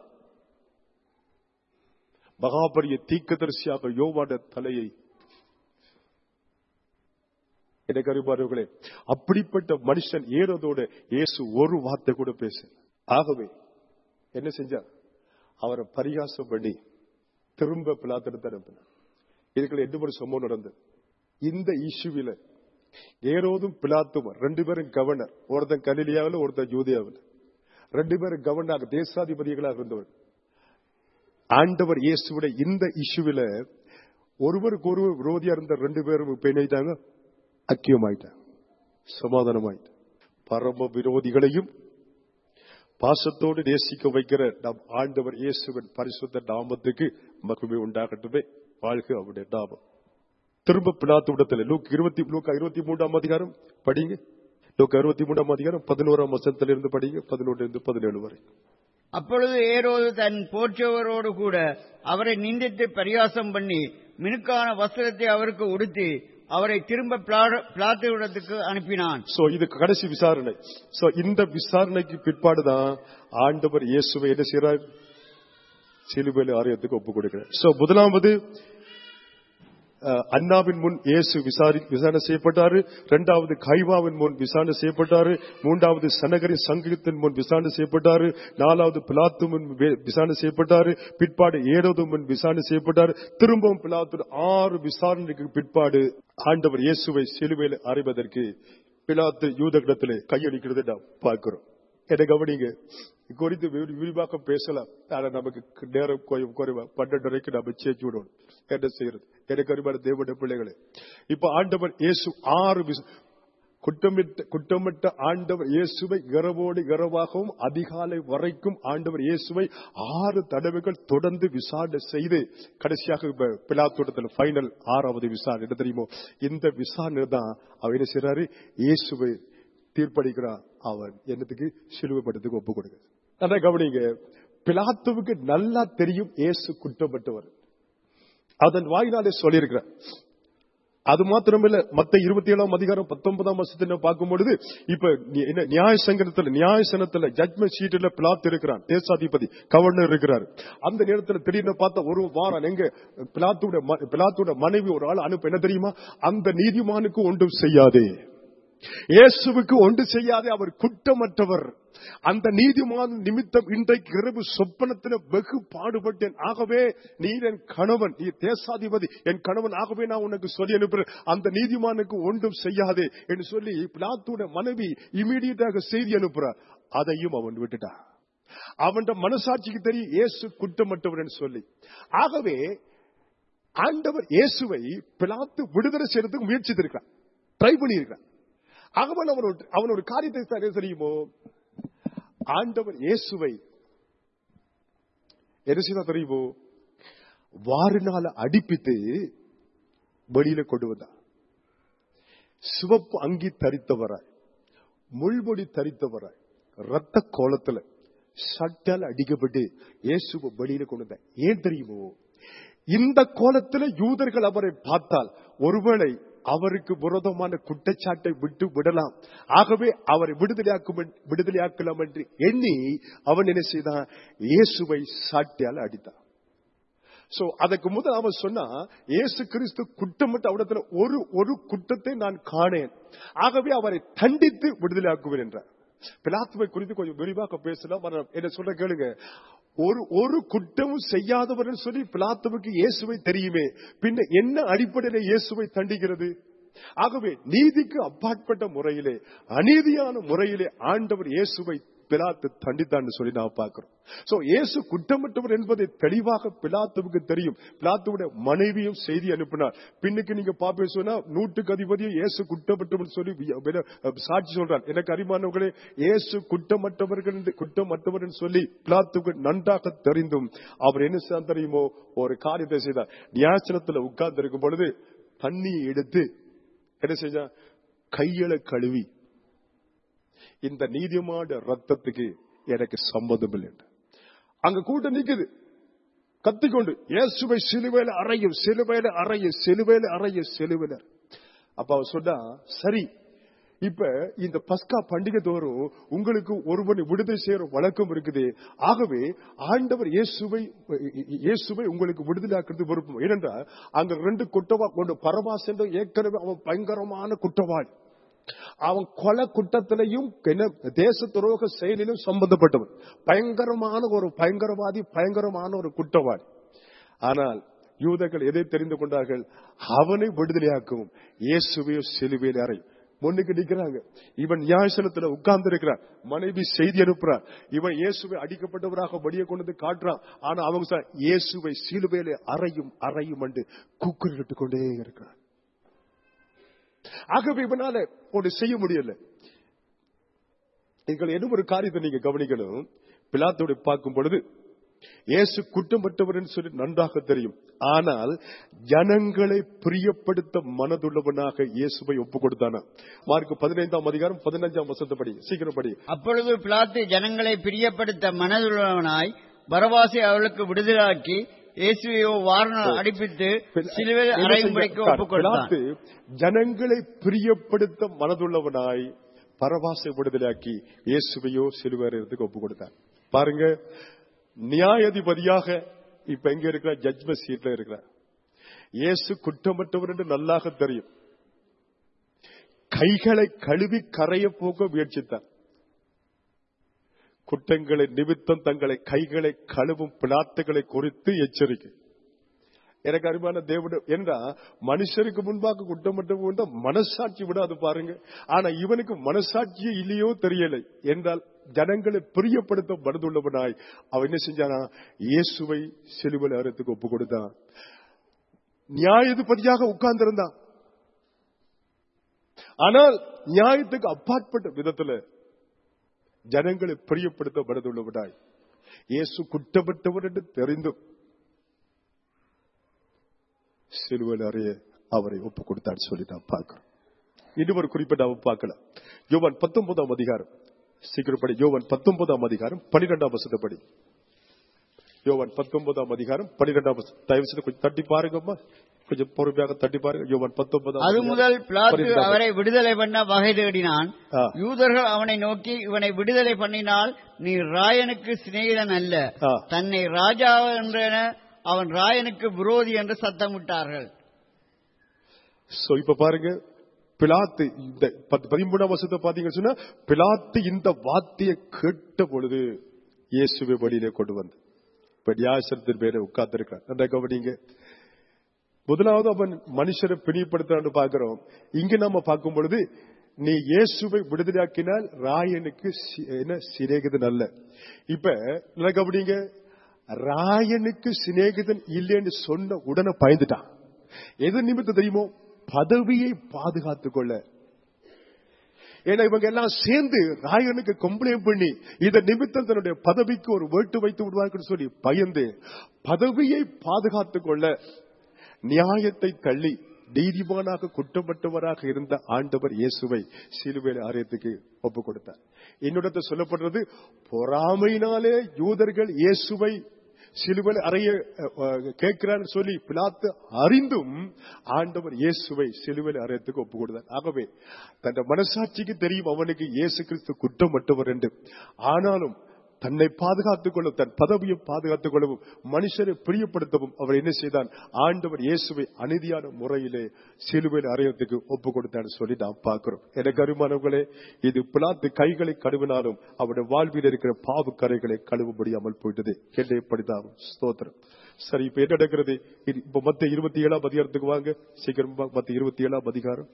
மகாபரிய தீக்கதரிசியாக யோவாட தலையை எனக்கு அறிவார்களே அப்படிப்பட்ட மனுஷன் ஏறதோட இயேசு ஒரு வார்த்தை கூட பேச ஆகவே என்ன செஞ்சார் அவரை பரிகாசம் பண்ணி திரும்ப பிளாத்திரத்தை அனுப்பினார் இதுக்குள்ள எந்த ஒரு சம்பவம் நடந்தது இந்த இஷ்யூவில ஏரோதும் பிலாத்தும் ரெண்டு பேரும் கவர்னர் ஒருத்தன் கலிலியாவில் ஒருத்தன் யூதியாவில் ரெண்டு பேரும் கவர்னர் தேசாதிபதிகளாக இருந்தவர் ஆண்டவர் இயேசுவோட இந்த இஷ்யூவில ஒருவருக்கு ஒருவர் விரோதியா இருந்த ரெண்டு பேரும் இப்ப என்ன ஐக்கியமாயிட்டாங்க சமாதானமாயிட்டு பரம விரோதிகளையும் பாசத்தோடு நேசிக்க வைக்கிற நம் ஆண்டவர் இயேசுவின் பரிசுத்த நாமத்துக்கு மகிமை உண்டாகட்டுமே வாழ்க அவருடைய நாமம் திரும்ப பிளாத்து விடத்தில் லூக் இருபத்தி லூக் இருபத்தி மூன்றாம் அதிகாரம் படிங்க லூக் அறுபத்தி மூன்றாம் அதிகாரம் பதினோராம் வசனத்திலிருந்து படிங்க பதினொன்று இருந்து பதினேழு வரை அப்பொழுது ஏரோது தன் போற்றவரோடு கூட அவரை நிந்தித்து பரியாசம் பண்ணி மினுக்கான வஸ்திரத்தை அவருக்கு உடுத்தி அவரை திரும்ப பிளாத்துவிடத்துக்கு அனுப்பினான் சோ இது கடைசி விசாரணை சோ இந்த விசாரணைக்கு பிற்பாடுதான் ஆண்டவர் இயேசுவை என்ன செய்யறார் சிலுவையில் ஆரியத்துக்கு ஒப்பு கொடுக்கிறார் சோ முதலாவது அஹ், அண்ணாவின் முன் இயேசு விசாரி விசாரணை செய்யப்பட்டாரு இரண்டாவது கைவாவின் முன் விசாரணை செய்யப்பட்டாரு மூன்றாவது சனகரி சங்கீதத்தின் முன் விசாரணை செய்யப்பட்டாரு நாலாவது பிலாத்து முன் வே- விசாரணை செய்யப்பட்டாரு பிற்பாடு ஏழாவது முன் விசாரணை செய்யப்பட்டாரு திரும்பவும் பிலாத்து ஆறு விசாரணைக்கு பிற்பாடு ஆண்டவர் இயேசுவை சிலுவையில் அறிவதற்கு பிலாத்து யூதகிடத்திலே கையளிக்கிறது நாம் பார்க்கிறோம் என்ன கவனிங்க இது குறித்து விரி- விரிவாக பேசலாம் ஆனா நமக்கு நேரம் குறை- குறைவா பன்னெண்டரைக்கு நம்ம சேர்த்து விடணும் என்ன செய்யறது எனக்கு அறிவான தேவனுடைய பிள்ளைகளே இப்ப ஆண்டவர் இயேசு ஆறு விச- குற்றமிட்ட குற்றமிட்ட ஆண்டவர் இயேசுவை இரவோடு இரவாகவும் அதிகாலை வரைக்கும் ஆண்டவர் இயேசுவை ஆறு தடவைகள் தொடர்ந்து விசாரணை செய்து கடைசியாக இப்ப பிலாத்தோட்டத்தில் ஃபைனல் ஆறாவது விசாரணை என்ன தெரியுமோ இந்த விசாரணை தான் அவர் என்ன செய்றாரு இயேசுவை தீர்ப்பளிக்கிறான் அவன் என்னத்துக்கு சிலுவைப்பட்டதுக்கு ஒப்பு கொடுக்க அதான் கவனிங்க பிலாத்துவுக்கு நல்லா தெரியும் இயேசு குற்றப்பட்டவர் அதன் வாயினாலே சொல்லியிருக்கிறார் அது மாத்திரமில்ல மத்த இருபத்தி ஏழாம் அதிகாரம் பத்தொன்பதாம் வருஷத்துல பார்க்கும் பொழுது இப்ப நி- என்ன நியாய சங்கரத்துல நியாயசனத்துல ஜட்மெண்ட் ஷீட்ல பிளாத் இருக்கிறான் தேசாதிபதி கவர்னர் இருக்கிறார் அந்த நேரத்துல திடீர்னு பார்த்தா ஒரு வாரம் எங்க பிளாத்தோட ம- பிலாத்தோட மனைவி ஒரு ஆள் அனுப்ப என்ன தெரியுமா அந்த நீதிமானுக்கு ஒன்றும் செய்யாதே இயேசுவுக்கு ஒன்று செய்யாதே அவர் குற்றமற்றவர் அந்த நீதிமான் நிமித்தம் இன்றைக்கு இரவு சொப்பனத்தில் வெகு பாடுபட்டேன் ஆகவே நீர் என் கணவன் நீ தேசாதிபதி என் கணவன் ஆகவே நான் உனக்கு சொல்லி அனுப்புறேன் அந்த நீதிமானுக்கு ஒன்றும் செய்யாதே என்று சொல்லி பிளாத்தோட மனைவி இமீடியட்டாக செய்தி அனுப்புறார் அதையும் அவன் விட்டுட்டான் அவன் மனசாட்சிக்கு தெரியும் இயேசு குற்றமற்றவர் என்று சொல்லி ஆகவே ஆண்டவர் இயேசுவை பிலாத்து விடுதலை செய்யறதுக்கு முயற்சித்திருக்கிறான் ட்ரை பண்ணியிருக்கிறான் அவன் அவன் ஒரு- அவன் ஒரு காரியத்தை சரி தெரியுமோ ஆண்டவர் இயேசுவை என்ன செய்தா தெரியுமோ வாரினால அடிப்பித்து வெளியில கொண்டு வந்தான் சிவப்பு அங்கி தரித்தவராய் முள்முடி தரித்தவராய் ரத்த கோலத்துல சட்டால் அடிக்கப்பட்டு இயேசுவை வெளியில கொண்டு வந்தார் ஏன் தெரியுமோ இந்த கோலத்துல யூதர்கள் அவரை பார்த்தால் ஒருவேளை அவருக்கு விரோதமான குற்றச்சாட்டை விட்டு விடலாம் ஆகவே அவரை விடுதலையாக்கும் என்று- விடுதலையாக்கலாம் என்று எண்ணி அவன் என்ன செய்தான் இயேசுவை சாட்டியால் அடித்தான் சோ அதுக்கு முதல் அவன் சொன்னா இயேசு கிறிஸ்து குற்றமற்ற அவடத்துல ஒரு ஒரு குற்றத்தை நான் காணேன் ஆகவே அவரை தண்டித்து விடுதலையாக்குவேன் என்றார் பிலாத்துவை குறித்து கொஞ்சம் விரிவாக பேசலாம் ஆனா என்ன சொல்ற கேளுங்க ஒரு ஒரு குற்றமும் செய்யாதவர் சொல்லி பிலாத்துவுக்கு இயேசுவை தெரியுமே பின்ன என்ன அடிப்படையில இயேசுவை தண்டிக்கிறது ஆகவே நீதிக்கு அப்பாற்பட்ட முறையிலே அநீதியான முறையிலே ஆண்டவர் இயேசுவை பிலாத்து தண்டித்தான்னு சொல்லி நான் பார்க்கிறோம் சோ இயேசு குற்றமற்றவர் என்பதை தெளிவாக பிலாத்துவுக்கு தெரியும் பிலாத்துவுடைய மனைவியும் செய்தி அனுப்பினார் பின்னுக்கு நீங்க பாப்பே சொன்னா நூற்றுக்கு அதிபதியும் இயேசு குற்றமற்றவர் சொல்லி வி- வி- சாட்சி சொல்றார் எனக்கு அறிமானவர்களே இயேசு குற்றமற்றவர்கள் என்று- குற்றமற்றவர் என்று சொல்லி பிலாத்துவுக்கு நன்றாக தெரிந்தும் அவர் என்ன செய்தார் தெரியுமோ ஒரு காரியத்தை செய்தார் நியாசனத்துல உட்கார்ந்து இருக்கும் பொழுது தண்ணியை எடுத்து என்ன செஞ்சா கையில கழுவி இந்த நீதிமான ரத்தத்துக்கு எனக்கு சம்மதம் இல்லை என்று. அங்க கூட்டம் நிக்குது கத்திக்கொண்டு இயேசுவை சிலுவையில அறையும் சிலுவையில அறையும் சிலுவையில அறையும் சிலுவையில அப்ப அவர் சொன்னா சரி இப்ப இந்த பஸ்கா பண்டிகை தோறும் உங்களுக்கு ஒருவனை விடுதலை செய்யற வழக்கம் இருக்குது ஆகவே ஆண்டவர் இயேசுவை இயேசுவை உங்களுக்கு விடுதலாக்குறது விருப்பம் ஏனென்றால் அங்க ரெண்டு குற்றவா கொண்டு பரமாஸ் என்ற ஏற்கனவே அவன் பயங்கரமான குற்றவாளி அவன் கொலை குற்றத்திலையும் என்ன தேச துரோக செயலிலும் சம்பந்தப்பட்டவன் பயங்கரமான ஒரு பயங்கரவாதி பயங்கரமான ஒரு குற்றவாளி ஆனால் யூதர்கள் எதை தெரிந்து கொண்டார்கள் அவனை விடுதலையாக்கவும் இயேசுவையோ சிலுவையில் அறை முன்னுக்கு நிக்கிறாங்க இவன் நியாயசனத்துல உட்கார்ந்து இருக்கிறான் மனைவி செய்தி அனுப்புறான் இவன் இயேசுவை அடிக்கப்பட்டவராக வெளியே கொண்டு வந்து காட்டுறான் ஆனா அவங்க சொல்றாங்க, இயேசுவை சிலுவையில அறையும் அறையும் என்று கூக்குரலிட்டு கொண்டே இருக்கிறான் ஆகவே இவனால ஒன்று செய்ய முடியல நீங்கள் என்ன ஒரு காரியத்தை நீங்க கவனிக்கணும் பிலாத்தோடு பார்க்கும் பொழுது இயேசு குற்றமற்றவர் என்று சொல்லி நன்றாக தெரியும் ஆனால் ஜனங்களை பிரியப்படுத்த மனதுள்ளவனாக இயேசுவை ஒப்பு கொடுத்தானா மார்க் பதினைந்தாம் அதிகாரம் பதினஞ்சாம் வசத்தப்படி சீக்கிரம் படி அப்பொழுது பிலாத்து ஜனங்களை பிரியப்படுத்த மனதுள்ளவனாய் பரவாசை அவளுக்கு விடுதலாக்கி இயேசுவையோ வாரணம் அடிப்பித்து சிலுவையில் என்ன அறையும்படிக்கு செஞ்சார்? ஒப்புக் கொடுத்தான் பிலாத்து ஜனங்களை பிரியப்படுத்த மனதுள்ளவனாய் பரவாசை விடுதலாக்கி இயேசுவையோ சிலுவரத்துக்கு ஒப்பு கொடுத்தார் பாருங்க நியாயாதிபதியாக இப்ப எங்க இருக்கிற ஜட்மெண்ட் சீட்ல இருக்கிறார் இயேசு குற்றமற்றவர் என்று நல்லாக தெரியும் கைகளை கழுவி கரைய போக முயற்சித்தார் குற்றங்களை நிமித்தம் தங்களை கைகளை கழுவும் பிளாத்துகளை குறித்து எச்சரிக்கை எனக்கு அருமையான தேவன் என்றா மனுஷருக்கு முன்பாக குற்றமற்ற உண்டா மனசாட்சி விடாது பாருங்க ஆனா இவனுக்கு மனசாட்சியே இல்லையோ தெரியலை என்றால் ஜனங்களை பிரியப்படுத்த மனதுள்ளவனாய் அவன் என்ன செஞ்சானா இயேசுவை சிலுவையில் அறத்துக்கு ஒப்பு கொடுத்தான் நியாயாதிபதியாக உட்கார்ந்திருந்தான் ஆனால் நியாயத்துக்கு அப்பாற்பட்ட விதத்துல ஜனங்களை பிரியப்படுத்த மனதுள்ளவனாய் இயேசு குற்றப்பட்டவர் என்று தெரிந்தும் சிலுவையில் அறிய அவரை ஒப்பு கொடுத்தான்னு சொல்லி நான் பார்க்கிறோம் இன்னும் ஒரு குறிப்பை நாம பார்க்கலாம் யோவான் பத்தொன்பதாம் அதிகாரம் சீக்கிரப்படி யோவான் பத்தொன்பதாம் அதிகாரம் பனிரெண்டாம் வசதப்படி யோவான் பத்தொன்பதாம் அதிகாரம் பனிரெண்டாம் வசனம் தயவு செய்து கொஞ்சம் தட்டி பாருங்கம்மா கொஞ்சம் பொறுமையாக தட்டி பாருங்க யோவான் பத்தொன்பதாம் அது அதிகாரம், முதல் பிளாத்து பன்னிரெண்டாம் அவரை விடுதலை பண்ண வகை தேடினான் ஆ. யூதர்கள் அவனை நோக்கி இவனை விடுதலை பண்ணினால் நீ ராயனுக்கு சிநேகிதன் அல்ல ஆ. தன்னை ராஜா என்றென அவன் ராயனுக்கு விரோதி என்று சத்தமிட்டார்கள் சோ இப்ப பாருங்க பிலாத்து இந்த பத்து- பதிமூணாம் வருஷத்தை பாத்தீங்கன்னு சொன்னா பிலாத்து இந்த வார்த்தையை கேட்ட பொழுது இயேசுவை வழியிலே கொண்டு வந்து இப்ப நியாயசனத்தின் பேரை உட்கார்ந்திருக்கான் அந்த கவனிங்க முதலாவது அவன் மனுஷரை பிணிப்படுத்தான்னு பார்க்கிறோம் இங்க நம்ம பார்க்கும் பொழுது நீ இயேசுவை விடுதலையாக்கினால் ராயனுக்கு சி- என்ன சிநேகிதன் அல்ல இப்ப நல்லா கவனிங்க ராயனுக்கு சிநேகிதன் இல்லைன்னு சொன்ன உடனே பயந்துட்டான் எது நிமித்தம் தெரியுமோ பதவியை பாதுகாத்துக் கொள்ள ஏன்னா இவங்க எல்லாம் சேர்ந்து ராயனுக்கு கம்ப்ளைண்ட் பண்ணி இத நிமித்தம் தன்னுடைய பதவிக்கு ஒரு வேட்டு வைத்து விடுவார்கள் சொல்லி பயந்து பதவியை பாதுகாத்துக் கொள்ள நியாயத்தை தள்ளி நீதிமானாக குற்றப்பட்டவராக இருந்த ஆண்டவர் இயேசுவை சிலுவையில் ஆரியத்துக்கு ஒப்பு கொடுத்தார் என்னிடத்தை சொல்லப்படுறது பொறாமையினாலே யூதர்கள் இயேசுவை சிலுவையில் அறைய கேட்கிறான்னு சொல்லி பிலாத்து அறிந்தும் ஆண்டவர் இயேசுவை சிலுவையில் அறையத்துக்கு ஒப்பு கொடுத்தார் ஆகவே தன் மனசாட்சிக்கு தெரியும் அவனுக்கு இயேசு கிறிஸ்து குற்றமற்றவர் என்று ஆனாலும் தன்னை பாதுகாத்துக் கொள்ள தன் பதவியை பாதுகாத்துக் கொள்ளவும் மனுஷரை பிரியப்படுத்தவும் அவர் என்ன செய்தான் ஆண்டவர் இயேசுவை அநீதியான முறையிலே சிலுவையில் அறையத்துக்கு ஒப்பு கொடுத்தான்னு சொல்லி நாம் பார்க்கிறோம் எனக்கு அருமானவர்களே இது பிளாத்து கைகளை கழுவினாலும் அவருடைய வாழ்வில் இருக்கிற பாவு கரைகளை கழுவ முடியாமல் போயிட்டது என்னை படிதான் ஸ்தோத்திரம் சரி இப்ப என்ன நடக்கிறது இது இப்ப மத்த இருபத்தி ஏழாம் அதிகாரத்துக்கு வாங்க சீக்கிரம் மத்த இருபத்தி ஏழாம் அதிகாரம்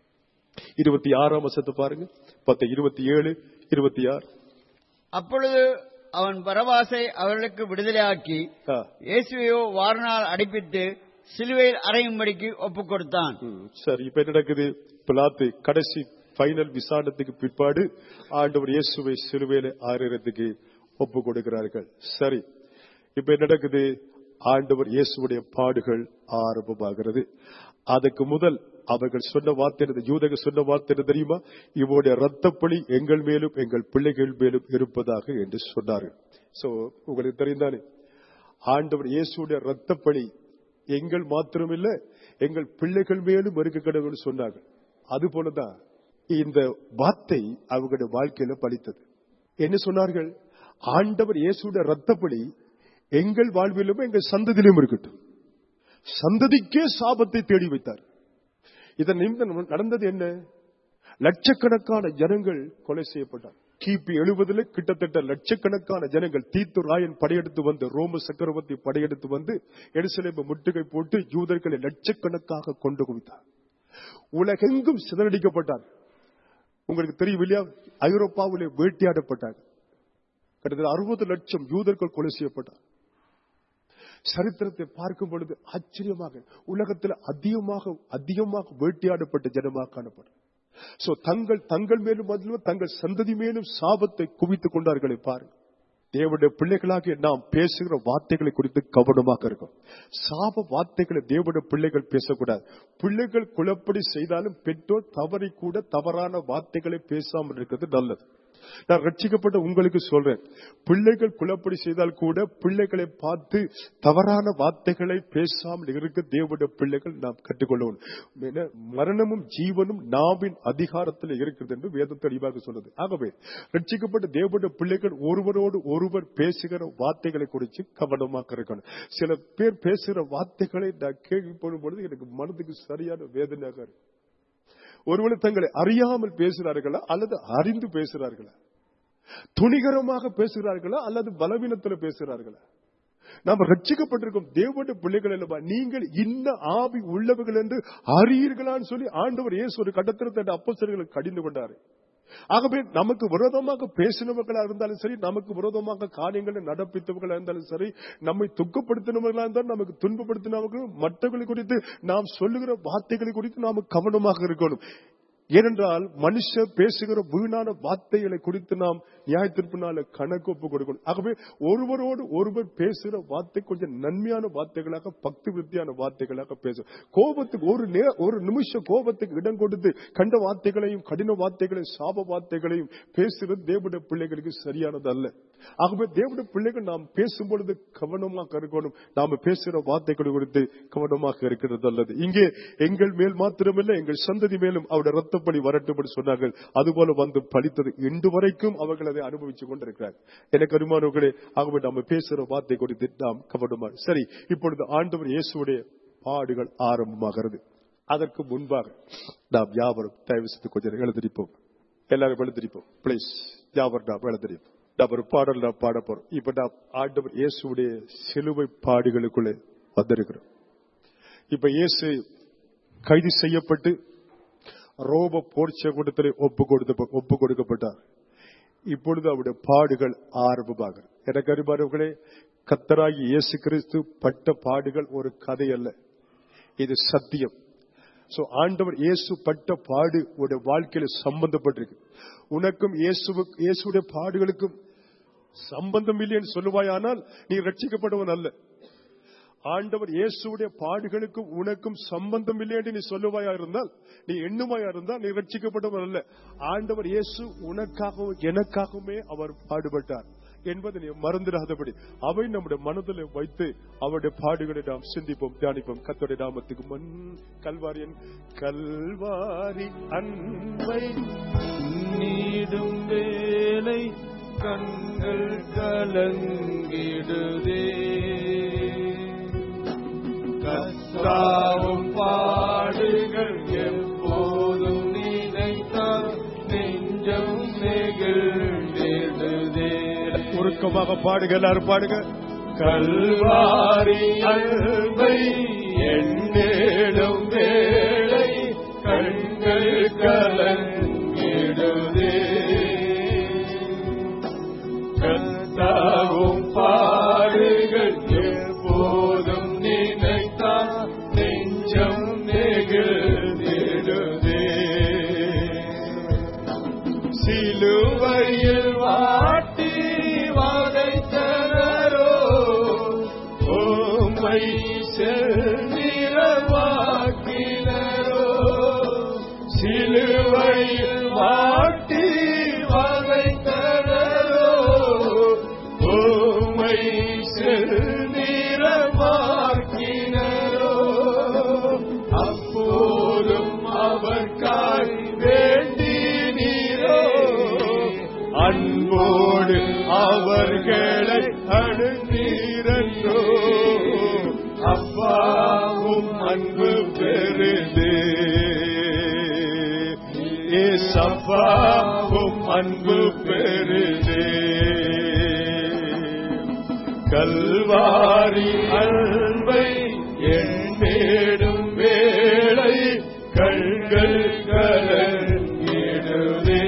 இருபத்தி ஆறாம் வருஷத்தை பாருங்க மத்த இருபத்தி ஏழு இருபத்தி ஆறு அப்பொழுது அவன் பரவாசை அவர்களுக்கு விடுதலையாக்கி ஆ. இயேசுவையோ வாரனால் அடிப்பித்து சிலுவையில் அறையும்படிக்கு ஒப்புக் கொடுத்தான் ம், சரி இப்ப என்ன நடக்குது பிலாத்து கடைசி ஃபைனல் விசாரணத்துக்கு பிற்பாடு ஆண்டவர் இயேசுவை சிலுவையில ஆறுறதுக்கு ஒப்பு கொடுக்கிறார்கள் சரி இப்ப என்ன நடக்குது ஆண்டவர் இயேசுடைய பாடுகள் ஆரம்பமாகிறது அதுக்கு முதல் அவர்கள் சொன்ன வார்த்தை என்ன? யூதர்கள் சொன்ன வார்த்தை என்ன தெரியுமா இவருடைய ரத்தப்பழி எங்கள் மேலும் எங்கள் பிள்ளைகள் மேலும் இருப்பதாக என்று சொன்னார்கள் சோ உங்களுக்கு தெரிந்தானே ஆண்டவர் இயேசுடைய ரத்தப்பழி எங்கள் மாத்திரமில்ல எங்கள் பிள்ளைகள் மேலும் இருக்க கடவுள் சொன்னார்கள் அது போலதான் இந்த வார்த்தை அவங்களுடைய வாழ்க்கையில பலித்தது என்ன சொன்னார்கள் ஆண்டவர் இயேசுடைய ரத்தப்படி எங்கள் வாழ்விலும் எங்கள் சந்ததியிலும் இருக்கட்டும் சந்ததிக்கே சாபத்தை தேடி வைத்தார் இதன் நிமித்தம் நடந்தது என்ன லட்சக்கணக்கான ஜனங்கள் கொலை செய்யப்பட்டார் கிபி எழுபதுல கிட்டத்தட்ட லட்சக்கணக்கான ஜனங்கள் தீத்து ராயன் படையெடுத்து வந்து ரோம சக்கரவர்த்தி படையெடுத்து வந்து எருசலேமை முட்டுகை போட்டு யூதர்களை லட்சக்கணக்காக கொண்டு குவித்தார் உலகெங்கும் சிதறடிக்கப்பட்டார் உங்களுக்கு தெரியும் இல்லையா ஐரோப்பாவிலே வேட்டையாடப்பட்டார் கிட்டத்தட்ட அறுபது லட்சம் யூதர்கள் கொலை செய்யப்பட்டார் சரித்திரத்தை பார்க்கும் பொழுது ஆச்சரியமாக உலகத்தில் அதிகமாக அதிகமாக வேட்டையாடப்பட்ட ஜனமாக காணப்படும் சோ தங்கள் தங்கள் மேலும் அதிலும் தங்கள் சந்ததி மேலும் சாபத்தை குவித்துக் கொண்டார்களே பாருங்க தேவனுடைய பிள்ளைகளாகிய நாம் பேசுகிற வார்த்தைகளை குறித்து கவனமாக இருக்கும் சாப வார்த்தைகளை தேவனுடைய பிள்ளைகள் பேசக்கூடாது பிள்ளைகள் குழப்படி செய்தாலும் பெற்றோர் தவறி கூட தவறான வார்த்தைகளை பேசாமல் இருக்கிறது நல்லது நான் ரட்சிக்கப்பட்ட உங்களுக்கு சொல்றேன் பிள்ளைகள் குழப்படி செய்தால் கூட பிள்ளைகளை பார்த்து தவறான வார்த்தைகளை பேசாமல் இருக்க தேவனுடைய பிள்ளைகள் நாம் கற்றுக்கொள்ளணும் ஏன்னா, மரணமும் ஜீவனும் நாவின் அதிகாரத்தில் இருக்கிறது என்று வேதம் தெளிவாக சொல்லுது ஆகவே ரட்சிக்கப்பட்ட தேவனுடைய பிள்ளைகள் ஒருவரோடு ஒருவர் பேசுகிற வார்த்தைகளை குறித்து கவனமாக இருக்கணும் சில பேர் பேசுகிற வார்த்தைகளை நான் கேள்விப்படும் பொழுது எனக்கு மனதுக்கு சரியான வேதனையாக இருக்கு ஒருவேளை தங்களை அறியாமல் பேசுகிறார்களா அல்லது அறிந்து பேசுகிறார்களா துணிகரமாக பேசுகிறார்களா அல்லது பலவீனத்தில் பேசுகிறார்களா நாம் ரட்சிக்கப்பட்டிருக்கும் தேவனுடைய பிள்ளைகள் அல்லவா நீங்கள் இன்ன ஆவி உள்ளவர்கள் என்று அறியீர்களான்னு சொல்லி ஆண்டவர் இயேசு ஒரு கட்டத்தில் தன் அப்போஸ்தலர்களை கடிந்து கொண்டாரு ஆகவே நமக்கு விரோதமாக பேசினவர்களா இருந்தாலும் சரி நமக்கு விரோதமாக காரியங்களை நடப்பித்தவர்களா இருந்தாலும் சரி நம்மை துக்கப்படுத்தினவர்களா இருந்தாலும் நமக்கு துன்பப்படுத்தினவர்கள் மற்றவர்களை குறித்து நாம் சொல்லுகிற வார்த்தைகளை குறித்து நாம் கவனமாக இருக்கணும் ஏனென்றால் மனுஷர் பேசுகிற வீணான வார்த்தைகளை குறித்து நாம் நியாயத்திற்பினால கணக்கு ஒப்பு கொடுக்கணும் ஆகவே ஒருவரோடு ஒருவர் பேசுகிற வார்த்தை கொஞ்சம் நன்மையான வார்த்தைகளாக பக்தி விருத்தியான வார்த்தைகளாக பேசும் கோபத்துக்கு ஒரு நே ஒரு நிமிஷம் கோபத்துக்கு இடம் கொடுத்து கண்ட வார்த்தைகளையும் கடின வார்த்தைகளையும் சாப வார்த்தைகளையும் பேசுகிறது தேவனுடைய பிள்ளைகளுக்கு சரியானது அல்ல ஆகவே தேவனுடைய பிள்ளைகள் நாம் பேசும் பொழுது கவனமாக இருக்கணும் நாம பேசுகிற வார்த்தைகள் குறித்து கவனமாக இருக்கிறது அல்லது இங்கே எங்கள் மேல் மாத்திரமல்ல எங்கள் சந்ததி மேலும் அவருடைய ரத்தப்படி வரட்டும்படி சொன்னார்கள் அதுபோல வந்து பலித்தது இன்று வரைக்கும் அவர்கள் அதை அனுபவித்துக் கொண்டிருக்கிறார்கள் எனக்கு அருமானவர்களே ஆகவே நாம பேசுகிற வார்த்தை குறித்து நாம் கவனமாக சரி இப்பொழுது ஆண்டவர் இயேசுடைய பாடுகள் ஆரம்பமாகிறது அதற்கு முன்பாக நாம் யாவரும் தயவு செய்து கொஞ்சம் எழுந்திருப்போம் எல்லாரும் எழுந்திருப்போம் பிளீஸ் யாவரும் நாம் எழுந்திருப்போம் நாம் ஒரு பாடல் நாம் பாட போறோம் இப்ப நாம் ஆண்டவர் இயேசுடைய சிலுவை பாடுகளுக்குள்ளே வந்திருக்கிறோம் இப்ப இயேசு கைது செய்யப்பட்டு ரோப போர்ச்ச கூட்டத்திலே ஒப்பு கொடுத்த ஒப்பு கொடுக்கப்பட்டார் இப்பொழுது அவருடைய பாடுகள் ஆரம்பமாகிறது எனக்கு அறிமாறவர்களே கத்தராகி இயேசு கிறிஸ்து பட்ட பாடுகள் ஒரு கதை அல்ல இது சத்தியம் சோ ஆண்டவர் இயேசு பட்ட பாடு உடைய வாழ்க்கையில சம்பந்தப்பட்டிருக்கு உனக்கும் இயேசுவுக்கு இயேசுடைய பாடுகளுக்கும் சம்பந்தம் இல்லைன்னு சொல்லுவாயானால் நீ ரட்சிக்கப்படுவன் அல்ல ஆண்டவர் இயேசுடைய பாடுகளுக்கும் உனக்கும் சம்பந்தம் இல்லை என்று நீ சொல்லுவாயா இருந்தால் நீ எண்ணுமாயா இருந்தால் நீ ரட்சிக்கப்பட்டவர் அல்ல ஆண்டவர் இயேசு உனக்காகவும் எனக்காகவுமே அவர் பாடுபட்டார் என்பதை நீ மறந்துடாதபடி அவை நம்முடைய மனதில் வைத்து அவருடைய பாடுகளை நாம் சிந்திப்போம் தியானிப்போம் கத்தோடைய நாமத்துக்கு மண் கல்வாரியன் கல்வாரி அன்பை நீடும் வேலை கண்கள் கலங்கிடுதே கத்தாவும் பாடுகள் எப்போதும் நினைத்தால் நெஞ்சம் நெகிழ்ந்திடுதே உருக்கமாக பாடுக எல்லாரும் பாடுங்க கல்வாரி அன்பை எண்ணேடும் வேளை கண்கள் கலங்கிடுதே கத்தாவும் பாடுகள் எப்போதும் நினைத்தால் நெஞ்சம் நெகிழ்ந்திடுதே சிலுவையில் வாட்டி வதைத்தனரோ ஓமை செல்நிறவாக்கினரோ சிலுவையில் வாட்டி வதைத்தனரோ ஓமை செல்நிறவாக்கினரோ அப்போதும் அவர் காய் வேண்டி நீரோ அன்போடு அவர்களை அணுநீரன்றோ அப்பாவும் அன்பு பெருதே ஏசப்பாவும் அன்பு பெருதே கல்வாரி அன்பை எண்ணேடும் வேளை கண்கள் கலங்கிடுதே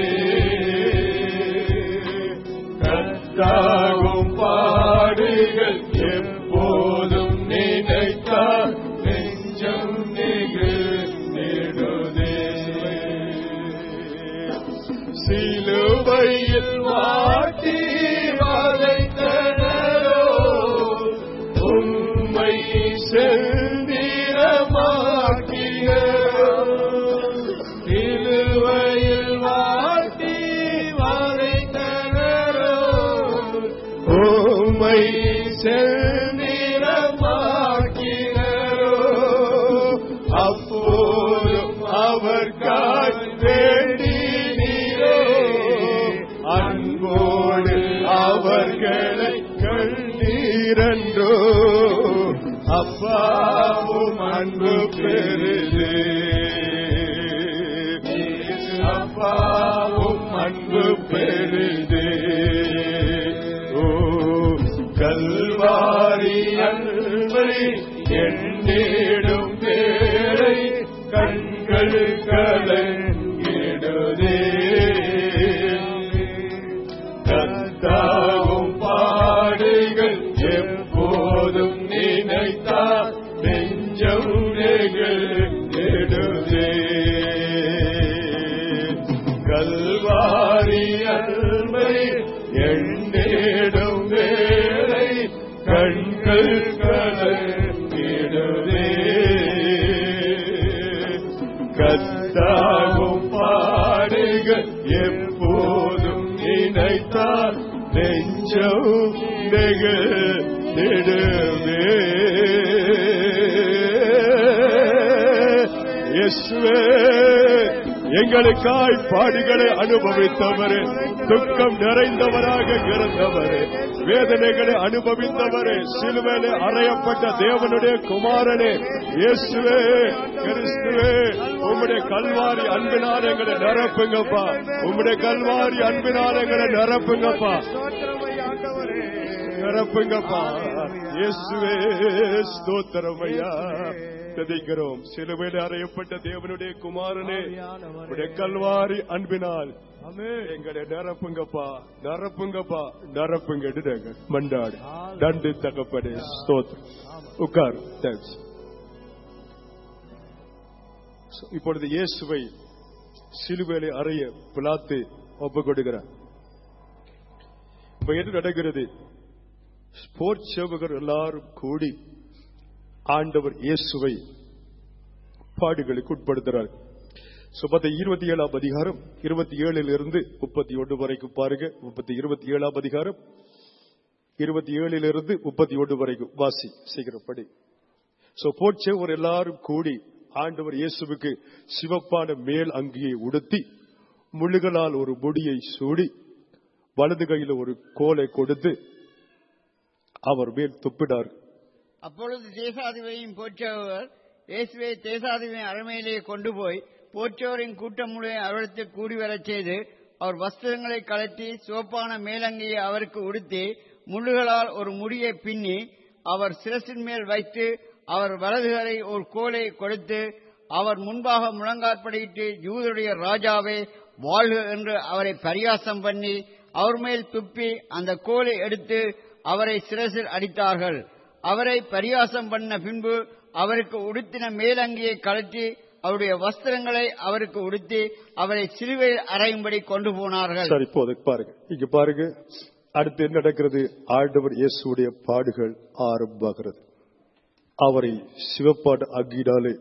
கத்தாகும் பாடுகள் எப்போதும் நினைத்தால் நெஞ்சம் நெகிழ்ந்திடுதே சிலுவையில் வாட்டி வதைத்தனரோ உம்மை செந்திரமாக்கியரோ சிலுவையில் வாட்டி வதைத்தனரோ உம்மை செந்திரமாக்கினரோ அப்போதும் அவர் காய் வேண்டி நீரோ அன்போடு அவர்களை கண்ணீரன்றோ அப்பாவும் அன்பு பெருதே அப்பாவும் அன்பு பெருதே ஓ கல்வாரி அன்பை எண்ணேடும் பேரை கண்கள் கலங்கிடுதே கத்தாவும் பாடுகள் எப்போதும் நினைத்தால் நெஞ்சம் நெகிழ்ந்திடுதே பாடுகள் கலங்கிடுதே கத்தாகும் பாடுகள் எப்போதும் நினைத்தால் நெஞ்சம் நெகிழ்ந்திடுமே இயேசுவே எங்களுக்காய் பாடுகளை அனுபவித்தவரே துக்கம் நிறைந்தவராக இருந்தவரே வேதனைகளை அனுபவித்தவரே சிலுவையிலே அறையப்பட்ட தேவனுடைய குமாரனே இயேசுவே கிறிஸ்துவே உம்முடைய கல்வாரி அன்பினால் எங்களை நிரப்புங்கப்பா உம்முடைய கல்வாரி அன்பினால் எங்களை நிரப்புங்கப்பா நிரப்புங்கப்பா இயேசுவே ஸ்தோத்திரம் ஐயா துதிக்கிறோம் சிலுவையில் அறையப்பட்ட தேவனுடைய குமாரனே உடைய கல்வாரி அன்பினால் எங்களை நிரப்புங்கப்பா நிரப்புங்கப்பா நிரப்புங்க இடுங்க மண்டாடு நன்றி தகப்பனே ஸ்தோத்திரம் உட்கார் தேங்க்ஸ் இப்பொழுது இயேசுவை சிலுவையிலே அறைய பிளாத்து ஒப்பு கொடுக்கிறார் இப்ப என்ன நடக்கிறது ஸ்போர்ட்ஸ் சேவகர் எல்லாரும் கூடி ஆண்டவர் இயேசுவை பாடுகளுக்கு உட்படுத்துறார் சுபத்த இருபத்தி ஏழாம் அதிகாரம் இருபத்தி ஏழுல இருந்து முப்பத்தி ஒன்று வரைக்கும் பாருங்க முப்பத்தி இருபத்தி ஏழாம் அதிகாரம் இருபத்தி ஏழுல இருந்து முப்பத்தி ஒன்று வரைக்கும் வாசி சீக்கிரம் படி சோ போட்சேவர் எல்லாரும் கூடி ஆண்டவர் இயேசுவுக்கு சிவப்பான மேல் அங்கியை உடுத்தி முள்ளுகளால் ஒரு முடியை சூடி வலது கையில ஒரு கோலை கொடுத்து அவர் மேல் துப்பினார் அப்பொழுது தேசாதிபதியின் போற்றவர் இயேசுவை தேசாதிபதியின் அரமையிலே கொண்டு போய் போற்றவரின் கூட்டம் முழுவதும் அவரிடத்தில் கூடி வரச் செய்து அவர் வஸ்திரங்களை கலட்டி சிவப்பான மேலங்கியை அவருக்கு உடுத்தி முள்ளுகளால் ஒரு முடியை பின்னி அவர் சிரசின் மேல் வைத்து அவர் வலதுகரை ஒரு கோலை கொடுத்து அவர் முன்பாக முழங்காற்படியிட்டு யூதருடைய ராஜாவே வாழ்க என்று அவரை பரியாசம் பண்ணி அவர் மேல் துப்பி அந்த கோலை எடுத்து அவரை சிரசில் அடித்தார்கள் அவரை பரியாசம் பண்ண பின்பு அவருக்கு உடுத்தின மேலங்கியை கழற்றி அவருடைய வஸ்திரங்களை அவருக்கு உடுத்தி அவரை சிலுவையில் அறையும்படி கொண்டு போனார்கள் சரி இப்போது பாருங்க இங்க பாருங்க அடுத்து என்ன நடக்கிறது ஆண்டவர் இயேசுடைய பாடுகள் ஆரம்பமாகிறது அவரை சிவப்பாடு அக்கிடாலே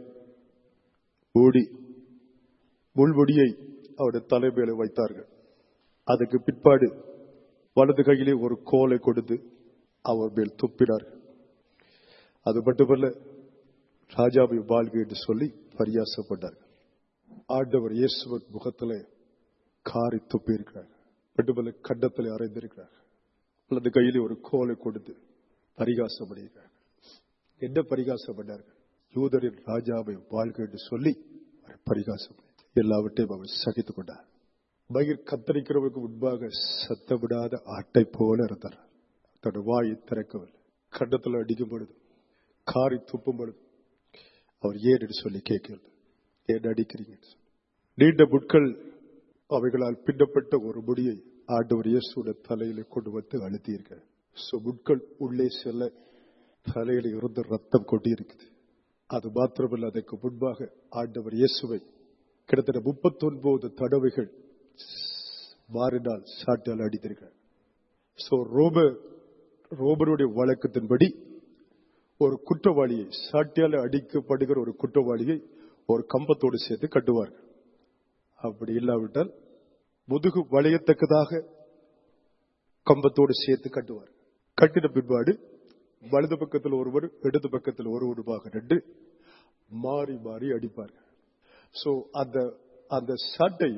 ஓடி முள்முடியை அவருடைய தலைமையில வைத்தார்கள் அதுக்கு பிற்பாடு வலது கையிலே ஒரு கோலை கொடுத்து அவர் மேல் துப்பினார்கள் அது மட்டுமல்ல ராஜாவை வாழ்க என்று சொல்லி பரியாசப்பட்டார்கள் ஆண்டவர் இயேசுவன் முகத்திலே காரி துப்பி இருக்கிறார்கள் மட்டுமல்ல கண்டத்திலே அறைந்திருக்கிறார்கள் அல்லது கையிலே ஒரு கோலை கொடுத்து பரிகாசம் பண்ணியிருக்கிறார்கள் என்ன பரிகாசம் பண்ணார்கள் யூதரின் ராஜாவை வாழ்க என்று சொல்லி அவரை பரிகாசம் பண்ணி எல்லாவற்றையும் அவர் சகித்துக் கொண்டார் மயிர் கத்தரிக்கிறவருக்கு முன்பாக சத்தமிடாத ஆட்டை போல இருந்தார் தன் வாயை திறக்கவில்லை கண்டத்தில் அடிக்கும் பொழுது காரி துப்பும் பொழுது அவர் ஏன் என்று சொல்லி கேட்கிறது ஏன் அடிக்கிறீங்க நீண்ட முட்கள் அவைகளால் பின்னப்பட்ட ஒரு முடியை ஆண்டவர் இயேசுட தலையில கொண்டு வந்து அழுத்தியிருக்க சோ முட்கள் உள்ளே செல்ல தலையில இருந்து ரத்தம் கொட்டி இருக்குது அது மாத்திரமல்ல அதற்கு முன்பாக ஆண்டவர் இயேசுவை கிட்டத்தட்ட முப்பத்தி ஒன்பது தடவைகள் மாறினால் சாட்டால் அடித்திருக்கிறார் சோ ரோம ரோமருடைய வழக்கத்தின்படி ஒரு குற்றவாளியை சாட்டியால் அடிக்கப்படுகிற ஒரு குற்றவாளியை ஒரு கம்பத்தோடு சேர்த்து கட்டுவார்கள் அப்படி இல்லாவிட்டால் முதுகு வளையத்தக்கதாக கம்பத்தோடு சேர்த்து கட்டுவார் கட்டின பிற்பாடு வலது பக்கத்தில் ஒருவர் இடது பக்கத்தில் ஒருவருமாக நின்று மாறி மாறி அடிப்பார்கள் சோ அந்த அந்த சட்டை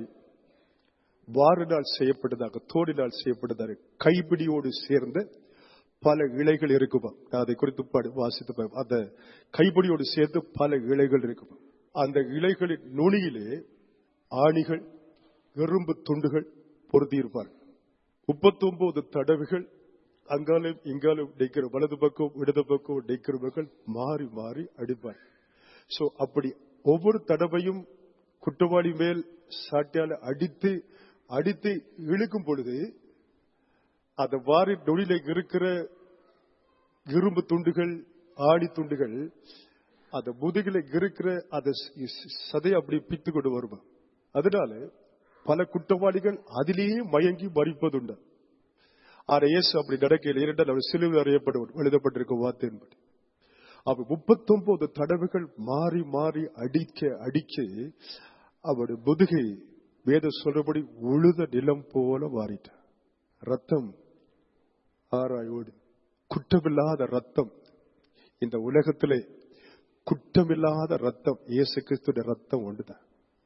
வாரினால் செய்யப்பட்டதாக தோடினால் செய்யப்பட்டதாக கைப்பிடியோடு சேர்ந்த பல இலைகள் இருக்குமா நான் அதை குறித்து படி- வாசித்து பா- அந்த கைப்பிடியோடு சேர்த்து பல இலைகள் இருக்குமா அந்த இலைகளின் நுனியிலே ஆணிகள் எறும்பு துண்டுகள் பொருத்தியிருப்பார்கள் முப்பத்தொன்பது தடவைகள் அங்காலும் இங்காலும் நிற்கிற வலது பக்கம் இடது பக்கம் நிற்கிறவர்கள் மாறி மாறி அடிப்பார் சோ அப்படி ஒவ்வொரு தடவையும் குற்றவாளி மேல் சாட்டியால அடித்து அடித்து இழுக்கும் பொழுது அந்த வாரி நொடியில இருக்கிற இரும்பு துண்டுகள் ஆணி துண்டுகள் அந்த முதுகில இருக்கிற அந்த ஸ்- சதையை அப்படி பித்து கொண்டு வருமா அதனால பல குற்றவாளிகள் அதிலேயே மயங்கி மறிப்பதுண்டு ஆனா இயேசு அப்படி நடக்கையில் இரண்டால் அவர் சிலுவை அறியப்படும் எழுதப்பட்டிருக்கும் வார்த்தை என்பது அப்ப முப்பத்தொன்பது தடவைகள் மாறி மாறி அடிக்க அடிக்க அவருடைய முதுகை வேத சொல்றபடி உழுத நிலம் போல மாறிட்டார் ரத்தம் ஆராய் ஓடு குற்றமில்லாத ரத்தம் இந்த உலகத்திலே குற்றமில்லாத ரத்தம் இயேசு கிறிஸ்துடைய ரத்தம் ஒன்றுதான்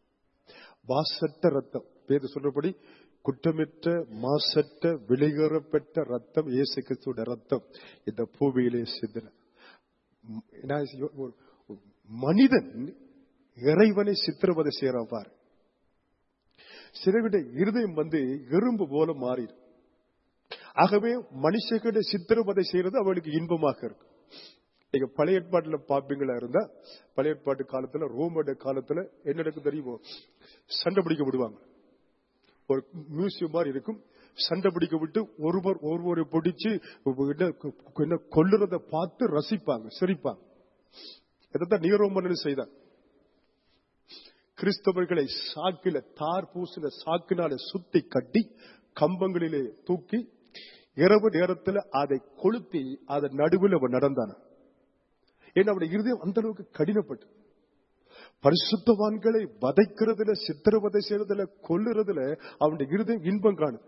மாசற்ற ரத்தம் வேத சொல்றபடி குற்றமற்ற மாசற்ற விலைகேறப்பட்ட ரத்தம் இயேசு கிறிஸ்துடைய ரத்தம் இந்த பூமியிலே சிந்தின நான் ஒரு- ஒரு மனிதன் இறைவனை சித்திரவதை செய்யறான் பாரு சிலருடைய இருதயம் வந்து எறும்பு போல மாறிடும் ஆகவே மனுஷர்களுடைய சித்திரவதை செய்யறது அவளுக்கு இன்பமாக இருக்கும் நீங்க பழைய ஏற்பாட்டுல பாப்பீங்களா இருந்தா பழைய ஏற்பாட்டு காலத்துல ரோமோட காலத்துல என்ன நடக்கும் தெரியுமோ சண்டை பிடிக்க விடுவாங்க ஒரு மியூசியம் மாதிரி இருக்கும் சண்டை பிடிக்க விட்டு ஒருவர் ஒருவரை பிடிச்சு என்ன என்ன கொல்லுறத பார்த்து ரசிப்பாங்க சிரிப்பாங்க இதைத்தான் நீரோமன் செய்தார் கிறிஸ்தவர்களை சாக்கில தார் பூசின சாக்கினால சுத்தி கட்டி கம்பங்களிலே தூக்கி இரவு நேரத்துல அதை கொளுத்தி அதன் நடுவில் அவன் நடந்தான் ஏன்னா அவனுடைய இருதயம் அந்த அளவுக்கு கடினப்பட்டு பரிசுத்தவான்களை வதைக்கிறதுல சித்திரவதை செய்யறதுல கொல்லுறதுல அவனுடைய இருதயம் இன்பம் காணுது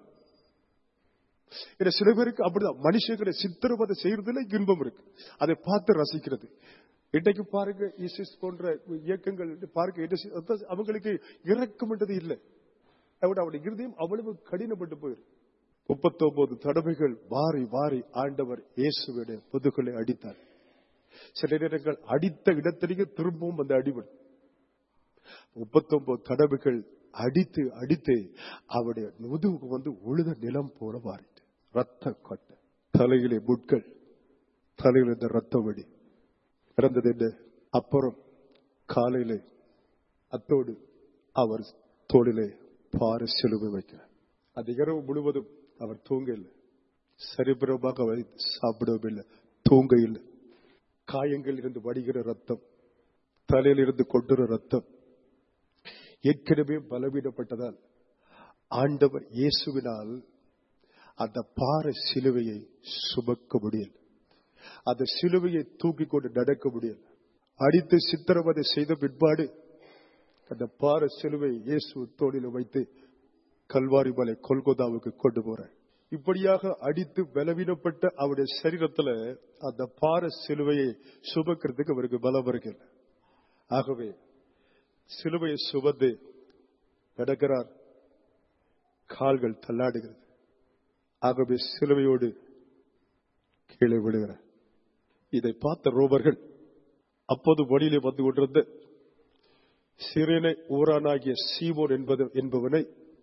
ஏன்னா சில பேருக்கு அப்படிதான் மனுஷங்களை சித்திரவதை செய்யறதுல இன்பம் இருக்கு அதை பார்த்து ரசிக்கிறது இன்றைக்கு பாருங்க இசிஸ் போன்ற இயக்கங்கள் பார்க்க என்ன செய்- அதான் அவங்களுக்கு இறக்கம்ன்றது இல்லை அவட அவருடைய இருதயம் அவ்வளவு கடினப்பட்டு போயிருக்கு முப்பத்தொன்பது தடவைகள் வாரி வாரி ஆண்டவர் இயேசுவிட முதுகலை அடித்தார் சில நேரங்கள் அடித்த இடத்திலேயே திரும்பவும் அந்த அடிபடும் முப்பத்தொன்பது தடவைகள் அடித்து அடித்து அவருடைய முதுகுக்கு வந்து உழுத நிலம் போல மாறிட்டு ரத்த கொட்ட தலையிலே முட்கள் தலையில் இந்த ரத்த வெடி நடந்தது என்ன அப்புறம் காலையிலே அத்தோடு அவர் தோளிலே பாரு சிலுவை வைக்கிறார் அந்த இரவு முழுவதும் அவர் தூங்க இல்லை சரிபரமாக அவர் சாப்பிடவும் இல்லை தூங்க இல்லை காயங்கள் இருந்து வடிகிற ரத்தம் தலையில் இருந்து கொண்டுற ரத்தம் ஏற்கனவே பலவீனப்பட்டதால் ஆண்டவர் இயேசுவினால் அந்த பார சிலுவையை சுமக்க முடியல அந்த சிலுவையை தூக்கி கொண்டு நடக்க முடியல அடித்து சித்திரவதை செய்த பிற்பாடு அந்த பார சிலுவை இயேசு தோளில் வைத்து கல்வாரி மலை கொல்கொதாவுக்கு கொண்டு போறார் இப்படியாக அடித்து பலவீனப்பட்ட அவருடைய சரீரத்துல அந்த பார சிலுவையை சுமக்கிறதுக்கு அவருக்கு பலம் வருகிறது ஆகவே சிலுவையை சுமந்து நடக்கிறார் கால்கள் தள்ளாடுகிறது ஆகவே சிலுவையோடு கீழே விழுகிறார் இதை பார்த்த ரோபர்கள் அப்போது வழியிலே வந்து கொண்டிருந்த சிறனை ஊரானாகிய சீமோன் என்பது என்பவனை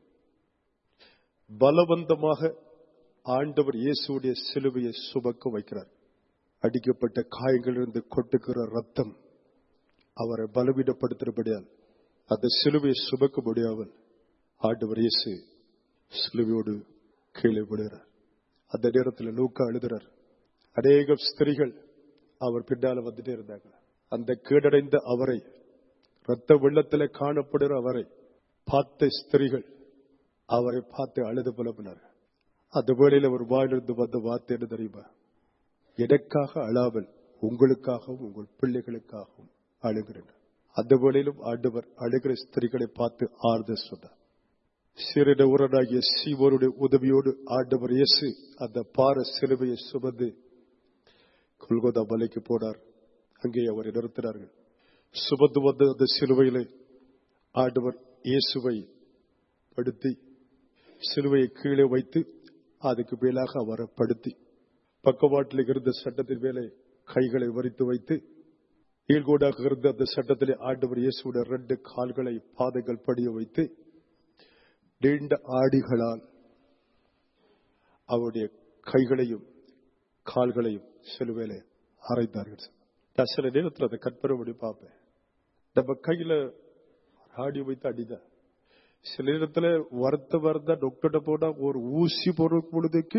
பலவந்தமாக ஆண்டவர் இயேசுடைய சிலுவையை சுமக்க வைக்கிறார் அடிக்கப்பட்ட காயங்களிலிருந்து கொட்டுக்கிற ரத்தம் அவரை பலவீனப்படுத்துகிறபடியால் அந்த சிலுவையை சுமக்க முடியாமல் ஆண்டவர் இயேசு சிலுவையோடு கீழே விடுகிறார் அந்த நேரத்தில் லூக்கா எழுதுறார் அநேக ஸ்திரீகள் அவர் பின்னால வந்துட்டே இருந்தாங்க அந்த கீழடைந்த அவரை ரத்த வெள்ளத்தில் காணப்படுகிற அவரை பார்த்த ஸ்திரீகள் அவரை பார்த்து அழுது புலம்பினார்கள் அந்த வேளையில் ஒரு வாயிலிருந்து வந்த வார்த்தை என்ன தெரியுமா எனக்காக அழாமல் உங்களுக்காகவும் உங்கள் பிள்ளைகளுக்காகவும் அழுகிறேன் அந்த வேளையிலும் ஆண்டவர் அழுகிற ஸ்திரீகளை பார்த்து ஆறுதல் சொன்னார் சிறிட உரனாகிய சீவருடைய உதவியோடு ஆண்டவர் இயேசு அந்த பார சிலுவையை சுமந்து கொல்கோதா மலைக்கு போனார் அங்கே அவரை நிறுத்தினார்கள் சுமந்து வந்த அந்த சிலுவையிலே ஆண்டவர் இயேசுவை படுத்தி சிலுவையை கீழே வைத்து அதுக்கு மேலாக அவரை படுத்தி பக்கவாட்டில் இருந்த சட்டத்தின் மேலே கைகளை வரித்து வைத்து ஈழ்கோடாக இருந்த அந்த சட்டத்திலே ஆண்டவர் இயேசுடைய ரெண்டு கால்களை பாதைகள் படிய வைத்து நீண்ட ஆடிகளால் அவருடைய கைகளையும் கால்களையும் சிலுவையிலே அரைந்தார்கள் நான் சில நேரத்தில் அதை கற்பனை பண்ணி பார்ப்பேன் நம்ம கையில ஆடி வைத்து அடிதான் சில நேரத்துல வருத்த வருத்த டாக்டர்கிட்ட போனா ஒரு ஊசி போற பொழுதுக்கு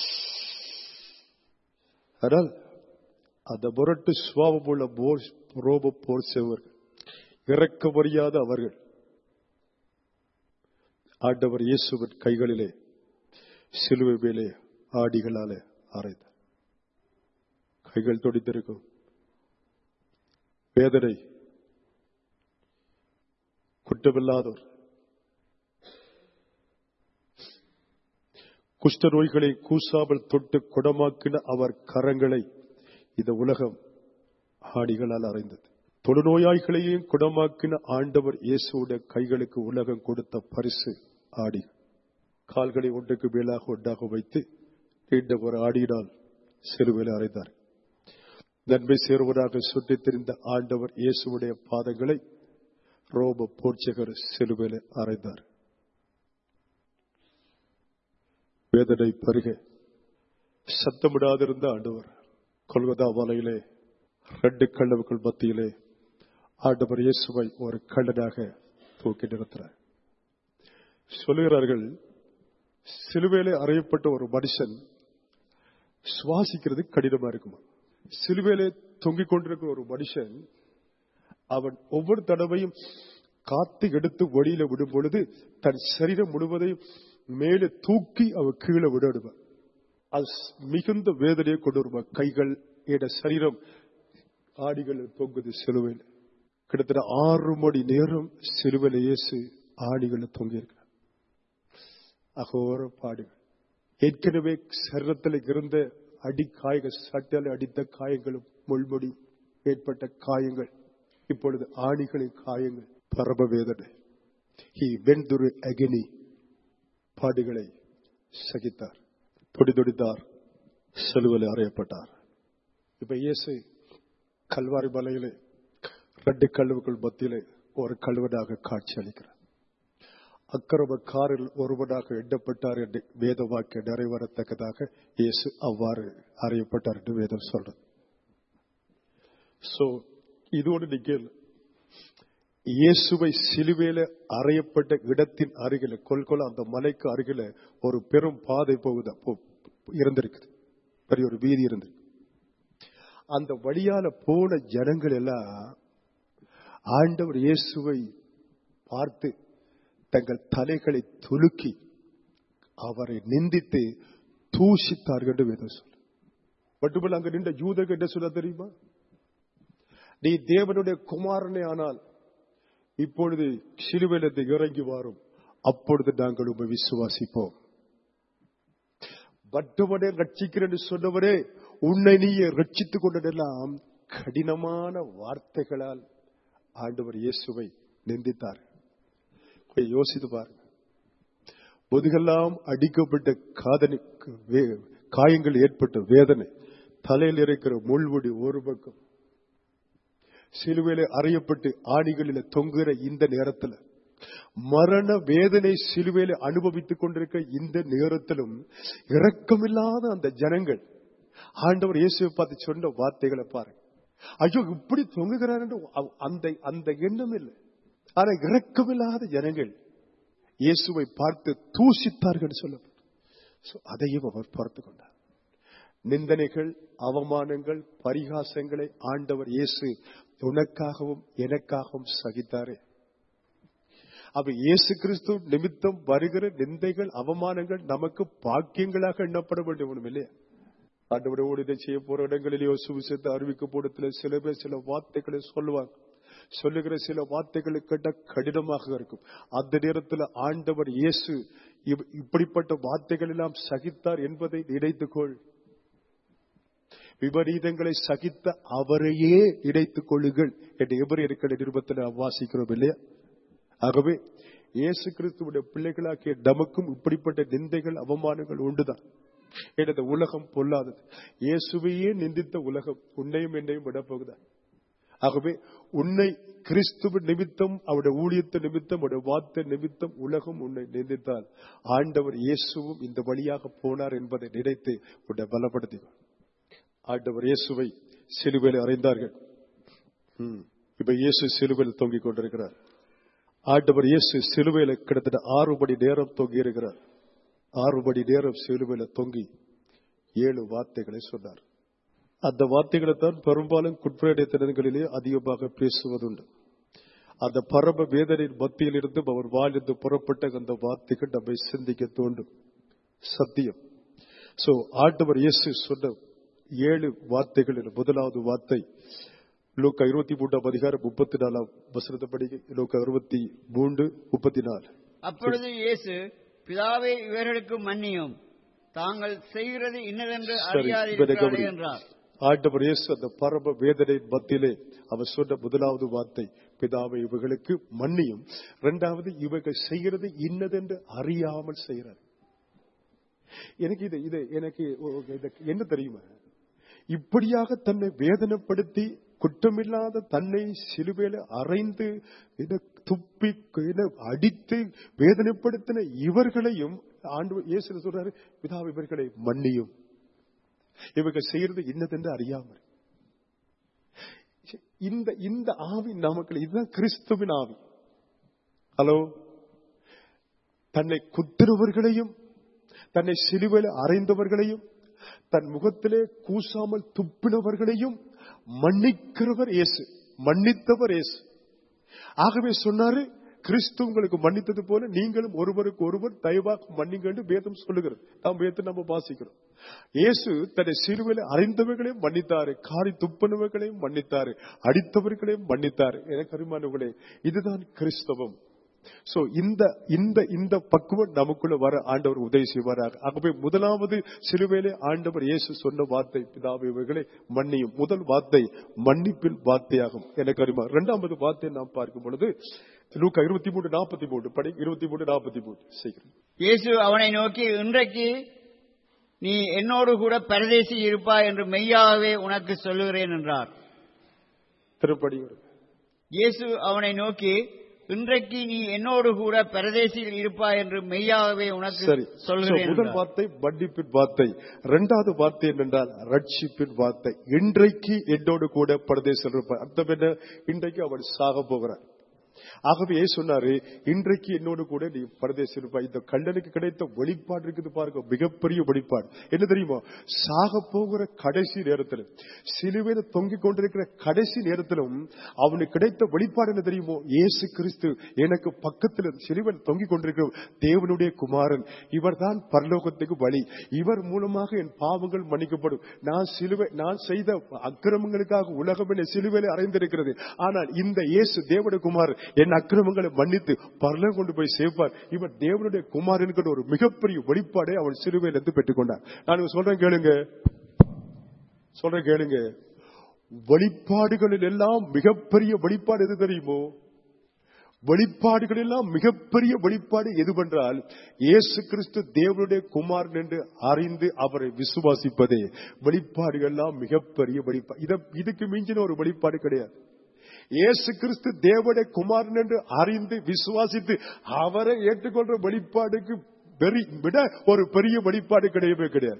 ஆனால் அந்த முரட்டு சுவாபம் உள்ள போர் ரோப போர் செய்வர்கள் இறக்க முடியாத அவர்கள் ஆண்டவர் இயேசுவின் கைகளிலே சிலுவை மேலே ஆடிகளாலே அறைந்தார் கைகள் தொடித்திருக்கும் வேதனை குற்றமில்லாதவர் குஷ்ட நோய்களை கூசாமல் தொட்டு குணமாக்கின அவர் கரங்களை இந்த உலகம் ஆடிகளால் அறைந்தது தொழுநோயாளிகளையும் குணமாக்கின ஆண்டவர் இயேசுடைய கைகளுக்கு உலகம் கொடுத்த பரிசு ஆடி கால்களை ஒன்றுக்கு மேலாக ஒன்றாக வைத்து நீண்ட ஒரு ஆடியினால் சிறுவையில் அறைந்தார் நன்மை சேருவதாக சுற்றித் திரிந்த ஆண்டவர் இயேசுடைய பாதங்களை ரோம போர்ச்சகர் சிலுவையில் அறைந்தார் வேதனை பருக சத்தமிடாதிருந்த ஆண்டவர் கொல்கத்தா வலையிலே ரெண்டு கள்ளவுகள் மத்தியிலே ஆண்டவர் இயேசுவை ஒரு கள்ளனாக தூக்கி நிறுத்தினார் சொல்லுகிறார்கள் சிலுவையிலே அறையப்பட்ட ஒரு மனுஷன் சுவாசிக்கிறது கடினமா இருக்குமா சிலுவையிலே தொங்கிக் கொண்டிருக்கிற ஒரு மனுஷன் அவன் ஒவ்வொரு தடவையும் காத்து எடுத்து ஒளியில விடும் பொழுது தன் சரீரம் முழுவதையும் மேலே தூக்கி அவன் கீழே விடுவான் அது மிகுந்த வேதனையை கொண்டு வருமா கைகள் என சரீரம் ஆடிகள் தொங்குது சிலுவையில் கிட்டத்தட்ட ஆறு மணி நேரம் சிலுவையில் இயேசு ஆடிகள் தொங்கி இருக்கிறார் அகோர பாடுகள் ஏற்கனவே சரீரத்தில் இருந்த அடி காயங்கள் சட்டால் அடித்த காயங்களும் முள்முடி ஏற்பட்ட காயங்கள் இப்பொழுது ஆணிகளின் காயங்கள் பரம வேதனை ஹி வெண்துரு அகினி பாடுகளை சகித்தார் தொடி தொடித்தார் செலுவலை அறையப்பட்டார் இப்ப இயேசு கல்வாரி மலையிலே ரெண்டு கழுவுகள் மத்தியிலே ஒரு கழுவனாக காட்சி அளிக்கிறார் அக்கிரம காரில் ஒருவனாக எண்ணப்பட்டார் என்று வேத வாக்கிய நிறைவேறத்தக்கதாக இயேசு அவ்வாறு அறியப்பட்டார் என்று வேதம் சொல்றது சோ இதோடு நீங்கள் இயேசுவை சிலுவையில அறையப்பட்ட இடத்தின் அருகில கொல்கொல அந்த மலைக்கு அருகில ஒரு பெரும் பாதை போகுது இருந்திருக்குது பெரிய ஒரு வீதி இருந்திருக்கு அந்த வழியால போன ஜனங்கள் எல்லாம் ஆண்டவர் இயேசுவை பார்த்து தங்கள் தலைகளை துலுக்கி அவரை நிந்தித்து தூஷித்தார்கள் என்று வேதம் சொல்லு மட்டுமல்ல அங்க நின்ற யூதர்கள் என்ன சொல்ல தெரியுமா நீ தேவனுடைய குமாரனே ஆனால் இப்பொழுது சிலுவையிலிருந்து இறங்கி வாரும் அப்பொழுது நாங்கள் உண்மை விசுவாசிப்போம் மற்றவனே ரட்சிக்கிறேன் சொன்னவரே உன்னை நீயே ரட்சித்துக் கொண்டதெல்லாம் கடினமான வார்த்தைகளால் ஆண்டவர் இயேசுவை நிந்தித்தார் யோசித்து பாருங்க முதுகெல்லாம் அடிக்கப்பட்ட காதனுக்கு காயங்கள் ஏற்பட்ட வேதனை தலையில் இருக்கிற முள்முடி ஒரு பக்கம் சிலுவையில அறையப்பட்டு ஆணிகளில தொங்குகிற இந்த நேரத்தில் மரண வேதனை சிலுவையில அனுபவித்துக் கொண்டிருக்க இந்த நேரத்திலும் இரக்கமில்லாத அந்த ஜனங்கள் ஆண்டவர் இயேசுவை பார்த்து சொன்ன வார்த்தைகளை பாருங்க ஐயோ இப்படி தொங்குகிறார் என்று அந்த அந்த எண்ணம் இல்லை ஆனா இரக்கமில்லாத ஜனங்கள் இயேசுவை பார்த்து தூசித்தார்கள் சொல்லப்பட்டு அதையும் அவர் பார்த்து கொண்டார் நிந்தனைகள் அவமானங்கள் பரிகாசங்களை ஆண்டவர் இயேசு உனக்காகவும் எனக்காகவும் சகித்தாரே அவ இயேசு கிறிஸ்து நிமித்தம் வருகிற நிந்தைகள் அவமானங்கள் நமக்கு பாக்கியங்களாக எண்ணப்பட வேண்டும் இல்லையா ஆண்டவரோடு இதை செய்ய போற இடங்களிலேயோ சுவிசத்தை அறிவிக்கப்படத்துல சில பேர் சில வார்த்தைகளை சொல்லுவாங்க சொல்லுகிற சில வார்த்தைகளை கேட்ட கடினமாக இருக்கும் அந்த நேரத்தில் ஆண்டவர் இயேசு இப்படிப்பட்ட வார்த்தைகள் எல்லாம் சகித்தார் என்பதை நினைத்துக்கொள் விபரீதங்களை சகித்த அவரையே இணைத்துக் கொள்ளுங்கள் என்று எவரு இருக்கிற நிருபத்தில் வாசிக்கிறோம் இல்லையா ஆகவே இயேசு கிறிஸ்துவுடைய பிள்ளைகளாக்கிய நமக்கும் இப்படிப்பட்ட நிந்தைகள் அவமானங்கள் உண்டுதான் எனது உலகம் பொல்லாதது இயேசுவையே நிந்தித்த உலகம் உன்னையும் என்னையும் விடப்போகுதா ஆகவே உன்னை கிறிஸ்துவ நிமித்தம் அவருடைய ஊழியத்தை நிமித்தம் அவருடைய வார்த்தை நிமித்தம் உலகம் உன்னை நிந்தித்தால் ஆண்டவர் இயேசுவும் இந்த வழியாக போனார் என்பதை நினைத்து உன்னை பலப்படுத்தினார் ஆண்டவர் இயேசுவை சிலுவையில் அறைந்தார்கள் இப்ப இயேசு சிலுவையில் தொங்கிக் கொண்டிருக்கிறார் ஆண்டவர் இயேசு சிலுவையில கிட்டத்தட்ட ஆறு மணி நேரம் தொங்கி இருக்கிறார் ஆறு மணி நேரம் சிலுவையில தொங்கி ஏழு வார்த்தைகளை சொன்னார் அந்த வார்த்தைகளை தான் பெரும்பாலும் குற்றடைத்தனங்களிலே அதிகமாக பேசுவதுண்டு அந்த பரம வேதனையின் மத்தியில் இருந்து அவர் வாழ்ந்து புறப்பட்ட அந்த வார்த்தைகள் நம்மை சிந்திக்க தோண்டும் சத்தியம் சோ ஆண்டவர் இயேசு சொன்ன ஏழு வார்த்தைகளில் முதலாவது வார்த்தை லூக்கா இருபத்தி மூன்றாம் அதிகாரம் முப்பத்தி நாலாம் வசனத்தை படிக்க லூக்கா இருபத்தி மூன்று முப்பத்தி நாலு அப்பொழுது இயேசு பிதாவே இவர்களுக்கு மன்னியும் தாங்கள் செய்கிறது இன்னதென்று சரி, இப்ப அறியாதிருக்கிறாரே கவனி. என்றார் ஆண்டவர் இயேசு அந்த பரம வேதனை மத்தியிலே அவர் சொன்ன முதலாவது வார்த்தை பிதாவை இவர்களுக்கு மன்னியும் இரண்டாவது இவர்கள் செய்கிறது இன்னதென்று அறியாமல் செய்கிறார் எனக்கு இது இது எனக்கு ஒ- இது என்ன தெரியுமா இப்படியாக தன்னை வேதனைப்படுத்தி குற்றமில்லாத தன்னை சிலுவையில அறைந்து இத துப்பி இத அடித்து வேதனைப்படுத்தின இவர்களையும் ஆண்டு இயேசு சொல்றாரு பிதா இவர்களை மன்னியும் இவர்கள் செய்யறது இன்னதென்று அறியாமல் இந்த இந்த ஆவி நமக்கு இதுதான் கிறிஸ்துவின் ஆவி ஹலோ தன்னை குத்துறவர்களையும் தன்னை சிலுவையில் அறைந்தவர்களையும் தன் முகத்திலே கூசாமல் துப்பினவர்களையும் மன்னிக்கிறவர் இயேசு மன்னித்தவர் இயேசு ஆகவே சொன்னாரு கிறிஸ்து உங்களுக்கு மன்னித்தது போல நீங்களும் ஒருவருக்கு ஒருவர் தயவாக மன்னிங்கன்னு வேதம் சொல்லுகிறது நாம் வேதத்தை நம்ம வாசிக்கிறோம் இயேசு தன்னை சிறுவையில் அறிந்தவர்களையும் மன்னித்தாரு காரி துப்பினவர்களையும் மன்னித்தாரு அடித்தவர்களையும் மன்னித்தாரு எனக்கு அருமானவர்களே இதுதான் கிறிஸ்தவம் சோ இந்த இந்த இந்த பக்குவம் நமக்குள்ள வர ஆண்டவர் உதவி செய்வாராக ஆகவே முதலாவது சிலுவையிலே ஆண்டவர் இயேசு சொன்ன வார்த்தை பிதாவை இவர்களை மன்னியும் முதல் வார்த்தை மன்னிப்பின் வார்த்தையாகும் எனக்கு அறிமா இரண்டாவது வார்த்தை நாம் பார்க்கும் பொழுது லூக்கா இருபத்தி மூணு நாற்பத்தி மூணு படி இருபத்தி மூணு நாற்பத்தி மூணு சீக்கிரம் இயேசு அவனை நோக்கி இன்றைக்கு நீ என்னோடு கூட பரதேசி இருப்பாய் என்று மெய்யாகவே உனக்கு சொல்லுகிறேன் என்றார் திருப்படி வருது. இயேசு அவனை நோக்கி இன்றைக்கு நீ என்னோடு கூட பரதேசியில் இருப்பாய் என்று மெய்யாகவே உனக்கு சரி So, சொல்கிறேன் முதல் என்றார். வார்த்தை மன்னிப்பின் வார்த்தை இரண்டாவது வார்த்தை என்னென்றால் ரட்சிப்பின் வார்த்தை இன்றைக்கு என்னோடு கூட பரதேசம் இருப்பார் அர்த்தம் என்ன இன்றைக்கு அவர் சாக போகிறார் ஆகவே ஏன் சொன்னாரு இன்றைக்கு என்னோடு கூட நீ பரதேசம் இருப்பாய் இந்த கல்லனுக்கு கிடைத்த வெளிப்பாடு இருக்குது பாருங்க மிகப்பெரிய வெளிப்பாடு என்ன தெரியுமா சாக போகிற கடைசி நேரத்தில் சிலுவையில தொங்கிக் கொண்டிருக்கிற கடைசி நேரத்திலும் அவனுக்கு கிடைத்த வெளிப்பாடு என்ன தெரியுமோ இயேசு கிறிஸ்து எனக்கு பக்கத்தில் சிலுவையில் தொங்கிக் கொண்டிருக்கிற தேவனுடைய குமாரன் இவர்தான் பரலோகத்துக்கு வழி இவர் மூலமாக என் பாவங்கள் மன்னிக்கப்படும் நான் சிலுவை நான் செய்த அக்கிரமங்களுக்காக உலகம் என்னை சிலுவையில் அறைந்திருக்கிறது ஆனால் இந்த இயேசு தேவனுடைய குமார் என் அக்கிரமங்களை மன்னித்து பரலோகம் கொண்டு போய் சேர்ப்பார் இவர் தேவனுடைய குமார் என்கிற ஒரு மிகப்பெரிய வெளிப்பாடை அவன் சிலுவையிலிருந்து பெற்றுக்கொண்டார் நான் சொல்றேன் கேளுங்க சொல்றேன் கேளுங்க வெளிப்பாடுகளில் எல்லாம் மிகப்பெரிய வெளிப்பாடு எது தெரியுமோ வெளிப்பாடுகள் எல்லாம் மிகப்பெரிய வெளிப்பாடு எதுவென்றால் இயேசு கிறிஸ்து தேவனுடைய குமாரன் என்று அறிந்து அவரை விசுவாசிப்பதே வெளிப்பாடுகள் எல்லாம் மிகப்பெரிய வெளிப்பாடு இத- இதுக்கு மிஞ்சின ஒரு வெளிப்பாடு கிடையாது இயேசு கிறிஸ்து தேவனுடைய குமாரன் என்று அறிந்து விசுவாசித்து அவரை ஏற்றுக்கொள்ற வெளிப்பாடுக்கு பெரி- விட ஒரு பெரிய வெளிப்பாடு கிடையவே கிடையாது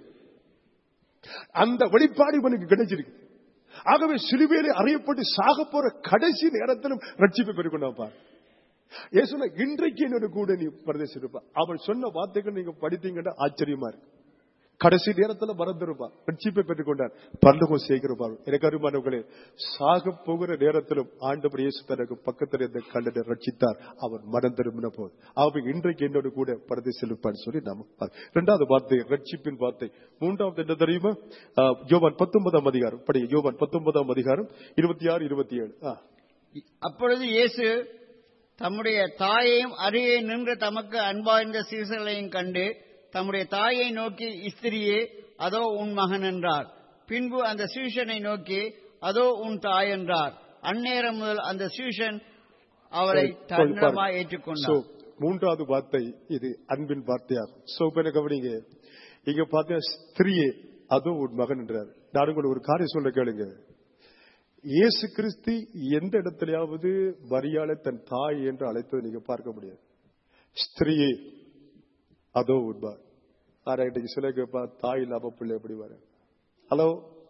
அந்த வெளிப்பாடு இவனுக்கு கிடைச்சிருக்கு ஆகவே சிலுவையிலே அறியப்பட்டு சாக போற கடைசி நேரத்திலும் ரட்சிப்பை பெற்றுக்கொண்டான் பார் இயேசுனா இன்றைக்கு என்னோட கூட நீ பிரதேசம் இருப்பா அவன் சொன்ன வார்த்தைகள் நீங்க படித்தீங்கன்னா ஆச்சரியமா இருக்கு கடைசி நேரத்துல மறந்துருப்பா ரட்சிப்பை பெற்றுக்கொண்டார் பரலோகம் செய்கிறப்பார் எனக்கு அருமானவர்களே சாக போகிற நேரத்திலும் ஆண்டவர் இயேசு தனக்கு பக்கத்தில் இருந்த கல்லனை ரட்சித்தார் அவர் மனம் திரும்பின போது அவன் இன்றைக்கு என்னோட கூட பரதை செலுப்பான்னு சொல்லி நாம பார்க்கிறோம். இரண்டாவது வார்த்தை ரட்சிப்பின் வார்த்தை மூன்றாவது என்ன தெரியுமா ஆ, யோவான் பத்தொன்பதாம் அதிகாரம் படி யோவான் பத்தொன்பதாம் அதிகாரம் இருபத்தி ஆறு இருபத்தி ஏழு ஆ. அப்பொழுது இயேசு தம்முடைய தாயையும் அருகே நின்று தமக்கு அன்பார்ந்த சீசர்களையும் கண்டு தம்முடைய தாயை நோக்கி இஸ்திரியே அதோ உன் மகன் என்றார் பின்பு அந்த சீஷனை நோக்கி அதோ உன் தாய் என்றார் அந்நேரம் முதல் அந்த சீஷன் அவளை சரி, போய் தன்னமாய் பாருங்க. So, ஏற்றுக்கொண்டார் மூன்றாவது வார்த்தை இது அன்பின் வார்த்தையாகும் சோ இப்ப என்ன கவனிங்க இங்க பார்த்தா ஸ்திரியே அதோ உன் மகன் என்றார் நான் உங்களுக்கு ஒரு காரியம் சொல்ல கேளுங்க இயேசு கிறிஸ்து எந்த இடத்திலாவது மரியாதை தன் தாய் என்று அழைத்ததை நீங்க பார்க்க முடியாது ஸ்திரியே அதோ உண்மை ஆனா இன்னைக்கு சில கேப்பா தாய் இல்லாம பிள்ளை எப்படி வர ஹலோ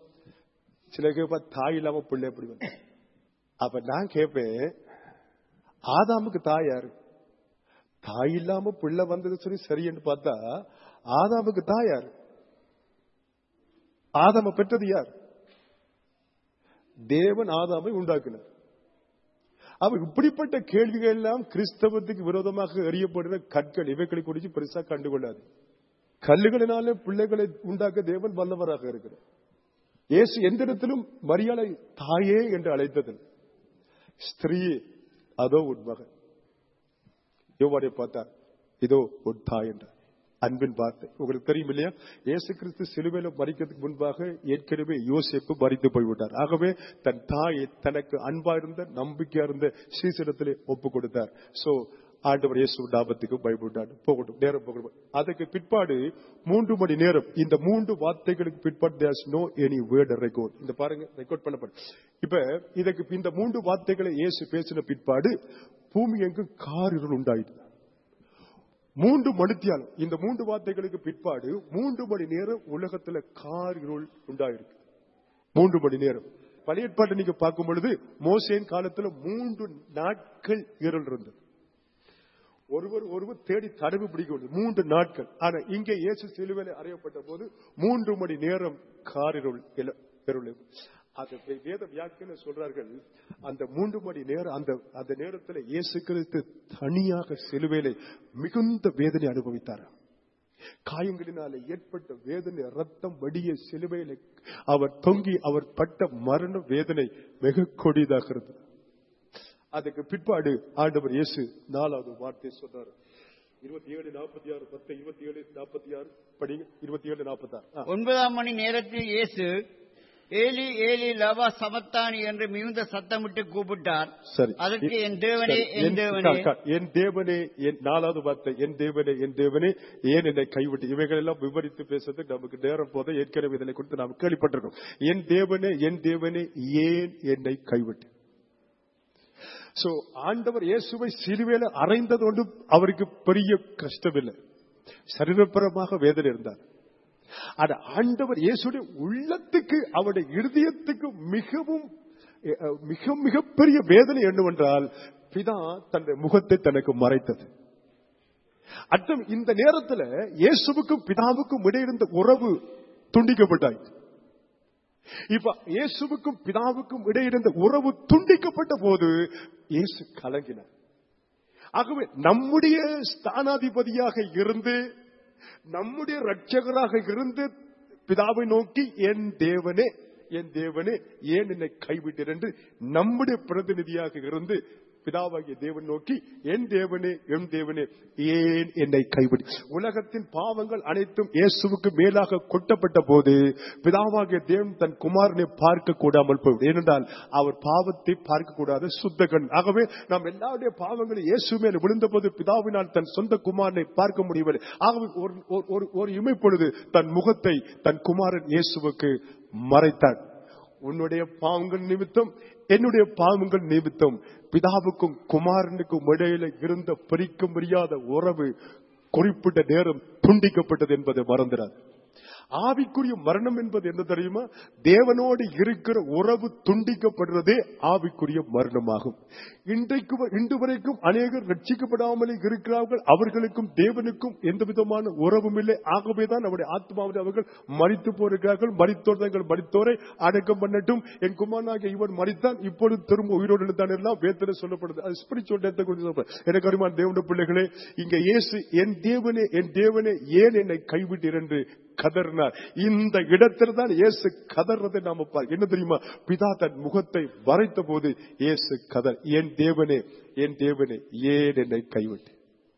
சில கேப்பா தாய் இல்லாம பிள்ளை எப்படி வர அப்ப நான் கேட்பேன் ஆதாமுக்கு தாய் யாரு தாய் இல்லாம பிள்ளை வந்தது சரி சரியன்னு பார்த்தா ஆதாமுக்கு தாய் யாரு ஆதாம பெற்றது யார் தேவன் ஆதாமை உண்டாக்கினார் அவ இப்படிப்பட்ட கேள்விகள் எல்லாம் கிறிஸ்தவத்துக்கு விரோதமாக எறியப்படுகிற கற்கள் இவைகளை குறித்து பெருசா கண்டுகொள்ளாது கல்லுகளினாலே பிள்ளைகளை உண்டாக்க தேவன் வல்லவராக இருக்கிறார் இயேசு எந்த இடத்திலும் மரியாதை தாயே என்று அழைத்ததில் ஸ்திரீயே அதோ உன் மகன் யோவானை பார்த்தார் இதோ உன் தாய் என்றார் அன்பின் வார்த்தை உங்களுக்கு தெரியும் இல்லையா இயேசு கிறிஸ்து சிலுவையில மறிக்கிறதுக்கு முன்பாக ஏற்கனவே யோசேப்பு மறித்து போய்விட்டார் ஆகவே தன் தாயை தனக்கு அன்பா இருந்த நம்பிக்கையா இருந்த சீசனத்திலே ஒப்பு கொடுத்தார் சோ ஆண்டவர் இயேசு டாபத்துக்கு பயப்பட்டார் போகட்டும் நேரம் போகட்டும் அதுக்கு பிற்பாடு மூன்று மணி நேரம் இந்த மூன்று வார்த்தைகளுக்கு பிற்பாடு there's no any word record இந்த பாருங்க ரெக்கார்ட் பண்ணப்படும் இப்ப இதுக்கு இந்த மூன்று வார்த்தைகளை இயேசு பேசின பிற்பாடு பூமி எங்கும் காரிருள் உண்டாயிட்டு மூன்று மணித்தியாலம் இந்த மூன்று வார்த்தைகளுக்கு பிற்பாடு மூன்று மணி நேரம் உலகத்துல கார் இருள் உண்டாயிருக்கு மூன்று மணி நேரம் பழைய ஏற்பாட்டை நீங்க பார்க்கும் பொழுது மோசேன் காலத்துல மூன்று நாட்கள் இருள் இருந்தது ஒருவர் ஒருவர் தேடி தடவு பிடிக்க முடியும் மூன்று நாட்கள் ஆனா இங்கே இயேசு சிலுவையில அறையப்பட்ட போது மூன்று மணி நேரம் காரிருள் இல- இருள் அது வே- வேத வியாக்கியன சொல்றார்கள் அந்த மூன்று மணி நேரம் அந்த அந்த நேரத்தில் இயேசு கிறிஸ்து தனியாக சிலுவையிலே மிகுந்த வேதனை அனுபவித்தார் காயங்களினாலே ஏற்பட்ட வேதனை ரத்தம் வடிய சிலுவையிலே அவர் தொங்கி அவர் பட்ட மரண வேதனை மிக கொடியதாக இருந்தது அதுக்கு பிற்பாடு ஆண்டவர் இயேசு நாலாவது வார்த்தை சொன்னார் இருபத்தி ஏழு நாற்பத்தி ஆறு பத்து இருபத்தி ஏழு நாற்பத்தி ஆறு படிங்க இருபத்தி ஏழு நாற்பத்தி ஆறு ஒன்பதாம் மணி நேரத்தில் இயேசு ஏலி ஏலி லவா சமத்தானி என்று மிகுந்த சத்தமிட்டு கூப்பிட்டார் சரி அதற்கு என் தேவனே சரி. என் தேவனே கா- கா- என் தேவனே என் நாலாவது வார்த்தை என் தேவனே என் தேவனே ஏன் என்னை கைவிட்டு இவைகள் எல்லாம் விவரித்து பேசுறதுக்கு நமக்கு நேரம் போத ஏற்கனவே இதனை குறித்து நாம் கேள்விப்பட்டிருக்கோம் என் தேவனே என் தேவனே ஏன் என்னை கைவிட்டு சோ ஆண்டவர் இயேசுவை சிலுவையில அறைந்தது ஒன்றும் அவருக்கு பெரிய கஷ்டம் இல்லை சரீரப்பரமாக வேதனை இருந்தார் ஆனா ஆண்டவர் இயேசுடைய உள்ளத்துக்கு அவருடைய இருதயத்துக்கு மிகவும் அஹ், மிக மிகப்பெரிய வேதனை என்னவென்றால் பிதா தன்னுடைய முகத்தை தனக்கு மறைத்தது அர்த்தம் இந்த நேரத்துல இயேசுவுக்கும் பிதாவுக்கும் இடையிருந்த உறவு துண்டிக்கப்பட்டாயிற்று இப்ப இயேசுவுக்கும் பிதாவுக்கும் இடையிருந்த உறவு துண்டிக்கப்பட்ட போது இயேசு கலங்கினார் ஆகவே நம்முடைய ஸ்தானாதிபதியாக இருந்து நம்முடைய ரட்சகராக இருந்து பிதாவை நோக்கி என் தேவனே என் தேவனே ஏன் என்னை கைவிட்டீர் என்று நம்முடைய பிரதிநிதியாக இருந்து பிதாவாகிய தேவன் நோக்கி என் தேவனே என் தேவனே ஏன் என்னை கைவிடி உலகத்தின் பாவங்கள் அனைத்தும் இயேசுவுக்கு மேலாக கொட்டப்பட்ட போது பிதாவாகிய தேவன் தன் குமாரனை பார்க்க கூடாமல் போய்விடும் ஏனென்றால் அவர் பாவத்தை பார்க்க கூடாத சுத்தகன் ஆகவே நாம் எல்லாருடைய பாவங்களும் இயேசு மேல் விழுந்த போது பிதாவினால் தன் சொந்த குமாரனை பார்க்க முடியவில்லை ஆகவே ஒரு- ஒரு- ஒரு ஒரு இமைப்பொழுது தன் முகத்தை தன் குமாரன் இயேசுவுக்கு மறைத்தார் உன்னுடைய பாவங்கள் நிமித்தம் என்னுடைய பாவங்கள் நிமித்தம் பிதாவுக்கும் குமாரனுக்கும் இடையில இருந்த பிரிக்க முடியாத உறவு குறிப்பிட்ட நேரம் துண்டிக்கப்பட்டது என்பதை மறந்துடாது ஆவிக்குரிய மரணம் என்பது என்ன தெரியுமா தேவனோடு இருக்கிற உறவு துண்டிக்கப்படுறதே ஆவிக்குரிய மரணமாகும் இன்றைக்கு வ- இன்று வரைக்கும் அநேகர் ரட்சிக்கப்படாமலே இருக்கிறார்கள் அவர்களுக்கும் தேவனுக்கும் எந்த விதமான உறவும் இல்லை ஆகவேதான் அவருடைய ஆத்மாவில் அவர்கள் மறித்து போயிருக்கிறார்கள் மறித்தோர் தங்கள் மறித்தோரை அடக்கம் பண்ணட்டும் என் குமாரனாகிய இவன் மறித்தான் இப்பொழுது திரும்ப உயிரோடு எழுந்தான் எல்லாம் வேதனை சொல்லப்படுது அது ஸ்பிரிச்சுவல் டெத்தை குறித்து சொல்லப்படுது எனக்கு அறிமான தேவனுடைய பிள்ளைகளே இங்க இயேசு என் தேவனே என் தேவனே ஏன் என்னை கைவிட்டீர் என்று கதறினார் இந்த இடத்தில் தான் இயேசு கதறதை நாம பார் என்ன தெரியுமா பிதா தன் முகத்தை வரைத்த போது இயேசு கதர் என் தேவனே என் தேவனே ஏன் என்னை கைவிட்டு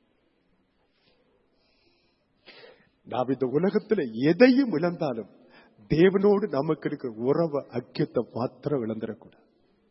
நாம் இந்த உலகத்துல எதையும் இழந்தாலும் தேவனோடு நமக்கு இருக்கிற உறவு ஐக்கியத்தை மாத்திரம் இழந்துடக்கூடாது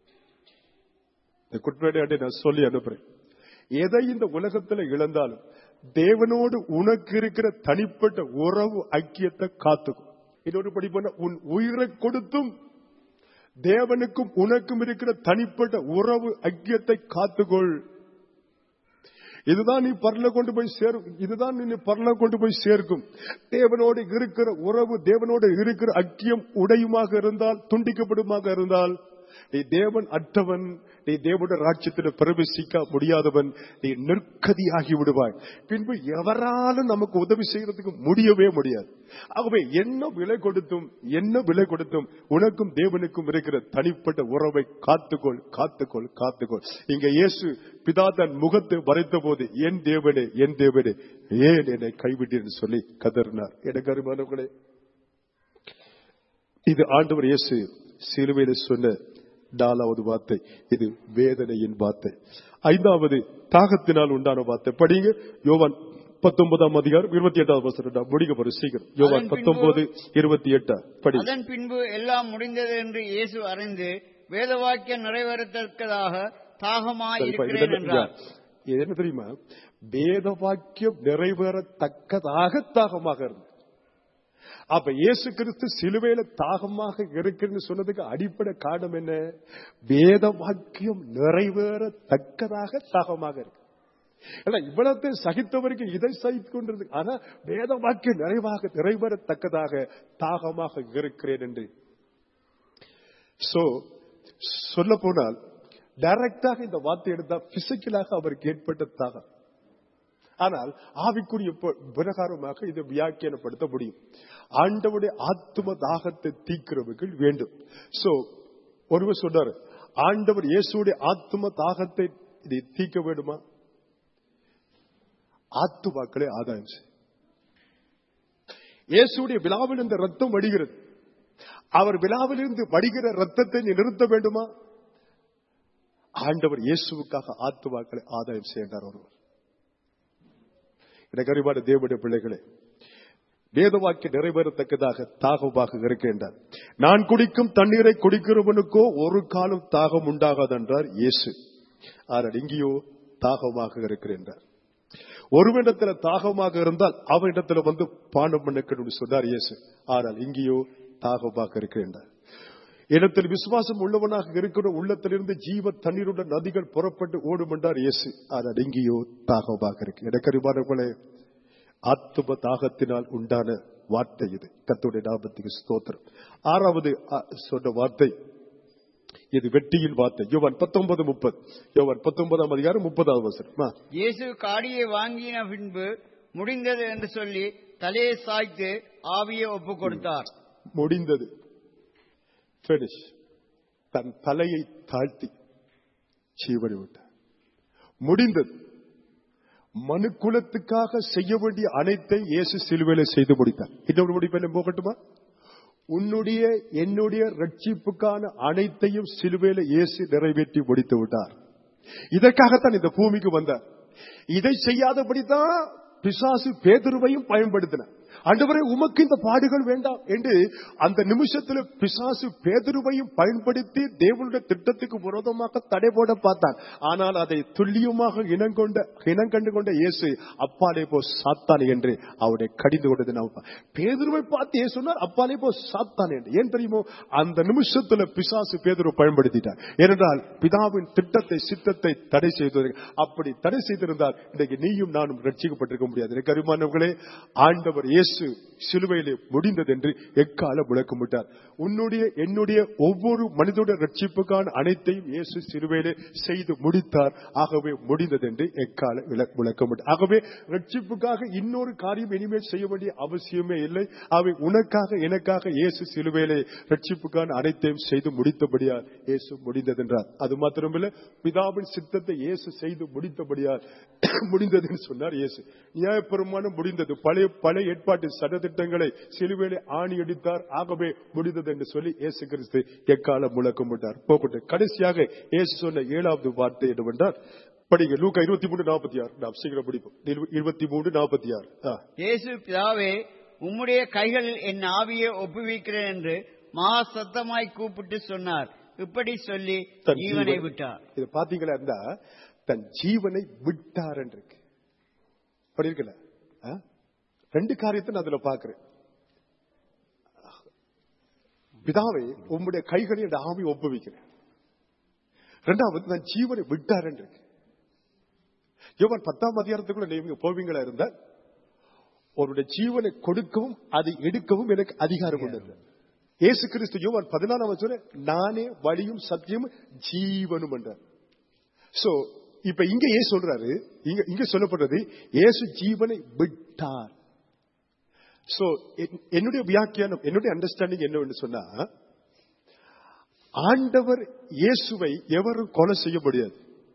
இந்த குற்றவாளியாண்டி நான் சொல்லி அனுப்புறேன் எதை இந்த உலகத்துல இழந்தாலும் தேவனோடு உனக்கு இருக்கிற தனிப்பட்ட உறவு ஐக்கியத்தை காத்துக்கும் இன்னொரு படி பண்ண உன் உயிரை கொடுத்தும் தேவனுக்கும் உனக்கும் இருக்கிற தனிப்பட்ட உறவு ஐக்கியத்தை காத்துக்கொள் இதுதான் நீ பரல கொண்டு போய் சேரும் இதுதான் நீ பரல கொண்டு போய் சேர்க்கும் தேவனோடு இருக்கிற உறவு தேவனோடு இருக்கிற ஐக்கியம் உடையுமாக இருந்தால் துண்டிக்கப்படுமாக இருந்தால் நீ தேவன் அற்றவன் நீ தேவனுடைய ராட்சியத்தில் பிரவேசிக்க முடியாதவன் நீ நிற்கதியாகி விடுவாய் பின்பு எவராலும் நமக்கு உதவி செய்யறதுக்கு முடியவே முடியாது ஆகவே என்ன விலை கொடுத்தும் என்ன விலை கொடுத்தும் உனக்கும் தேவனுக்கும் இருக்கிற தனிப்பட்ட உறவை காத்துக்கொள் காத்துக்கொள் காத்துக்கொள் இங்க இயேசு பிதா தன் முகத்தை வரைத்த போது என் தேவனே என் தேவனே ஏன் என்னை கைவிட்டீர்னு சொல்லி கதறினார் எனக்கு அருமானவர்களே இது ஆண்டவர் இயேசு சிலுவையில் சொன்ன நாலாவது வார்த்தை இது வேதனையின் வார்த்தை ஐந்தாவது தாகத்தினால் உண்டான வார்த்தை படிங்க யோவான் பத்தொன்பதாம் அதிகாரம் இருபத்தி எட்டாவது வசனம் முடிக்க போற சீக்கிரம் யோவான் அதன் பின்பு- பத்தொன்பது இருபத்தி எட்டா படி அதன் பின்பு எல்லாம் முடிந்தது என்று இயேசு அறிந்து வேதவாக்கியம் நிறைவேறத்தக்கதாக தாகமாய் சரிப்பா, இது இருக்கிறேன் என்ன- என்றார் இது என்ன தெரியுமா வேத வாக்கியம் நிறைவேறத்தக்கதாக தாகமாக இருந்தது அப்ப இயேசு கிறிஸ்து சிலுவையில தாகமாக இருக்குன்னு சொன்னதுக்கு அடிப்படை காரணம் என்ன வேத வாக்கியம் நிறைவேறத்தக்கதாக தாகமாக இருக்கு ஏன்னா இவ்வளவு சகித்தவருக்கு இதை சகித்துக் கொண்டிருக்கு ஆனா வேத வாக்கியம் நிறைவாக நிறைவேறத்தக்கதாக தாகமாக இருக்கிறேன் என்று சோ சொல்ல போனால் டைரக்டாக இந்த வார்த்தை எடுத்தா பிசிக்கலாக அவருக்கு ஏற்பட்ட தாகம் ஆனால் ஆவிக்குரிய ப- பிரகாரமாக இதை வியாக்கியானப்படுத்த முடியும் ஆண்டவுடைய ஆத்தும தாகத்தை தீக்கிறவர்கள் வேண்டும் சோ ஒருவர் சொன்னார் ஆண்டவர் இயேசுடைய ஆத்தும தாகத்தை இதை தீக்க வேண்டுமா ஆத்துமாக்களை ஆதாயம் செய். இயேசுடைய விழாவில் இந்த ரத்தம் வடிகிறது அவர் விழாவிலிருந்து வடிகிற ரத்தத்தை நீ நிறுத்த வேண்டுமா ஆண்டவர் இயேசுவுக்காக ஆத்துமாக்களை ஆதாயம் செய்கிறார் ஒருவர் எனக்கு அறிவான தேவனுடைய பிள்ளைகளே வேதவாக்கிய நிறைவேறத்தக்கதாக தாகமாக இருக்கின்றார் நான் குடிக்கும் தண்ணீரை குடிக்கிறவனுக்கோ ஒரு காலம் தாகம் உண்டாகாது என்றார் இயேசு ஆனால் இங்கேயோ தாகமாக இருக்கிறார் ஒருவனிடத்துல தாகமாக இருந்தால் அவனிடத்துல வந்து பானம் பண்ணக்கணும் சொன்னார் இயேசு ஆனால் இங்கேயோ தாகமாக இருக்கின்றார் இடத்தில் விசுவாசம் உள்ளவனாக இருக்கிற உள்ளத்திலிருந்து ஜீவ தண்ணீருடன் நதிகள் புறப்பட்டு ஓடும் என்றார் இயேசு ஆனால் இங்கேயோ தாகமாக இருக்கு எனக்கறிவானவர்களே ஆத்தும தாகத்தினால் உண்டான வார்த்தை இது கத்துடைய நாமத்துக்கு ஸ்தோத்திரம் ஆறாவது அ, சொன்ன வார்த்தை இது வெட்டியின் வார்த்தை யோவான் பத்தொன்பது முப்பது யோவான் பத்தொன்பதாம் அதிகாரம் முப்பதாவது வசனம் ஆ. இயேசு காடியை வாங்கின பின்பு முடிந்தது என்று சொல்லி தலையை சாய்த்து ஆவியை ஒப்புக் கொடுத்தார் முடிந்தது Finish. தன் தலையை தாழ்த்தி ஜீவனை விட்டார் முடிந்தது மனுக்குலத்துக்காக செய்ய வேண்டிய அனைத்தை இயேசு சிலுவையில செய்து முடித்தார் இன்னொரு முடிப்பெல்லாம் போகட்டுமா உன்னுடைய என்னுடைய ரட்சிப்புக்கான அனைத்தையும் சிலுவையில இயேசு நிறைவேற்றி முடித்து விட்டார் இதற்காகத்தான் இந்த பூமிக்கு வந்தார் இதை செய்யாதபடிதான் பிசாசு பேதுருவையும் பயன்படுத்தினார் ஆண்டவரே உமக்கு இந்த பாடுகள் வேண்டாம் என்று அந்த நிமிஷத்தில் பிசாசு பேதுருவையும் பயன்படுத்தி தேவனுடைய திட்டத்துக்கு விரோதமாக தடை போட பார்த்தான் ஆனால் அதை துல்லியமாக இனங்கொண்ட இனங்கண்டு கொண்ட இயேசு அப்பாலே போ சாத்தான் என்று அவனை கடிந்து கொண்டது நாம் பா- பேதுருவை பார்த்து இயேசு சொன்னார் அப்பாலே போ சாத்தான் என்று ஏன் தெரியுமோ அந்த நிமிஷத்துல பிசாசு பேதுரு பயன்படுத்திட்டார் ஏனென்றால் பிதாவின் திட்டத்தை சித்தத்தை தடை செய்தது அப்படி தடை செய்திருந்தால் இன்றைக்கு நீயும் நானும் ரட்சிக்கப்பட்டிருக்க முடியாது எனக்கு அருமானவர்களே ஆண்டவர் இயேசு சிலுவையிலே முடிந்தது என்று எக்கால முழக்கமிட்டார் உன்னுடைய என்னுடைய ஒவ்வொரு மனிதனுடைய ரட்சிப்புக்கான அனைத்தையும் இயேசு சிலுவையிலே செய்து முடித்தார் ஆகவே முடிந்தது என்று எக்கால விள- முழக்கமிட்டார் ஆகவே ரட்சிப்புக்காக இன்னொரு காரியம் இனிமேல் செய்ய வேண்டிய அவசியமே இல்லை அவை உனக்காக எனக்காக இயேசு சிலுவையிலே ரட்சிப்புக்கான அனைத்தையும் செய்து முடித்தபடியால் இயேசு முடிந்தது என்றார் அது மாத்திரமில்ல பிதாவின் சித்தத்தை இயேசு செய்து முடித்தபடியால் முடிந்தது என்று சொன்னார் இயேசு நியாயப்பிரமாணம் முடிந்தது பழைய பழைய ஏற்பாட்டு சட்டத்திட்டங்களை சிலுவையிலே ஆணி அடித்தார் ஆகவே முடிந்தது என்று சொல்லி இயேசு கிறிஸ்து எக்காலம் முழக்கமிட்டார் போகட்டும் கடைசியாக இயேசு சொன்ன ஏழாவது வார்த்தை என்னவென்றால் படிங்க லூக்கா இருபத்தி மூணு நாற்பத்தி ஆறு நாம் சீக்கிரம் படிப்போம் இரு- இருபத்தி மூணு நாற்பத்தி ஆறு ஆ. இயேசு பிதாவே உம்முடைய கைகளில் என் ஆவியை ஒப்புவிக்கிறேன் என்று மகா சத்தமாய் கூப்பிட்டு சொன்னார் இப்படி சொல்லி தன் ஜீவனை ஜீவனை- விட்டார் இது பாத்தீங்களா இருந்தா தன் ஜீவனை விட்டார் என்று இருக்கு அப்படி இருக்குல்ல ஆ? ரெண்டு காரியத்தை நான் அதுல பாக்குறேன் பிதாவை உம்முடைய கைகளில் என் ஆவி ஒப்புவிக்கிறேன் ரெண்டாவது தன் ஜீவனை விட்டார் என்று இருக்கு யோவான் பத்தாம் அதிகாரத்துக்குள்ள நீங்க போவீங்களா இருந்தா அவருடைய ஜீவனை கொடுக்கவும் அதை எடுக்கவும் எனக்கு அதிகாரம் உண்டு இயேசு கிறிஸ்து யோவான் பதினாலாம் வசனம் நானே வழியும் சத்தியமும் ஜீவனும் என்றார் சோ இப்ப இங்க ஏன் சொல்றாரு இங்க இங்க சொல்லப்படுறது இயேசு ஜீவனை விட்டார் சோ என்னுடைய வியாக்கியானம் என்னுடைய அண்டர்ஸ்டாண்டிங் என்னவென்று சொன்னா ஆண்டவர் இயேசுவை எவரும் கொலை செய்ய முடியாது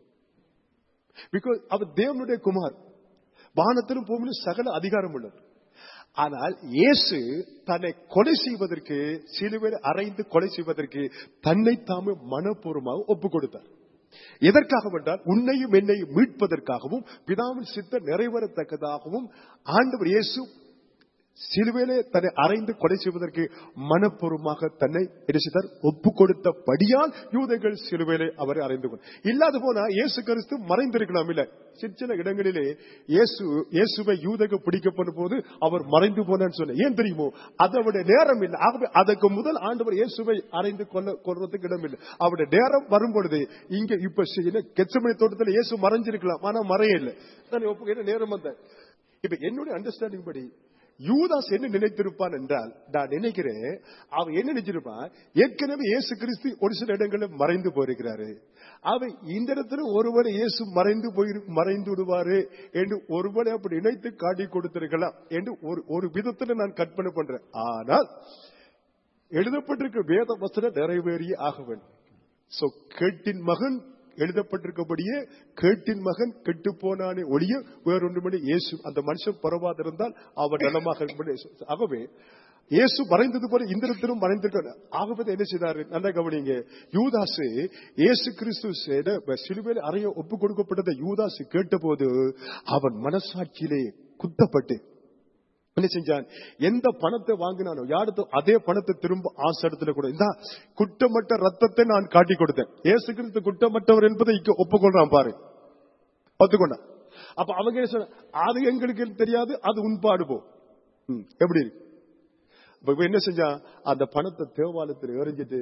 பிகாஸ் அவர் தேவனுடைய குமார் வானத்திலும் பூமியிலும் சகல அதிகாரம் உள்ளவர் ஆனால் இயேசு தன்னை கொலை செய்வதற்கு சிலுவையில் அறைந்து கொலை செய்வதற்கு தன்னை தாமே மனப்பூர்வமாக ஒப்பு கொடுத்தார் எதற்காக என்றால் உன்னையும் என்னையும் மீட்பதற்காகவும் பிதாவின் சித்த நிறைவேறத்தக்கதாகவும் ஆண்டவர் இயேசு சிலுவையிலே தன்னை அறைந்து கொலை செய்வதற்கு மனப்பூர்வமாக தன்னை இடிச்சிட்டார் ஒப்பு கொடுத்தபடியால் யூதர்கள் சிலுவையிலே அவரை அறைந்து கொண்டு இல்லாத போனா இயேசு கிறிஸ்து மறைந்திருக்கலாம் இல்ல சின்ன சின்ன இடங்களிலே இயேசு இயேசுவை யூதக பிடிக்கப்படும் போது அவர் மறைந்து போனான்னு சொன்ன ஏன் தெரியுமோ அதோட நேரம் இல்லை ஆகவே அதற்கு முதல் ஆண்டவர் இயேசுவை அறைந்து கொள்ள கொள்றதுக்கு இடம் இல்லை அவருடைய நேரம் வரும் பொழுது இங்க இப்ப கெச்சமணி தோட்டத்தில் இயேசு மறைஞ்சிருக்கலாம் ஆனா மறைய இல்லை நான் ஒப்புக்கிற நேரம் வந்த இப்ப என்னுடைய அண்டர்ஸ்டாண்டிங் படி யூதாஸ் என்ன நினைத்திருப்பான் என்றால் நான் நினைக்கிறேன் அவன் என்ன நினைச்சிருப்பான் ஏற்கனவே இயேசு கிறிஸ்து ஒரு சில இடங்களில் மறைந்து போயிருக்கிறாரு அவன் இந்த இடத்துல ஒருவரை இயேசு மறைந்து போய் மறைந்து விடுவாரு என்று ஒருவரை அப்படி நினைத்து காட்டி கொடுத்திருக்கலாம் என்று ஒரு ஒரு விதத்துல நான் கற்பனை பண்றேன் ஆனால் எழுதப்பட்டிருக்க வேத வசனம் நிறைவேறிய ஆக வேண்டும் சோ கேட்டின் மகன் எழுதப்பட்டிருக்கபடியே கேட்டின் மகன் கெட்டு போனானே ஒளிய வேறொன்றுமணி இயேசு அந்த மனுஷன் பரவாதிருந்தால் அவர் நலமாக ஆகவே இயேசு மறைந்தது போல இந்த இடத்திலும் மறைந்திருக்க ஆகவே என்ன செய்தாரு நல்ல கவனிங்க யூதாசு இயேசு கிறிஸ்து சிலுவையில் அறைய ஒப்பு கொடுக்கப்பட்டதை யூதாசு கேட்டபோது அவன் மனசாட்சியிலே குத்தப்பட்டு என்ன செஞ்சான் எந்த பணத்தை வாங்கினானோ யாருக்கு அதே பணத்தை திரும்ப ஆசடத்துல கூட இந்த குற்றமற்ற ரத்தத்தை நான் காட்டி கொடுத்தேன் ஏசு கிறிஸ்து குற்றமற்றவர் என்பதை இங்க ஒப்புக்கொள்றான் பாரு ஒத்துக்கொண்டான் அப்ப அவங்க என்ன சொன்ன அது எங்களுக்கு தெரியாது அது உண்பாடு போ எப்படி இப்ப என்ன செஞ்சான் அந்த பணத்தை தேவாலயத்தில் எறிஞ்சிட்டு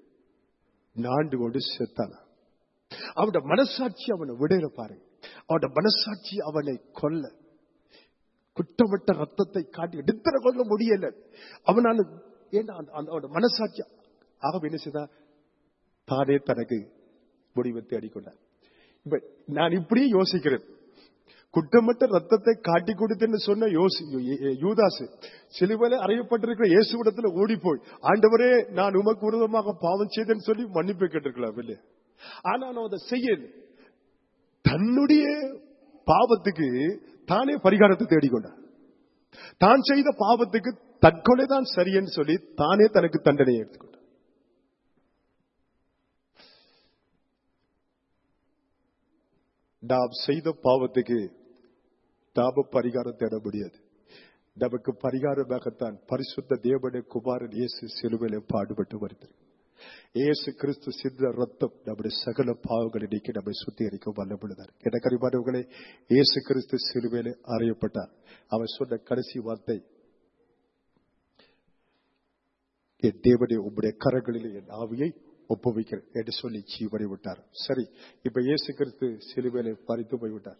நாண்டு கொண்டு செத்தான அவனோட மனசாட்சி அவனை விடையில பாரு அவனோட மனசாட்சி அவனை கொல்ல குற்றமற்ற ரத்தத்தை காட்டி எடுத்துட கொள்ள முடியல அவனால ஏன்னா அவனோட மனசாட்சி ஆக என்ன செய்தா தானே தனக்கு முடிவை தேடிக்கொண்டார் இப்ப நான் இப்படியே யோசிக்கிறேன் குற்றமற்ற ரத்தத்தை காட்டி கொடுத்தேன்னு சொன்ன யோசி யூதாசு சிலுவையில அறையப்பட்டிருக்கிற இயேசுவிடத்துல ஓடி போய் ஆண்டவரே நான் உமக்கு விரோதமாக பாவம் செய்தேன்னு சொல்லி மன்னிப்பு கேட்டிருக்கலாம் இல்லையா ஆனா நான் அதை செய்யல தன்னுடைய பாவத்துக்கு தானே பரிகாரத்தை தேடிக்கொண்டார் தான் செய்த பாவத்துக்கு தற்கொலை தான் சரியன்னு சொல்லி தானே தனக்கு தண்டனை எடுத்துக்கொண்டார் நாம் செய்த பாவத்துக்கு நாம பரிகாரம் தேட முடியாது நமக்கு பரிகாரமாகத்தான் பரிசுத்த தேவனுடைய குமாரன் இயேசு சிலுவையில பாடுபட்டு வருகிறது இயேசு கிறிஸ்து சிந்த ரத்தம் நம்முடைய சகல பாவங்களை நீக்கி நம்மை சுத்திகரிக்க வல்லப்படுதார் எனக்கு அறிவானவர்களே இயேசு கிறிஸ்து சிலுவையில அறையப்பட்டார் அவர் சொன்ன கடைசி வார்த்தை என் தேவனே உம்முடைய கரங்களில் என் ஆவியை ஒப்புவிக்கிறேன் என்று சொல்லி ஜீவனை விட்டார் சரி இப்ப இயேசு கிறிஸ்து சிலுவையில பறித்து போய்விட்டார்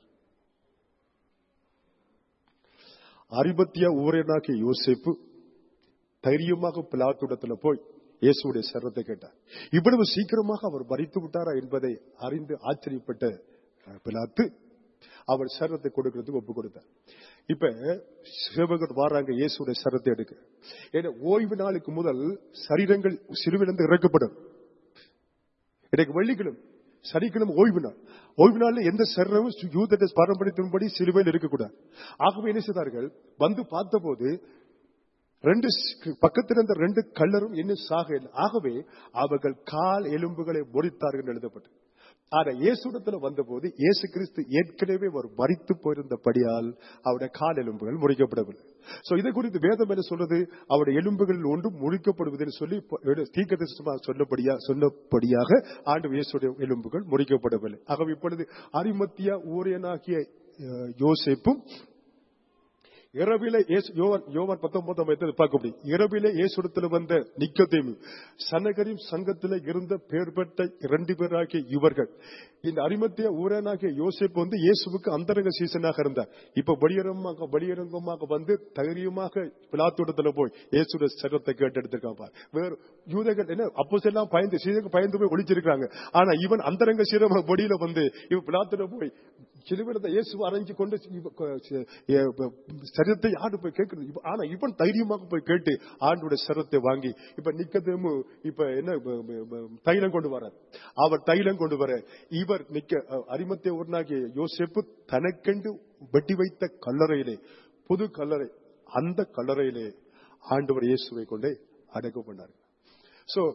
அரிபத்தியா ஊரனாகிய யோசிப்பு தைரியமாக பிளாத்துடத்துல போய் இயேசுடைய சரத்தை கேட்டார் இவ்வளவு சீக்கிரமாக அவர் மறித்து விட்டாரா என்பதை அறிந்து ஆச்சரியப்பட்ட பிலாத்து அவர் சரத்தை கொடுக்கிறதுக்கு ஒப்பு கொடுத்தார் இப்ப சிவகர் வாராங்க இயேசுடைய சரத்தை எடுக்க ஏன்னா ஓய்வு நாளுக்கு முதல் சரீரங்கள் சிறுவிலிருந்து இறக்கப்படும் எனக்கு வெள்ளிக்கிழமை சனிக்கிழமை ஓய்வு நாள் ஓய்வு நாள்ல எந்த சரீரமும் யூத பாரம்பரியத்தின்படி சிலுவையில் இருக்கக்கூடாது ஆகவே என்ன செய்தார்கள் வந்து பார்த்தபோது ரெண்டு பக்கத்தில் இருந்த ரெண்டு கல்லரும் இன்னும் சாக இல்லை ஆகவே அவர்கள் கால் எலும்புகளை முறித்தார்கள் எழுதப்பட்டு ஆனா இயேசுடத்துல வந்தபோது இயேசு கிறிஸ்து ஏற்கனவே ஒரு மறித்து போயிருந்தபடியால் அவருடைய கால் எலும்புகள் முறிக்கப்படவில்லை சோ இதை குறித்து வேதம் என்ன சொல்றது அவருடைய எலும்புகள் ஒன்றும் முறிக்கப்படுவதுன்னு சொல்லி தீர்க்கதரிசனமாக சொல்லப்படியா சொன்னபடியாக ஆண்டு இயேசுடைய எலும்புகள் முறிக்கப்படவில்லை ஆகவே இப்பொழுது அரிமத்தியா ஊரியனாகிய யோசிப்பும் இரவிலே இயேசு யோவான் யோவான் பத்தொன்பதாம் வயதில் பார்க்க முடியும் இரவிலே இயேசுடத்தில் வந்த நிக்கதேமு சனகரின் சங்கத்தில் இருந்த பேர் பெற்ற இரண்டு பேராகிய இவர்கள் இந்த அரிமத்திய ஊரனாகிய யோசேப்பு வந்து இயேசுவுக்கு அந்தரங்க சீசனாக இருந்தார் இப்ப வெளியரங்கமாக வெளியரங்கமாக வந்து தைரியமாக பிளாத்தோட்டத்துல போய் இயேசுட சரத்தை கேட்டு எடுத்திருக்கான் பார். வேறு யூதர்கள் என்ன அப்போ எல்லாம் பயந்து சீதக்கு பயந்து போய் ஒளிச்சிருக்காங்க ஆனா இவன் அந்தரங்க சீரம பொடியில வந்து இவன் பிளாத்தோட போய் சிலுவிரத இயேசு அரைஞ்சு கொண்டு இவ- க- ச- ஏ- ப- சரத்தை ஆண்டு போய் கேட்கிறது இவ- ஆனா இவன் தைரியமாக போய் கேட்டு ஆண்டோட சரத்தை வாங்கி இப்ப நிக்கதேமு இப்ப என்ன ப- ப- ப- தைலம் கொண்டு வர அவர் தைலம் கொண்டு வர இவர் நிக்க அரிமத்திய ஊர்னாகிய யோசேப்பு தனக்கென்று வெட்டி வைத்த கல்லறையிலே புது கல்லறை அந்த கல்லறையிலே ஆண்டவர் இயேசுவை கொண்டே அடக்கம் பண்ணார் சோ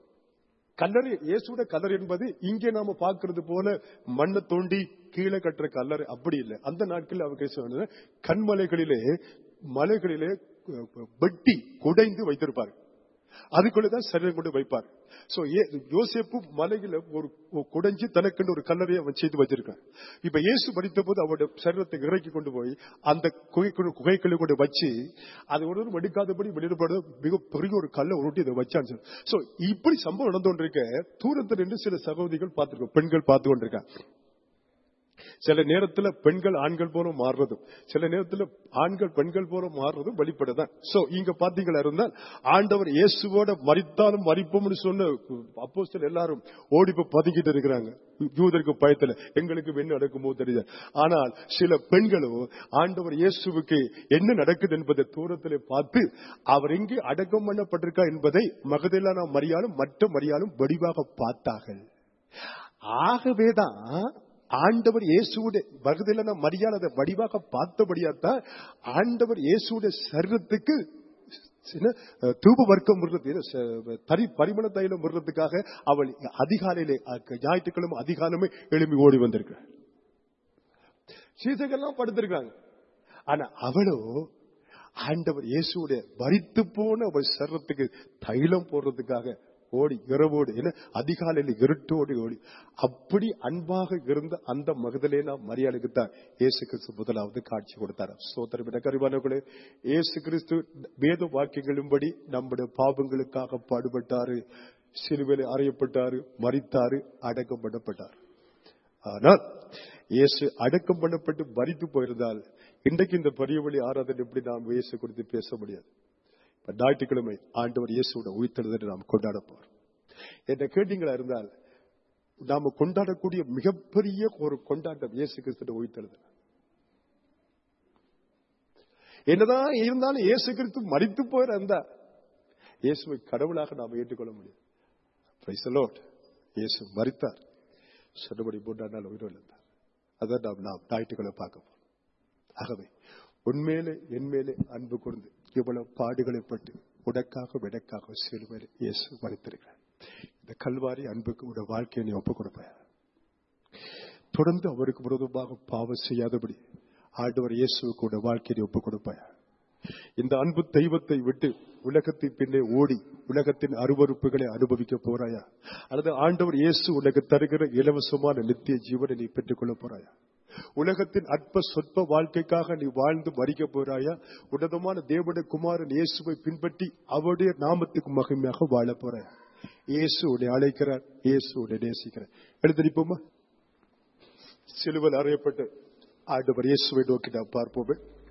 கல்லறை இயேசுட கல்லறை என்பது இங்கே நாம பார்க்கிறது போல மண்ணை தோண்டி கீழே கட்டுற கல்லறை அப்படி இல்லை அந்த நாட்களில் அவங்க சொன்னது கண்மலைகளிலே மலைகளிலே அஹ், வெட்டி குடைந்து வைத்திருப்பார் அதுக்குள்ளதான் சரீரம் கொண்டு வைப்பார் சோ யோசேப்பு மலையில ஒரு ஒரு குடைஞ்சு தனக்குன்னு ஒரு கல்லறையை அவன் செய்து வச்சிருக்கான் இப்ப இயேசு படித்த போது அவருடைய சரீரத்தை இறக்கி கொண்டு போய் அந்த குகைக்குள்ள குகைக்குள்ள கொண்டு வச்சு அது ஒரு எடுக்காதபடி வெளியிடப்பட மிக பெரிய ஒரு கல்லை உருட்டி அதை வச்சான்னு சோ இப்படி சம்பவம் நடந்து கொண்டிருக்க தூரத்தில் நின்று சில சகோதரிகள் பார்த்திருக்கோம் பெண்கள் பார்த்து கொண்டிருக்காங்க சில நேரத்துல பெண்கள் ஆண்கள் போல மாறுறதும் சில நேரத்துல ஆண்கள் பெண்கள் போல மாறுறதும் வெளிப்படுதான் சோ இங்க பாத்தீங்களா இருந்தால் ஆண்டவர் இயேசுவோட மறித்தாலும் மறிப்போம்னு சொன்ன அப்போ எல்லாரும் ஓடி போய் பதுங்கிட்டு இருக்கிறாங்க யூதருக்கு பயத்துல எங்களுக்கு என்ன நடக்குமோ தெரியாது ஆனால் சில பெண்களோ ஆண்டவர் இயேசுவுக்கு என்ன நடக்குது என்பதை தூரத்திலே பார்த்து அவர் எங்கே அடக்கம் பண்ணப்பட்டிருக்கா என்பதை மகதேலான மரியாலும் மற்ற மரியாலும் வடிவாக பார்த்தார்கள் ஆகவேதான் ஆண்டவர் இயேசுடைய வருதில மரியாதை அதை வடிவாக பார்த்தபடியாத்தான் ஆண்டவர் இயேசுடைய சரீரத்துக்கு சின்ன, அஹ், தூப வர்க்கம் விடுறது ச- தரி பரிமள தைலம் விடுறதுக்காக அவள் அதிகாலையிலே அஹ், ஞாயிற்றுக்கிழமை அதிகாலமே எழும்பி ஓடி வந்திருக்கிறார் சீசகெல்லாம் படுத்திருக்காங்க ஆனா அவளோ ஆண்டவர் இயேசுடைய வரித்து போன அவள் சர்வத்துக்கு தைலம் போடுறதுக்காக ஓடி இரவோடு என்ன அதிகாலையில் இருட்டோடு ஓடி அப்படி அன்பாக இருந்த அந்த மகதலேனா மரியாதைக்கு தான் இயேசு கிறிஸ்து முதலாவது காட்சி கொடுத்தார் சோதரம் கரிவானவர்களே இயேசு கிறிஸ்து வேத வாக்கியங்களின்படி நம்முடைய பாவங்களுக்காக பாடுபட்டாரு சிலுவையில் அறையப்பட்டாரு மறித்தாரு அடக்கம் பண்ணப்பட்டார் ஆனால் இயேசு அடக்கம் பண்ணப்பட்டு மறித்து போயிருந்தால் இன்றைக்கு இந்த பெரிய வழி ஆராதனை எப்படி நாம் இயேசு குறித்து பேச முடியாது இப்ப ஞாயிற்றுக்கிழமை ஆண்டவர் இயேசுவோட உயிர்த்தெழுதலை நாம் கொண்டாட போறோம் என்ன கேட்டீங்களா இருந்தால் நாம கொண்டாடக்கூடிய மிகப்பெரிய ஒரு கொண்டாட்டம் இயேசு கிறிஸ்துவோட உயிர்த்தெழுதல் என்னதான் இருந்தாலும் இயேசு கிறிஸ்து மறித்து போயிருந்தா இயேசுவை கடவுளாக நாம் ஏற்றுக்கொள்ள முடியும் Praise the Lord. இயேசு மறித்தார் சொன்னபடி மூன்றாம் நாள் உயிரிழந்தார் அதான் நாம் நாம் ஞாயிற்றுக்கிழமை பார்க்க போறோம் ஆகவே உண்மையிலே என் மேலே அன்பு கொண்டு இவ்வளவு பாடுகளை பட்டு உனக்காக விடக்காக சிறுவர் இயேசு மறித்திருக்கிறார் இந்த கல்வாரி அன்புக்கு உடைய வாழ்க்கையை நீ ஒப்புக் கொடுப்பாயா தொடர்ந்து அவருக்கு விரோதமாக பாவம் செய்யாதபடி ஆண்டவர் இயேசுவுக்கு உடைய வாழ்க்கையை நீ ஒப்புக் கொடுப்பாயா இந்த அன்பு தெய்வத்தை விட்டு உலகத்தின் பின்னே ஓடி உலகத்தின் அருவறுப்புகளை அனுபவிக்க போறாயா அல்லது ஆண்டவர் இயேசு உனக்கு தருகிற இலவசமான நித்திய ஜீவனை நீ பெற்றுக்கொள்ள போறாயா உலகத்தின் அற்ப சொற்ப வாழ்க்கைக்காக நீ வாழ்ந்து மறிக்க போறாயா உன்னதமான தேவனுடைய குமாரன் இயேசுவை பின்பற்றி அவருடைய நாமத்துக்கு மகிமையாக வாழ போறாயா இயேசு உன்னை அழைக்கிறார் இயேசு உன்னை நேசிக்கிறார் எழுந்திருப்போமா சிலுவல் அறையப்பட்டு ஆண்டவர் இயேசுவை நோக்கி நாம் பார்ப்போமே